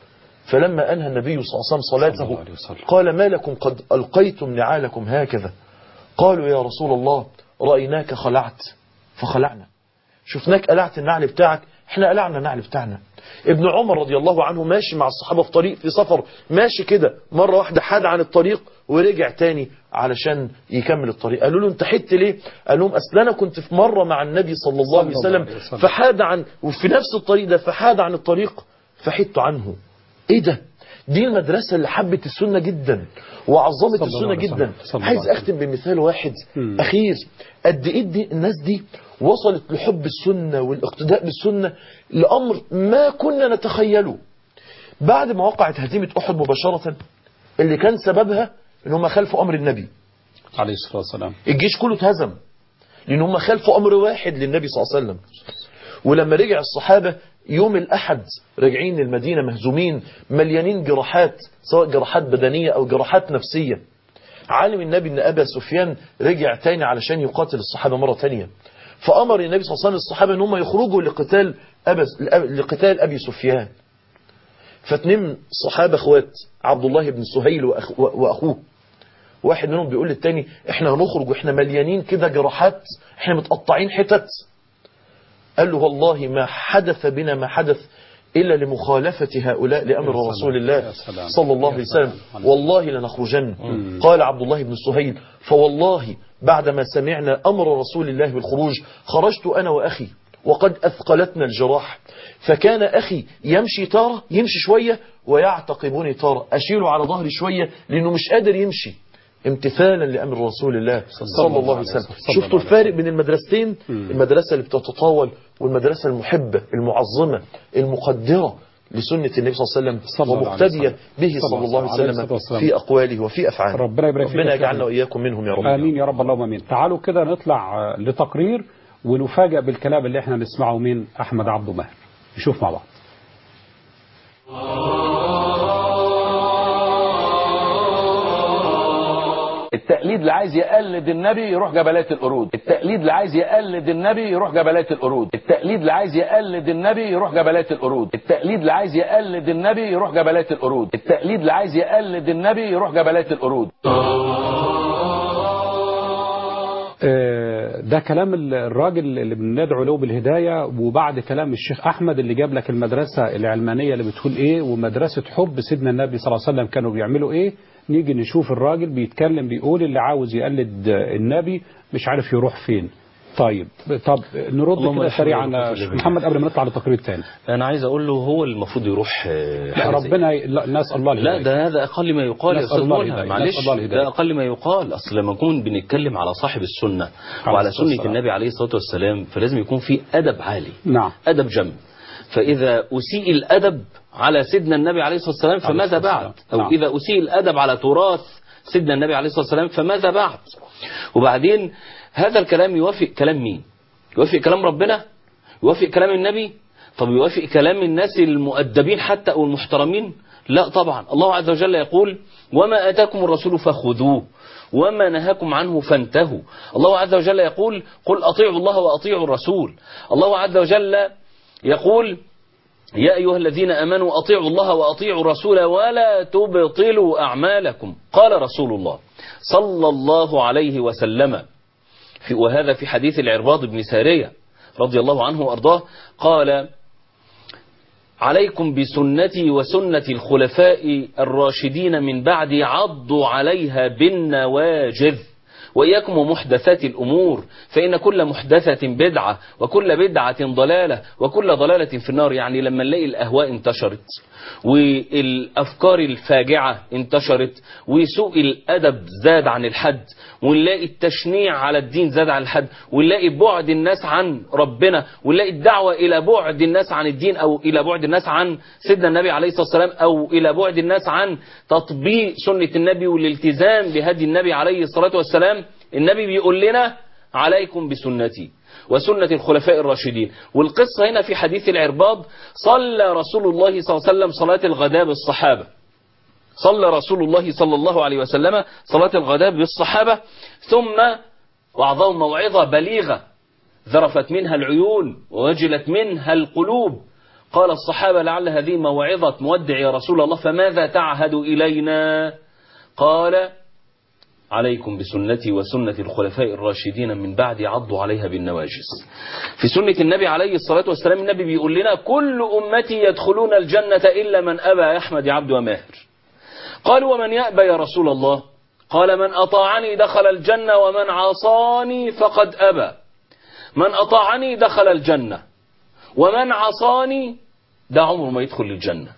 [SPEAKER 2] فلما أنهى النبي صلى الله عليه وسلم
[SPEAKER 1] صلى
[SPEAKER 2] صلاته
[SPEAKER 1] الله عليه وسلم.
[SPEAKER 2] قال ما لكم قد ألقيتم نعالكم هكذا قالوا يا رسول الله رأيناك خلعت فخلعنا شفناك قلعت النعل بتاعك احنا قلعنا النعل بتاعنا ابن عمر رضي الله عنه ماشي مع الصحابة في طريق في سفر ماشي كده مرة واحدة حاد عن الطريق ورجع تاني علشان يكمل الطريق قالوا له انت حدت ليه قال لهم اصل انا كنت في مرة مع النبي صلى الله عليه
[SPEAKER 1] صلى الله
[SPEAKER 2] وسلم
[SPEAKER 1] عليه وسلم.
[SPEAKER 2] فحاد عن وفي نفس الطريق ده فحاد عن الطريق فحدت عنه ايه ده دي المدرسة اللي حبت السنة جدا وعظمت
[SPEAKER 1] صلى الله
[SPEAKER 2] السنة
[SPEAKER 1] عليه وسلم.
[SPEAKER 2] جدا
[SPEAKER 1] صلى الله
[SPEAKER 2] عايز
[SPEAKER 1] عليه
[SPEAKER 2] اختم بمثال واحد
[SPEAKER 1] مم.
[SPEAKER 2] اخير قد ايه دي الناس دي وصلت لحب السنة والاقتداء بالسنة لأمر ما كنا نتخيله بعد ما وقعت هزيمة أحد مباشرة اللي كان سببها ان هم خالفوا أمر النبي
[SPEAKER 1] عليه الصلاة والسلام
[SPEAKER 2] الجيش كله اتهزم لأن هم خالفوا أمر واحد للنبي صلى الله عليه وسلم ولما رجع الصحابة يوم الأحد راجعين المدينة مهزومين مليانين جراحات سواء جراحات بدنية أو جراحات نفسية عالم النبي أن أبا سفيان رجع تاني علشان يقاتل الصحابة مرة تانية فأمر النبي صلى الله عليه وسلم الصحابة أن هم يخرجوا لقتال أبا لقتال أبي سفيان فاتنين صحابة اخوات عبد الله بن سهيل وأخ- وأخوه واحد منهم بيقول للتاني احنا هنخرج واحنا مليانين كده جراحات احنا متقطعين حتت قال له والله ما حدث بنا ما حدث إلا لمخالفة هؤلاء لأمر
[SPEAKER 1] يا سلام،
[SPEAKER 2] رسول
[SPEAKER 1] يا
[SPEAKER 2] الله
[SPEAKER 1] سلام،
[SPEAKER 2] صلى الله
[SPEAKER 1] يا
[SPEAKER 2] عليه وسلم
[SPEAKER 1] سلام.
[SPEAKER 2] والله لنخرجن قال عبد الله بن سهيل فوالله بعدما سمعنا أمر رسول الله بالخروج خرجت أنا وأخي وقد أثقلتنا الجراح فكان أخي يمشي تارة يمشي شوية ويعتقبني تارة أشيله على ظهري شوية لأنه مش قادر يمشي امتثالا لأمر رسول الله صلى الله عليه وسلم
[SPEAKER 1] صلى الله
[SPEAKER 2] شفتوا
[SPEAKER 1] عليه
[SPEAKER 2] الفارق بين المدرستين المدرسة اللي بتتطاول والمدرسة المحبة المعظمة المقدرة لسنة النبي صلى الله عليه وسلم
[SPEAKER 1] صلى الله عليه
[SPEAKER 2] ومقتدية
[SPEAKER 1] وسلم.
[SPEAKER 2] به
[SPEAKER 1] صلى
[SPEAKER 2] صلى الله عليه
[SPEAKER 1] عليه
[SPEAKER 2] وسلم
[SPEAKER 1] الصلاة والسلام.
[SPEAKER 2] في أقواله وفي أفعاله
[SPEAKER 1] ربنا يبارك فيك
[SPEAKER 2] ربنا
[SPEAKER 1] يا
[SPEAKER 2] يجعلنا
[SPEAKER 1] شيخنا.
[SPEAKER 2] وإياكم منهم يا رب
[SPEAKER 1] آمين يا رب اللهم آمين تعالوا كده نطلع آه، لتقرير ونفاجأ بالكلام اللي احنا نسمعه من أحمد عبد ماهر نشوف مع بعض
[SPEAKER 10] التقليد اللي عايز يقلد النبي يروح جبلات القرود التقليد اللي عايز يقلد النبي يروح جبلات القرود التقليد اللي عايز يقلد النبي يروح جبلات القرود التقليد اللي عايز يقلد النبي يروح جبلات القرود التقليد اللي عايز يقلد النبي يروح جبلات القرود
[SPEAKER 1] آه، ده كلام ال- الراجل اللي بندعو له بالهداية وبعد كلام الشيخ أحمد اللي جاب لك المدرسة العلمانية اللي بتقول إيه ومدرسة حب سيدنا النبي صلى الله عليه وسلم كانوا بيعملوا إيه نيجي نشوف الراجل بيتكلم بيقول اللي عاوز يقلد آه، النبي مش عارف يروح فين طيب طب نرد
[SPEAKER 4] اللهم
[SPEAKER 1] كده
[SPEAKER 4] الحمد
[SPEAKER 1] سريعا
[SPEAKER 4] لله
[SPEAKER 1] يا
[SPEAKER 4] رب
[SPEAKER 1] شيخ
[SPEAKER 4] العالمين.
[SPEAKER 1] محمد قبل ما نطلع للتقرير الثاني
[SPEAKER 4] انا عايز اقول له هو المفروض يروح آه،
[SPEAKER 1] لا
[SPEAKER 4] حاجة زي
[SPEAKER 1] ربنا ي... لا نسأل الله
[SPEAKER 4] لا
[SPEAKER 1] الهداية.
[SPEAKER 4] ده هذا اقل ما يقال يا
[SPEAKER 1] نسأل
[SPEAKER 4] استاذ
[SPEAKER 1] الله
[SPEAKER 4] ملهم
[SPEAKER 1] الهداية.
[SPEAKER 4] معلش
[SPEAKER 1] نسأل الله الهداية.
[SPEAKER 4] ده اقل ما يقال اصل لما نكون بنتكلم على صاحب السنه وعلى
[SPEAKER 1] الصلاة
[SPEAKER 4] سنه
[SPEAKER 1] والسلام.
[SPEAKER 4] النبي عليه الصلاه والسلام فلازم يكون في ادب عالي
[SPEAKER 1] نعم
[SPEAKER 4] ادب جم فاذا اسيء الادب على سيدنا النبي عليه الصلاه والسلام
[SPEAKER 1] عليه
[SPEAKER 4] فماذا
[SPEAKER 1] الصلاة
[SPEAKER 4] بعد
[SPEAKER 1] والسلام.
[SPEAKER 4] او
[SPEAKER 1] نعم.
[SPEAKER 4] اذا اسيء الادب على تراث سيدنا النبي عليه الصلاه والسلام فماذا بعد وبعدين هذا الكلام يوافق كلام مين يوافق كلام ربنا يوافق كلام النبي طب يوافق كلام الناس المؤدبين حتى او المحترمين لا طبعا الله عز وجل يقول وما اتاكم الرسول فخذوه وما نهاكم عنه فانتهوا الله عز وجل يقول قل اطيعوا الله واطيعوا الرسول الله عز وجل يقول يا أيها الذين أمنوا أطيعوا الله وأطيعوا الرسول ولا تبطلوا أعمالكم قال رسول الله صلى الله عليه وسلم في وهذا في حديث العرباض بن سارية رضي الله عنه وأرضاه قال عليكم بسنتي وسنة الخلفاء الراشدين من بعدي عضوا عليها بالنواجذ وإياكم ومحدثات الأمور فإن كل محدثة بدعة وكل بدعة ضلالة وكل ضلالة في النار يعني لما نلاقي الأهواء انتشرت والأفكار الفاجعة انتشرت وسوء الأدب زاد عن الحد ونلاقي التشنيع على الدين زاد عن الحد ونلاقي بعد الناس عن ربنا ونلاقي الدعوة إلى بعد الناس عن الدين أو إلى بعد الناس عن سيدنا النبي عليه الصلاة والسلام أو إلى بعد الناس عن تطبيق سنة النبي والالتزام بهدي النبي عليه الصلاة والسلام النبي بيقول لنا عليكم بسنتي وسنة الخلفاء الراشدين والقصة هنا في حديث العرباض صلى رسول الله صلى الله عليه وسلم صلاة الغداء بالصحابة صلى رسول الله صلى الله عليه وسلم صلاة الغداء بالصحابة ثم وأعظم موعظة بليغة ذرفت منها العيون ووجلت منها القلوب قال الصحابة لعل هذه موعظة مودع يا رسول الله فماذا تعهد إلينا قال عليكم بسنتي وسنة الخلفاء الراشدين من بعد عضوا عليها بالنواجس في سنة النبي عليه الصلاة والسلام النبي بيقول لنا كل أمتي يدخلون الجنة إلا من أبى يا أحمد يا عبد وماهر قالوا ومن يأبى يا رسول الله قال من أطاعني دخل الجنة ومن عصاني فقد أبى من أطاعني دخل الجنة ومن عصاني ده عمره ما يدخل الجنة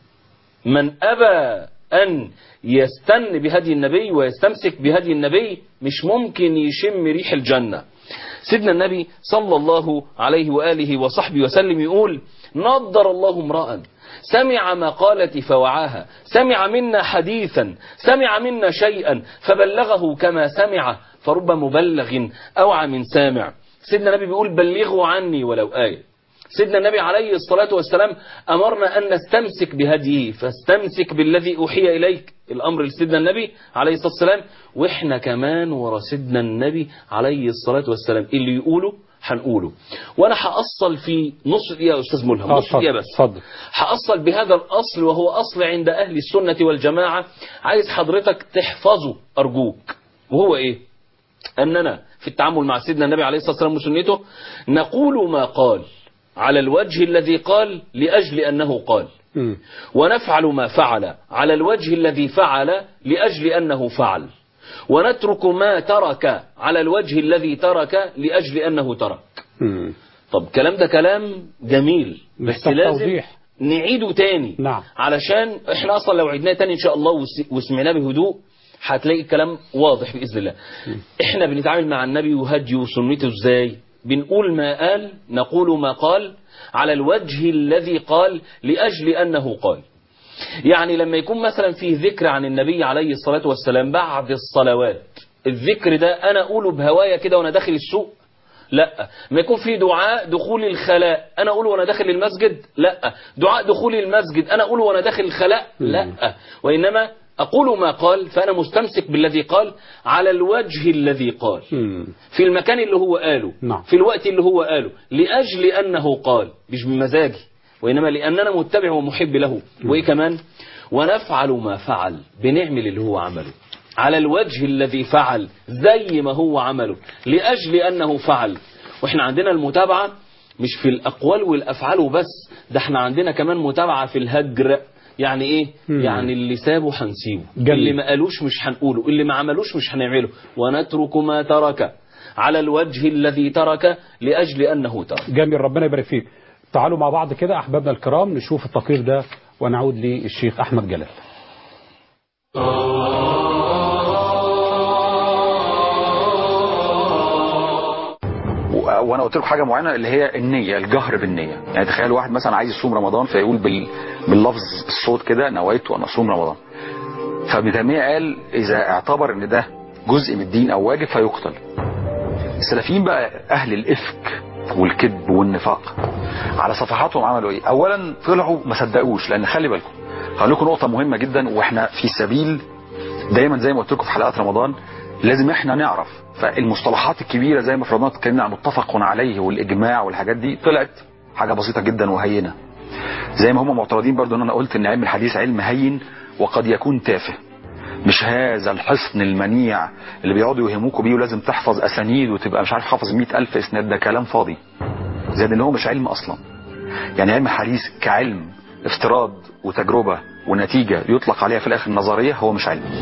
[SPEAKER 4] من أبى أن يستن بهدي النبي ويستمسك بهدي النبي مش ممكن يشم ريح الجنة سيدنا النبي صلى الله عليه وآله وصحبه وسلم يقول نضر الله امرأ سمع مقالتي فوعاها سمع منا حديثا سمع منا شيئا فبلغه كما سمع فرب مبلغ أوعى من سامع سيدنا النبي بيقول بلغوا عني ولو آية سيدنا النبي عليه الصلاة والسلام أمرنا أن نستمسك بهديه فاستمسك بالذي أوحي إليك الأمر لسيدنا النبي عليه الصلاة والسلام وإحنا كمان ورا سيدنا النبي عليه الصلاة والسلام اللي يقوله هنقوله وانا هأصل في نص دقيقة يا استاذ ملهم
[SPEAKER 1] آه،
[SPEAKER 4] نص دقيقة
[SPEAKER 1] اتفضل،
[SPEAKER 4] بس
[SPEAKER 1] اتفضل.
[SPEAKER 4] هأصل بهذا الأصل وهو أصل عند أهل السنة والجماعة عايز حضرتك تحفظه أرجوك وهو إيه أننا في التعامل مع سيدنا النبي عليه الصلاة والسلام وسنته نقول ما قال على الوجه الذي قال لأجل أنه قال
[SPEAKER 1] مم.
[SPEAKER 4] ونفعل ما فعل على الوجه الذي فعل لأجل أنه فعل ونترك ما ترك على الوجه الذي ترك لأجل أنه ترك
[SPEAKER 1] مم.
[SPEAKER 4] طب كلام ده كلام جميل بس
[SPEAKER 1] محتاج
[SPEAKER 4] لازم
[SPEAKER 1] توضيح.
[SPEAKER 4] نعيده تاني
[SPEAKER 1] نعم.
[SPEAKER 4] علشان احنا اصلا لو عدناه تاني ان شاء الله وس- وسمعناه بهدوء هتلاقي الكلام واضح باذن الله احنا بنتعامل مع النبي وهديه وسنته ازاي بنقول ما قال نقول ما قال على الوجه الذي قال لاجل انه قال يعني لما يكون مثلا في ذكر عن النبي عليه الصلاة والسلام بعد الصلوات الذكر ده أنا أقوله بهوايا كده وأنا داخل السوق لا ما يكون في دعاء دخول الخلاء أنا أقوله وأنا داخل المسجد لا دعاء دخول المسجد أنا أقوله وأنا داخل الخلاء لا وإنما أقول ما قال فأنا مستمسك بالذي قال على الوجه الذي قال
[SPEAKER 1] مم.
[SPEAKER 4] في المكان اللي هو قاله
[SPEAKER 1] نعم.
[SPEAKER 4] في الوقت اللي هو قاله لأجل أنه قال مش بمزاجي وإنما لأننا متبع ومحب له وإيه كمان ونفعل ما فعل بنعمل اللي هو عمله على الوجه الذي فعل زي ما هو عمله لأجل أنه فعل وإحنا عندنا المتابعة مش في الأقوال والأفعال وبس ده احنا عندنا كمان متابعة في الهجر يعني ايه
[SPEAKER 1] مم.
[SPEAKER 4] يعني اللي سابه هنسيبه
[SPEAKER 1] جميل.
[SPEAKER 4] اللي ما قالوش مش هنقوله اللي ما عملوش مش هنعمله ونترك ما ترك على الوجه الذي ترك لأجل أنه ترك
[SPEAKER 1] جميل ربنا يبارك فيك تعالوا مع بعض كده أحبابنا الكرام نشوف التقرير ده ونعود للشيخ أحمد جلال
[SPEAKER 11] و- وانا قلت لكم حاجه معينه اللي هي النيه الجهر بالنيه يعني تخيل واحد مثلا عايز يصوم رمضان فيقول بال... باللفظ الصوت كده نويت ان اصوم رمضان فابن تيميه قال اذا اعتبر ان ده جزء من الدين او واجب فيقتل السلفيين بقى اهل الافك والكذب والنفاق على صفحاتهم عملوا ايه اولا طلعوا ما صدقوش لان خلي بالكم هقول لكم نقطه مهمه جدا واحنا في سبيل دايما زي ما قلت لكم في حلقات رمضان لازم احنا نعرف فالمصطلحات الكبيره زي ما في رمضان اتكلمنا عن متفق عليه والاجماع والحاجات دي طلعت حاجه بسيطه جدا وهينه زي ما هم معترضين برضو ان انا قلت ان علم الحديث علم هين وقد يكون تافه مش هذا الحصن المنيع اللي بيقعدوا يوهموكوا بيه ولازم تحفظ اسانيد وتبقى مش عارف حافظ مئة الف اسناد ده كلام فاضي زائد ان هو مش علم اصلا يعني علم الحديث كعلم افتراض وتجربه ونتيجه يطلق عليها في الاخر نظريه هو مش علم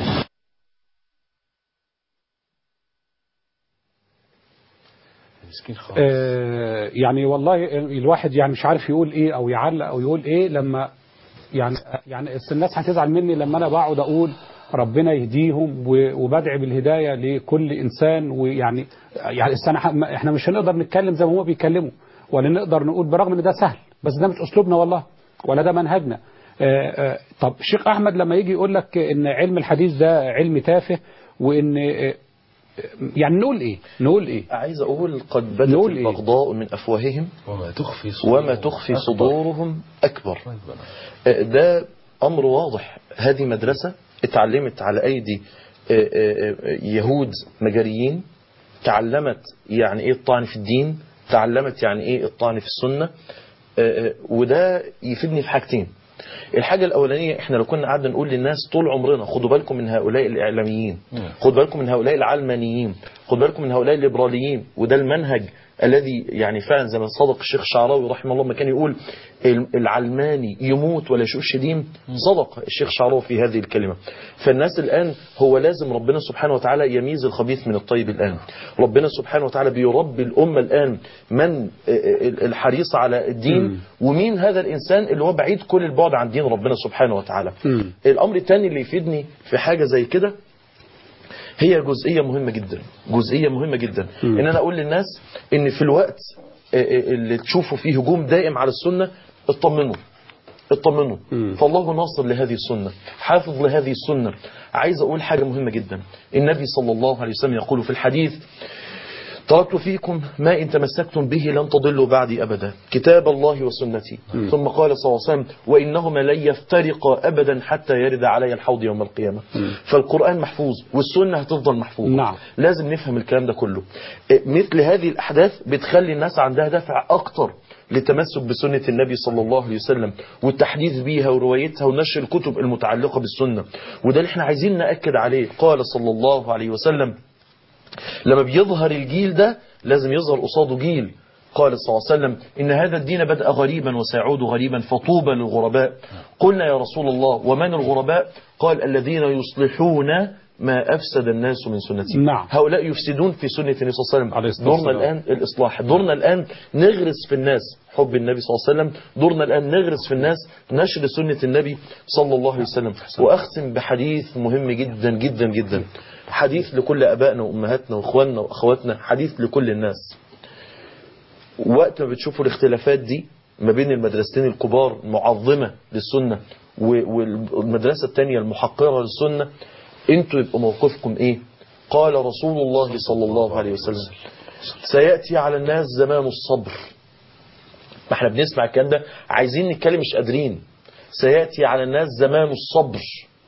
[SPEAKER 1] آه، يعني والله الواحد يعني مش عارف يقول ايه او يعلق او يقول ايه لما يعني يعني أصل الناس هتزعل مني لما انا بقعد اقول ربنا يهديهم و- وبدعي بالهدايه لكل انسان ويعني يعني أصل أنا- احنا مش هنقدر نتكلم زي ما هم بيتكلموا ولا نقدر نقول برغم ان ده سهل بس ده مش اسلوبنا والله ولا ده منهجنا آه، آه، طب الشيخ احمد لما يجي يقول لك ان علم الحديث ده علم تافه وان آه، يعني نقول ايه نقول ايه
[SPEAKER 2] عايز اقول قد بدت
[SPEAKER 1] نقول إيه؟
[SPEAKER 2] البغضاء من افواههم
[SPEAKER 4] وما تخفي
[SPEAKER 2] وما تخفي صدورهم اكبر آه، ده امر واضح هذه مدرسه اتعلمت على ايدي آه، آه، آه، يهود مجريين تعلمت يعني ايه الطعن في الدين تعلمت يعني ايه الطعن في السنه آه، آه، وده يفيدني في حاجتين الحاجة الأولانية احنا لو كنا قعدنا نقول للناس طول عمرنا خدوا بالكم من هؤلاء الإعلاميين خدوا بالكم من هؤلاء العلمانيين خدوا بالكم من هؤلاء الليبراليين وده المنهج الذي يعني فعلا زي ما صدق الشيخ الشعراوي رحمه الله ما كان يقول العلماني يموت ولا يشوش دين صدق الشيخ الشعراوي في هذه الكلمة فالناس الآن هو لازم ربنا سبحانه وتعالى يميز الخبيث من الطيب الآن ربنا سبحانه وتعالى بيربي الأمة الآن من الحريص على الدين ومين هذا الإنسان اللي هو بعيد كل البعد عن دين ربنا سبحانه وتعالى الأمر الثاني اللي يفيدني في حاجة زي كده هي جزئية مهمة جدا جزئية مهمة جدا ان انا اقول للناس ان في الوقت اللي تشوفوا فيه هجوم دائم على السنة اطمنوا اطمنوا فالله ناصر لهذه السنة حافظ لهذه السنة عايز اقول حاجة مهمة جدا النبي صلى الله عليه وسلم يقول في الحديث تركت فيكم ما إن تمسكتم به لن تضلوا بعدي أبدا كتاب الله وسنتي م. ثم قال صلى الله عليه وسلم وإنهما لن يفترقا أبدا حتى يرد علي الحوض يوم القيامة م. فالقرآن محفوظ والسنة هتفضل محفوظة
[SPEAKER 1] نعم.
[SPEAKER 2] لازم نفهم الكلام ده كله مثل هذه الأحداث بتخلي الناس عندها دافع أكتر للتمسك بسنة النبي صلى الله عليه وسلم والتحديث بيها وروايتها ونشر الكتب المتعلقة بالسنة وده اللي احنا عايزين نأكد عليه قال صلى الله عليه وسلم لما بيظهر الجيل ده لازم يظهر قصاده جيل قال صلى الله عليه وسلم إن هذا الدين بدأ غريبا وسيعود غريبا فطوبى للغرباء قلنا يا رسول الله ومن الغرباء قال الذين يصلحون ما أفسد الناس من سنتي
[SPEAKER 1] نعم.
[SPEAKER 2] هؤلاء يفسدون في سنة النبي صلى الله عليه
[SPEAKER 1] عليه
[SPEAKER 2] وسلم
[SPEAKER 1] الصلاة
[SPEAKER 2] دورنا
[SPEAKER 1] والسلام.
[SPEAKER 2] الآن الإصلاح دورنا الآن نغرس في الناس حب النبي صلى الله عليه وسلم دورنا الآن نغرس في الناس نشر سنة النبي صلى الله عليه وسلم وأختم بحديث مهم جدا جدا جدا حديث لكل أبائنا وأمهاتنا وإخواننا وأخواتنا حديث لكل الناس وقت ما بتشوفوا الاختلافات دي ما بين المدرستين الكبار المعظمة للسنة و- والمدرسة الثانية المحقرة للسنة انتوا يبقى موقفكم ايه قال رسول الله صلى الله عليه وسلم سيأتي على الناس زمان الصبر ما احنا بنسمع الكلام ده عايزين نتكلم مش قادرين سيأتي على الناس زمان الصبر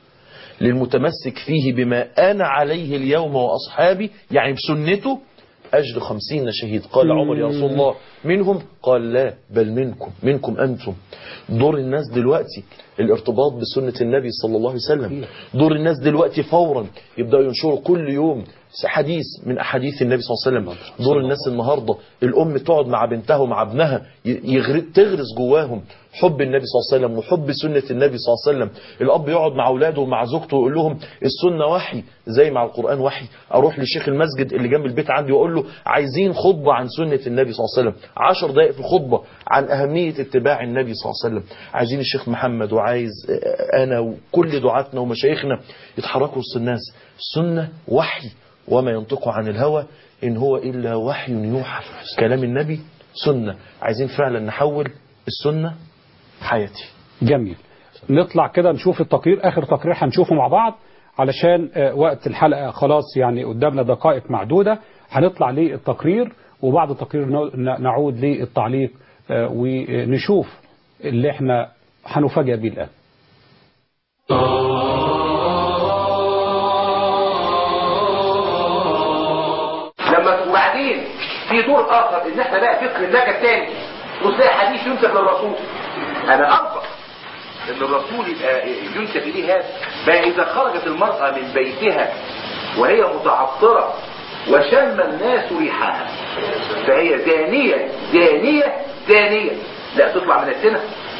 [SPEAKER 2] للمتمسك فيه بما أنا عليه اليوم وأصحابي يعني بسنته أجر خمسين شهيد قال عمر يا رسول الله منهم قال لا بل منكم منكم أنتم دور الناس دلوقتي الارتباط بسنة النبي صلى الله عليه وسلم دور الناس دلوقتي فورا يبدأوا ينشروا كل يوم حديث من أحاديث النبي صلى الله عليه وسلم دور الناس النهاردة الأم تقعد مع بنتها ومع ابنها يغرد تغرس جواهم حب النبي صلى الله عليه وسلم وحب سنة النبي صلى الله عليه وسلم الأب يقعد مع أولاده ومع زوجته ويقول لهم السنة وحي زي مع القرآن وحي أروح لشيخ المسجد اللي جنب البيت عندي وأقول له عايزين خطبة عن سنة النبي صلى الله عليه وسلم عشر دقائق في الخطبة عن أهمية اتباع النبي صلى الله عليه وسلم عايزين الشيخ محمد وعايز أنا وكل دعاتنا ومشايخنا يتحركوا وسط الناس السنة وحي وما ينطق عن الهوى إن هو إلا وحي يوحى كلام النبي سنة عايزين فعلا نحول السنة حياتي
[SPEAKER 1] جميل نطلع كده نشوف التقرير آخر تقرير هنشوفه مع بعض علشان آه، وقت الحلقة خلاص يعني قدامنا دقائق معدودة هنطلع للتقرير وبعد التقرير ن- نعود للتعليق آه، ونشوف اللي احنا هنفاجئ بيه الآن
[SPEAKER 10] لما وبعدين في دور اخر ان احنا بقى فقه النكد الثاني وتلاقي حديث ينسب للرسول انا ارفض ان الرسول يبقى ينسب اليه هذا بقى اذا خرجت المراه من بيتها وهي متعطره وشم الناس ريحها فهي زانيه زانيه زانيه لا تطلع من الزنا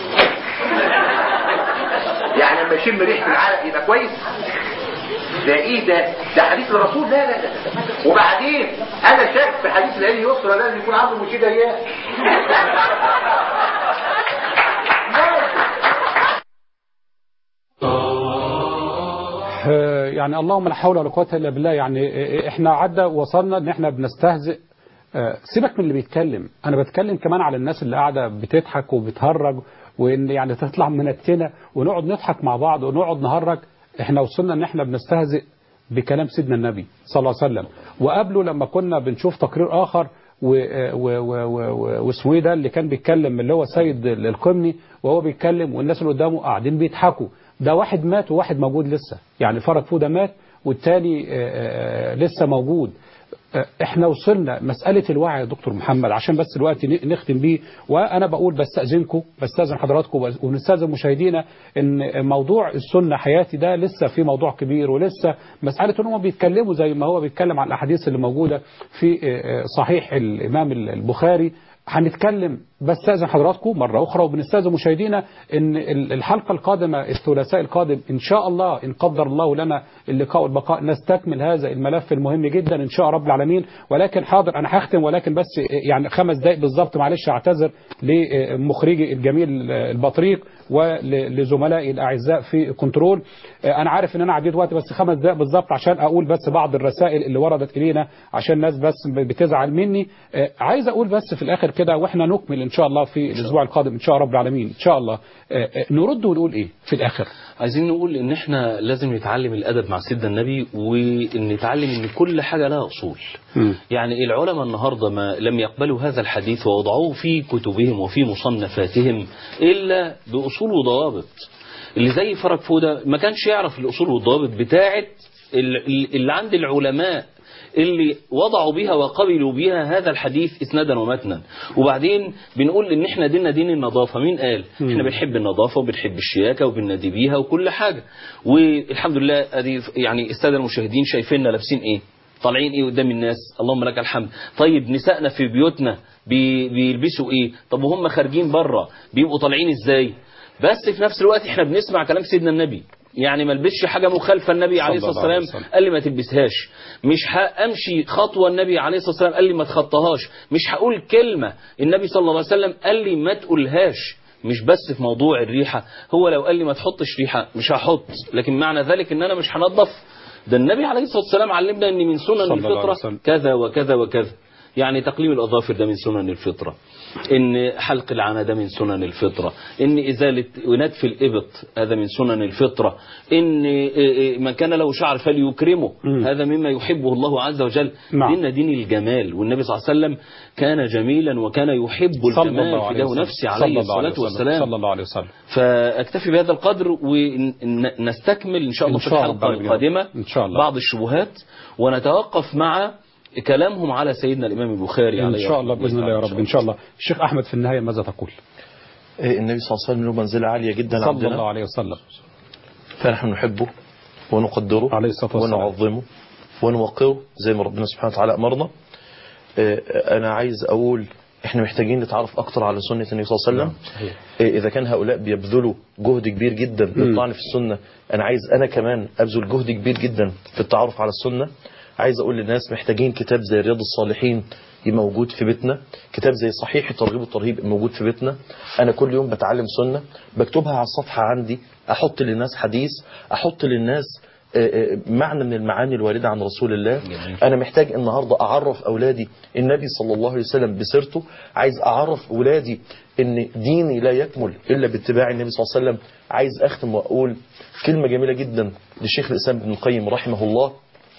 [SPEAKER 10] يعني لما يشم ريحه العرق يبقى كويس ده ايه ده ده حديث الرسول لا لا لا وبعدين انا شاك في حديث العين يسرى لازم يكون عنده مشيده اياه
[SPEAKER 1] آه، يعني اللهم لا حول ولا قوة إلا بالله يعني آه، احنا عدى وصلنا ان احنا بنستهزئ آه، سيبك من اللي بيتكلم انا بتكلم كمان على الناس اللي قاعدة بتضحك وبتهرج وان يعني تطلع منتنة ونقعد نضحك مع بعض ونقعد نهرج احنا وصلنا ان احنا بنستهزئ بكلام سيدنا النبي صلى الله عليه وسلم وقبله لما كنا بنشوف تقرير اخر و- و- و- و- واسمه ايه ده اللي كان بيتكلم اللي هو سيد القمني وهو بيتكلم والناس اللي قدامه قاعدين بيضحكوا ده واحد مات وواحد موجود لسه يعني فرج فوده مات والتاني آه، آه، لسه موجود آه، احنا وصلنا مسألة الوعي يا دكتور محمد عشان بس الوقت ن- نختم بيه وانا بقول بستأذنكم بستأذن حضراتكم وبس- ونستأذن مشاهدينا ان موضوع السنة حياتي ده لسه في موضوع كبير ولسه مسألة ان هم بيتكلموا زي ما هو بيتكلم عن الاحاديث اللي موجودة في آه، آه، صحيح الامام البخاري هنتكلم بستأذن حضراتكم مرة أخرى وبنستأذن مشاهدينا إن ال- الحلقة القادمة الثلاثاء القادم إن شاء الله إن قدر الله لنا اللقاء والبقاء نستكمل هذا الملف المهم جدا إن شاء رب العالمين ولكن حاضر أنا هختم ولكن بس يعني خمس دقائق بالظبط معلش أعتذر لمخرجي الجميل البطريق ولزملائي الأعزاء في كنترول أنا عارف إن أنا عديت وقت بس خمس دقائق بالظبط عشان أقول بس بعض الرسائل اللي وردت إلينا عشان الناس بس بتزعل مني عايز أقول بس في الآخر كده وإحنا نكمل إن شاء الله في الأسبوع القادم إن شاء رب العالمين إن شاء الله نرد ونقول إيه في الآخر
[SPEAKER 4] عايزين نقول ان احنا لازم نتعلم الادب مع سيدنا النبي ونتعلم ان كل حاجه لها اصول يعني العلماء النهارده ما لم يقبلوا هذا الحديث ووضعوه في كتبهم وفي مصنفاتهم الا باصول وضوابط اللي زي فرج فوده ما كانش يعرف الاصول والضوابط بتاعه ال- اللي عند العلماء اللي وضعوا بها وقبلوا بها هذا الحديث اسنادا ومتنا وبعدين بنقول ان احنا ديننا دين النظافه مين قال احنا بنحب النظافه وبنحب الشياكه وبننادي بيها وكل حاجه والحمد لله ادي يعني الساده المشاهدين شايفيننا لابسين ايه طالعين ايه قدام الناس اللهم لك الحمد طيب نسائنا في بيوتنا بي- بيلبسوا ايه طب وهم خارجين بره بيبقوا طالعين ازاي بس في نفس الوقت احنا بنسمع كلام سيدنا النبي يعني ما البسش حاجه مخالفه النبي عليه
[SPEAKER 1] صلى
[SPEAKER 4] الصلاه
[SPEAKER 1] الله عليه
[SPEAKER 4] والسلام
[SPEAKER 1] وسلم.
[SPEAKER 4] قال لي ما تلبسهاش مش همشي خطوه النبي عليه الصلاه والسلام قال لي ما تخطاهاش مش هقول كلمه النبي صلى الله عليه وسلم قال لي ما تقولهاش مش بس في موضوع الريحه هو لو قال لي ما تحطش ريحه مش هحط لكن معنى ذلك ان انا مش هنظف ده النبي عليه الصلاه والسلام علمنا ان من سنن
[SPEAKER 1] صلى الله عليه
[SPEAKER 4] الفطره
[SPEAKER 1] وسلم.
[SPEAKER 4] كذا وكذا وكذا يعني تقليم الأظافر ده من سنن الفطرة إن حلق العنى ده من سنن الفطرة إن إزالة ونتف الإبط هذا من سنن الفطرة إن إيه إيه من كان له شعر فليكرمه هذا مما يحبه الله عز وجل
[SPEAKER 1] نعم.
[SPEAKER 4] ديننا دين الجمال والنبي صلى الله عليه وسلم كان جميلا وكان يحب
[SPEAKER 1] صلى
[SPEAKER 4] الجمال
[SPEAKER 1] الله عليه
[SPEAKER 4] فداه
[SPEAKER 1] وسلم.
[SPEAKER 4] نفسي
[SPEAKER 1] صلى
[SPEAKER 4] عليه
[SPEAKER 1] الله عليه
[SPEAKER 4] الصلاة
[SPEAKER 1] وسلم.
[SPEAKER 4] والسلام
[SPEAKER 1] صلى الله عليه وسلم
[SPEAKER 4] فاكتفي بهذا القدر ونستكمل ان شاء الله
[SPEAKER 1] إن
[SPEAKER 4] في
[SPEAKER 1] شاء الله
[SPEAKER 4] الحلقه
[SPEAKER 1] رب العالمين.
[SPEAKER 4] القادمه
[SPEAKER 1] إن شاء الله.
[SPEAKER 4] بعض الشبهات ونتوقف مع كلامهم على سيدنا الامام البخاري
[SPEAKER 1] إن
[SPEAKER 4] عليه
[SPEAKER 1] شاء الله
[SPEAKER 4] رحمة
[SPEAKER 1] بإذن الله يا رب إن شاء الله الشيخ أحمد في النهاية ماذا تقول
[SPEAKER 2] إيه، النبي صلى الله عليه وسلم له منزلة عالية جدا
[SPEAKER 1] صلى
[SPEAKER 2] عندنا
[SPEAKER 1] الله عليه وسلم
[SPEAKER 2] فنحن نحبه ونقدره
[SPEAKER 1] عليه الصلاة والسلام.
[SPEAKER 2] ونعظمه ونوقره زي ما ربنا سبحانه وتعالى أمرنا إيه، أنا عايز أقول إحنا محتاجين نتعرف أكتر على سنة النبي صلى الله عليه وسلم إيه، إذا كان هؤلاء بيبذلوا جهد كبير جدا للطعن في السنة أنا عايز أنا كمان أبذل جهد كبير جدا في التعرف على السنة عايز أقول للناس محتاجين كتاب زي رياض الصالحين يبقى موجود في بيتنا كتاب زي صحيح الترغيب والترهيب يبقى موجود في بيتنا أنا كل يوم بتعلم سنة بكتبها على الصفحة عندي أحط للناس حديث أحط للناس آه، آه، معنى من المعاني الواردة عن رسول الله أنا محتاج النهاردة أعرف أولادي النبي صلى الله عليه وسلم بسيرته عايز أعرف أولادي أن ديني لا يكمل إلا باتباع النبي صلى الله عليه وسلم عايز أختم وأقول كلمة جميلة جدا للشيخ الإسلام ابن القيم رحمه الله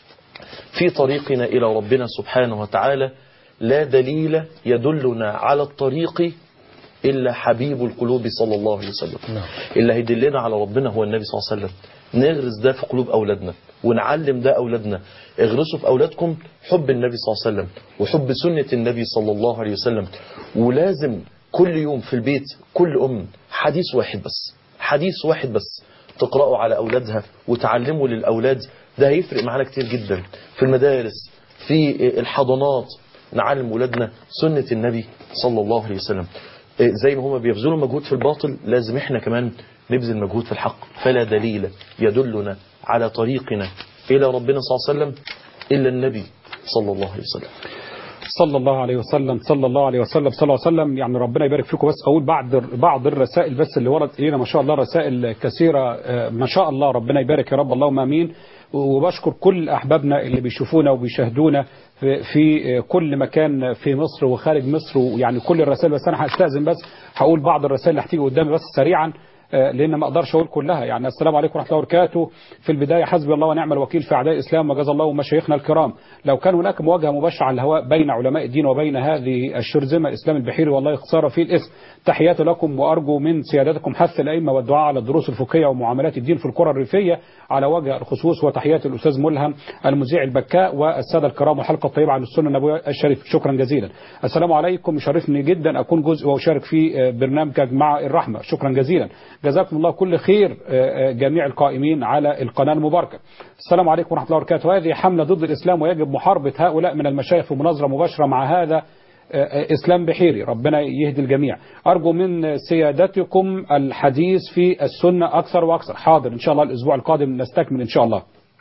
[SPEAKER 2] في طريقنا إلى ربنا سبحانه وتعالى لا دليل يدلنا على الطريق إلا حبيب القلوب صلى الله عليه وسلم اللي هيدلنا على ربنا هو النبي صلى الله عليه وسلم نغرس ده في قلوب أولادنا ونعلم ده أولادنا اغرسوا في أولادكم حب النبي صلى الله عليه وسلم وحب سنة النبي صلى الله عليه وسلم ولازم كل يوم في البيت كل أم حديث واحد بس حديث واحد بس تقرأه على أولادها وتعلمه للأولاد ده هيفرق معانا كتير جدا في المدارس في الحضانات نعلم ولادنا سنة النبي صلى الله عليه وسلم زي ما هما بيبذلوا مجهود في الباطل لازم احنا كمان نبذل مجهود في الحق فلا دليل يدلنا على طريقنا إلى ربنا صلى الله عليه وسلم إلا النبي صلى الله عليه وسلم
[SPEAKER 1] صلى الله عليه وسلم صلى الله عليه وسلم صلى الله عليه وسلم يعني ربنا يبارك فيكم بس اقول بعض بعض الرسائل بس اللي وردت الينا ما شاء الله رسائل كثيره آه، ما شاء الله ربنا يبارك يا رب اللهم امين وبشكر كل احبابنا اللي بيشوفونا وبيشاهدونا في- في كل مكان في مصر وخارج مصر ويعني كل الرسائل بس انا هستاذن بس هقول بعض الرسائل اللي هتيجي قدامي بس سريعا آه، لان ما اقدرش اقول كلها يعني السلام عليكم ورحمه الله وبركاته في البدايه حسبي الله ونعم الوكيل في اعداء الاسلام وجزا الله مشايخنا الكرام لو كان هناك مواجهه مباشره على الهواء بين علماء الدين وبين هذه الشرذمه اسلام البحيري والله خساره في الاسم تحياتي لكم وارجو من سيادتكم حث الائمه والدعاء على الدروس الفقهيه ومعاملات الدين في القرى الريفيه على وجه الخصوص وتحياتي الاستاذ ملهم المذيع البكاء والساده الكرام والحلقه الطيبه عن السنه النبويه الشريف شكرا جزيلا السلام عليكم يشرفني جدا اكون جزء واشارك في آه، برنامجك مع الرحمه شكرا جزيلا جزاكم الله كل خير آه، آه، جميع القائمين على القناه المباركه السلام عليكم ورحمه الله وبركاته هذه حمله ضد الاسلام ويجب محاربه هؤلاء من المشايخ في مناظره مباشره مع هذا إسلام بحيري ربنا يهدي الجميع أرجو من سيادتكم الحديث في السنة أكثر وأكثر حاضر إن شاء الله الأسبوع القادم نستكمل إن شاء الله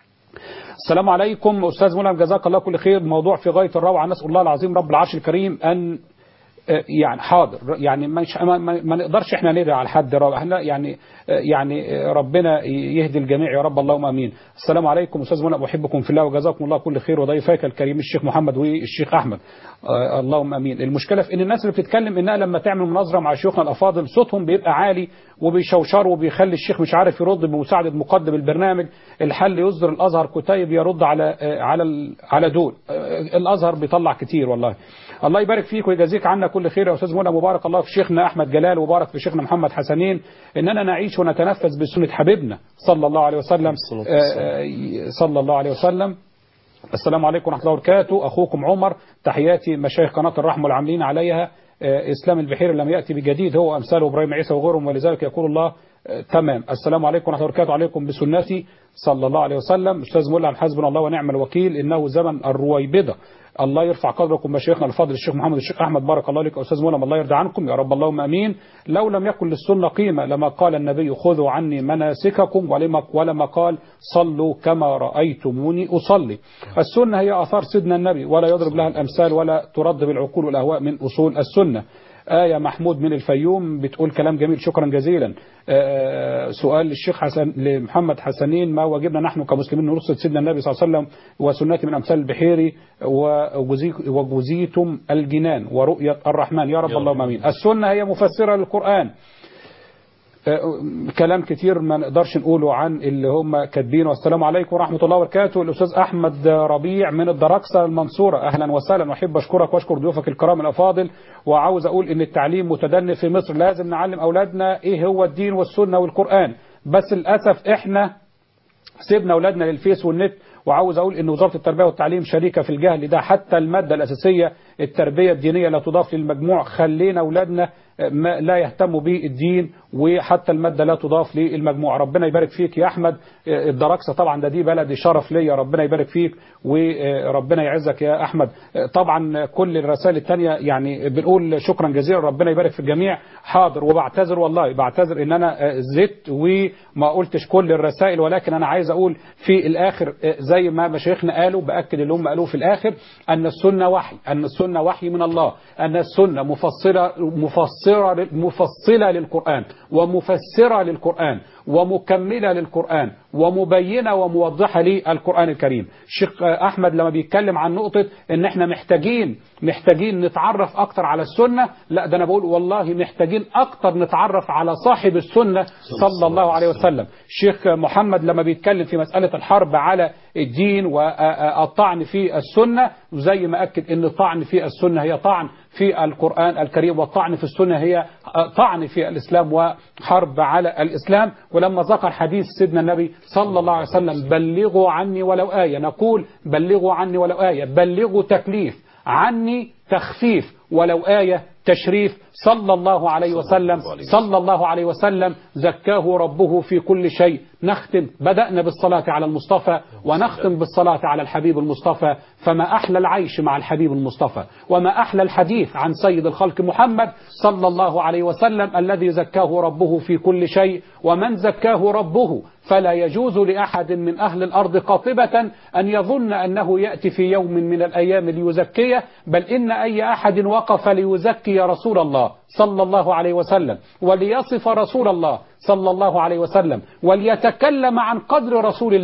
[SPEAKER 1] السلام عليكم أستاذ ملهم جزاك الله كل خير موضوع في غاية الروعة نسأل الله العظيم رب العرش الكريم أن آه، يعني حاضر يعني مش ما, ما ما نقدرش احنا ندعي على حد رابع احنا يعني آه، يعني آه، ربنا يهدي الجميع يا رب اللهم امين السلام عليكم استاذ منى احبكم في الله وجزاكم الله كل خير وضيفك الكريم الشيخ محمد والشيخ احمد آه، اللهم امين المشكله في ان الناس اللي بتتكلم انها لما تعمل مناظره مع شيوخنا الافاضل صوتهم بيبقى عالي وبيشوشروا وبيخلي الشيخ مش عارف يرد بمساعده مقدم البرنامج الحل يصدر الازهر كتيب يرد على آه، على ال- على دول آه، الازهر بيطلع كتير والله الله يبارك فيك ويجازيك عنا كل خير يا استاذ منى مبارك الله في شيخنا احمد جلال وبارك في شيخنا محمد حسنين اننا نعيش ونتنفس بسنه حبيبنا صلى الله عليه وسلم آه، آه، صلى الله عليه وسلم السلام عليكم ورحمة الله وبركاته أخوكم عمر تحياتي مشايخ قناة الرحمة والعاملين عليها آه، إسلام البحيري لم يأتي بجديد هو أمثاله إبراهيم عيسى وغيرهم ولذلك يقول الله آه، تمام السلام عليكم ورحمة الله وبركاته عليكم بسنتي صلى الله عليه وسلم أستاذ ملهم حسبنا الله ونعم الوكيل إنه زمن الرويبضة الله يرفع قدركم مشايخنا الفاضل الشيخ محمد الشيخ احمد بارك الله لك استاذ ملهم الله يرضى عنكم يا رب اللهم امين لو لم يكن للسنه قيمه لما قال النبي خذوا عني مناسككم ولما ولما قال صلوا كما رايتموني اصلي السنه هي اثار سيدنا النبي ولا يضرب لها الامثال ولا ترد بالعقول والاهواء من اصول السنه آية محمود من الفيوم بتقول كلام جميل شكرا جزيلا آه، سؤال للشيخ حسن لمحمد حسنين ما واجبنا نحن كمسلمين نرصد سيدنا النبي صلى الله عليه وسلم وسنته من أمثال البحيري وجزي- وجزيتم الجنان ورؤية الرحمن يا رب اللهم امين السنة هي مفسرة للقرآن آه، كلام كتير ما نقدرش نقوله عن اللي هم كاتبينه والسلام عليكم ورحمة الله وبركاته الأستاذ أحمد ربيع من الدراكسة المنصورة أهلا وسهلا وأحب أشكرك وأشكر ضيوفك الكرام الأفاضل وعاوز أقول إن التعليم متدني في مصر لازم نعلم أولادنا إيه هو الدين والسنة والقرآن بس للأسف إحنا سيبنا اولادنا للفيس والنت وعاوز اقول ان وزاره التربيه والتعليم شريكه في الجهل ده حتى الماده الاساسيه التربيه الدينيه لا تضاف للمجموع خلينا اولادنا ما لا يهتموا بالدين وحتى الماده لا تضاف للمجموع ربنا يبارك فيك يا احمد الدراكسه طبعا ده دي بلدي شرف ليا ربنا يبارك فيك وربنا يعزك يا احمد طبعا كل الرسائل الثانيه يعني بنقول شكرا جزيلا ربنا يبارك في الجميع حاضر وبعتذر والله بعتذر ان انا زدت وما قلتش كل الرسائل ولكن انا عايز اقول في الاخر زي ما مشايخنا قالوا باكد اللي هم قالوه في الاخر ان السنه وحي ان السنه وحي من الله ان السنه مفسره مفسره مفصله للقران ومفسره للقران ومكمله للقران ومبينه وموضحه للقران الكريم الشيخ احمد لما بيتكلم عن نقطه ان احنا محتاجين محتاجين نتعرف اكتر على السنه لا ده انا بقول والله محتاجين اكتر نتعرف على صاحب السنه صلى الله عليه وسلم الشيخ محمد لما بيتكلم في مساله الحرب على الدين والطعن في السنه زي ما اكد ان الطعن في السنه هي طعن في القرآن الكريم والطعن في السنة هي طعن في الإسلام وحرب على الإسلام ولما ذكر حديث سيدنا النبي صلى الله عليه وسلم بلغوا عني ولو آية نقول بلغوا عني ولو آية بلغوا تكليف عني تخفيف ولو آية تشريف صلى الله عليه وسلم صلى الله عليه وسلم زكاه ربه في كل شيء نختم بدأنا بالصلاة على المصطفى ونختم بالصلاة على الحبيب المصطفى فما أحلى العيش مع الحبيب المصطفى وما أحلى الحديث عن سيد الخلق محمد صلى الله عليه وسلم الذي زكاه ربه في كل شيء ومن زكاه ربه فلا يجوز لأحد من أهل الأرض قاطبة أن يظن أنه يأتي في يوم من الأيام ليزكيه بل إن أي أحد وقف ليزكي رسول الله صلى الله عليه وسلم وليصف رسول الله صلى الله عليه وسلم وليتكلم عن قدر رسول الله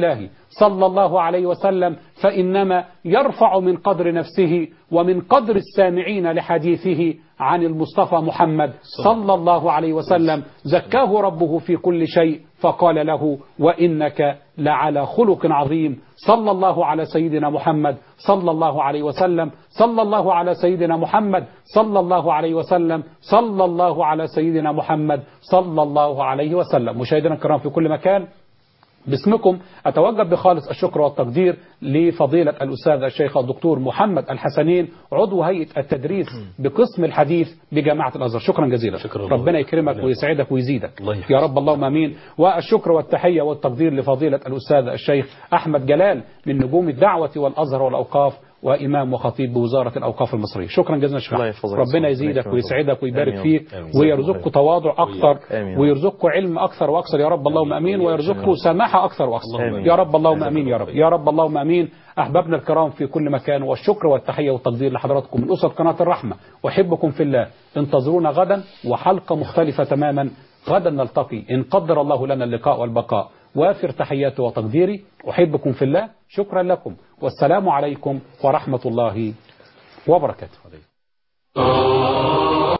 [SPEAKER 1] صلى الله عليه وسلم فإنما يرفع من قدر نفسه ومن قدر السامعين لحديثه عن المصطفى محمد صلى الله عليه وسلم زكاه ربه في كل شيء فقال له وإنك لعلى خلق عظيم صلى الله على سيدنا محمد صلى الله عليه وسلم صلى الله على سيدنا محمد صلى الله عليه وسلم صلى الله على سيدنا محمد صلى الله عليه وسلم مشاهدينا الكرام في كل مكان باسمكم أتوجه بخالص الشكر والتقدير لفضيلة الأستاذ الشيخ الدكتور محمد الحسنين عضو هيئة التدريس بقسم الحديث بجامعة الأزهر شكرا جزيلا شكرا ربنا يكرمك ويسعدك ويزيدك يا رب اللهم أمين والشكر والتحية والتقدير لفضيلة الأستاذ الشيخ أحمد جلال من نجوم الدعوة والأزهر والأوقاف وإمام وخطيب بوزارة الأوقاف المصرية شكرا جزيلا شيخ ربنا يزيدك ويسعدك ويبارك فيك ويرزقك تواضع أكثر ويرزقك علم أكثر وأكثر يا رب اللهم أمين ويرزقك سماحة أكثر وأكثر يا رب اللهم أمين يا رب يا رب اللهم أمين أحبابنا الكرام في كل مكان والشكر والتحية والتقدير لحضراتكم من أسرة قناة الرحمة أحبكم في الله انتظرونا غدا وحلقة مختلفة تماما غدا نلتقي إن قدر الله لنا اللقاء والبقاء وافر تحياتي وتقديري أحبكم في الله شكرا لكم والسلام عليكم ورحمة الله وبركاته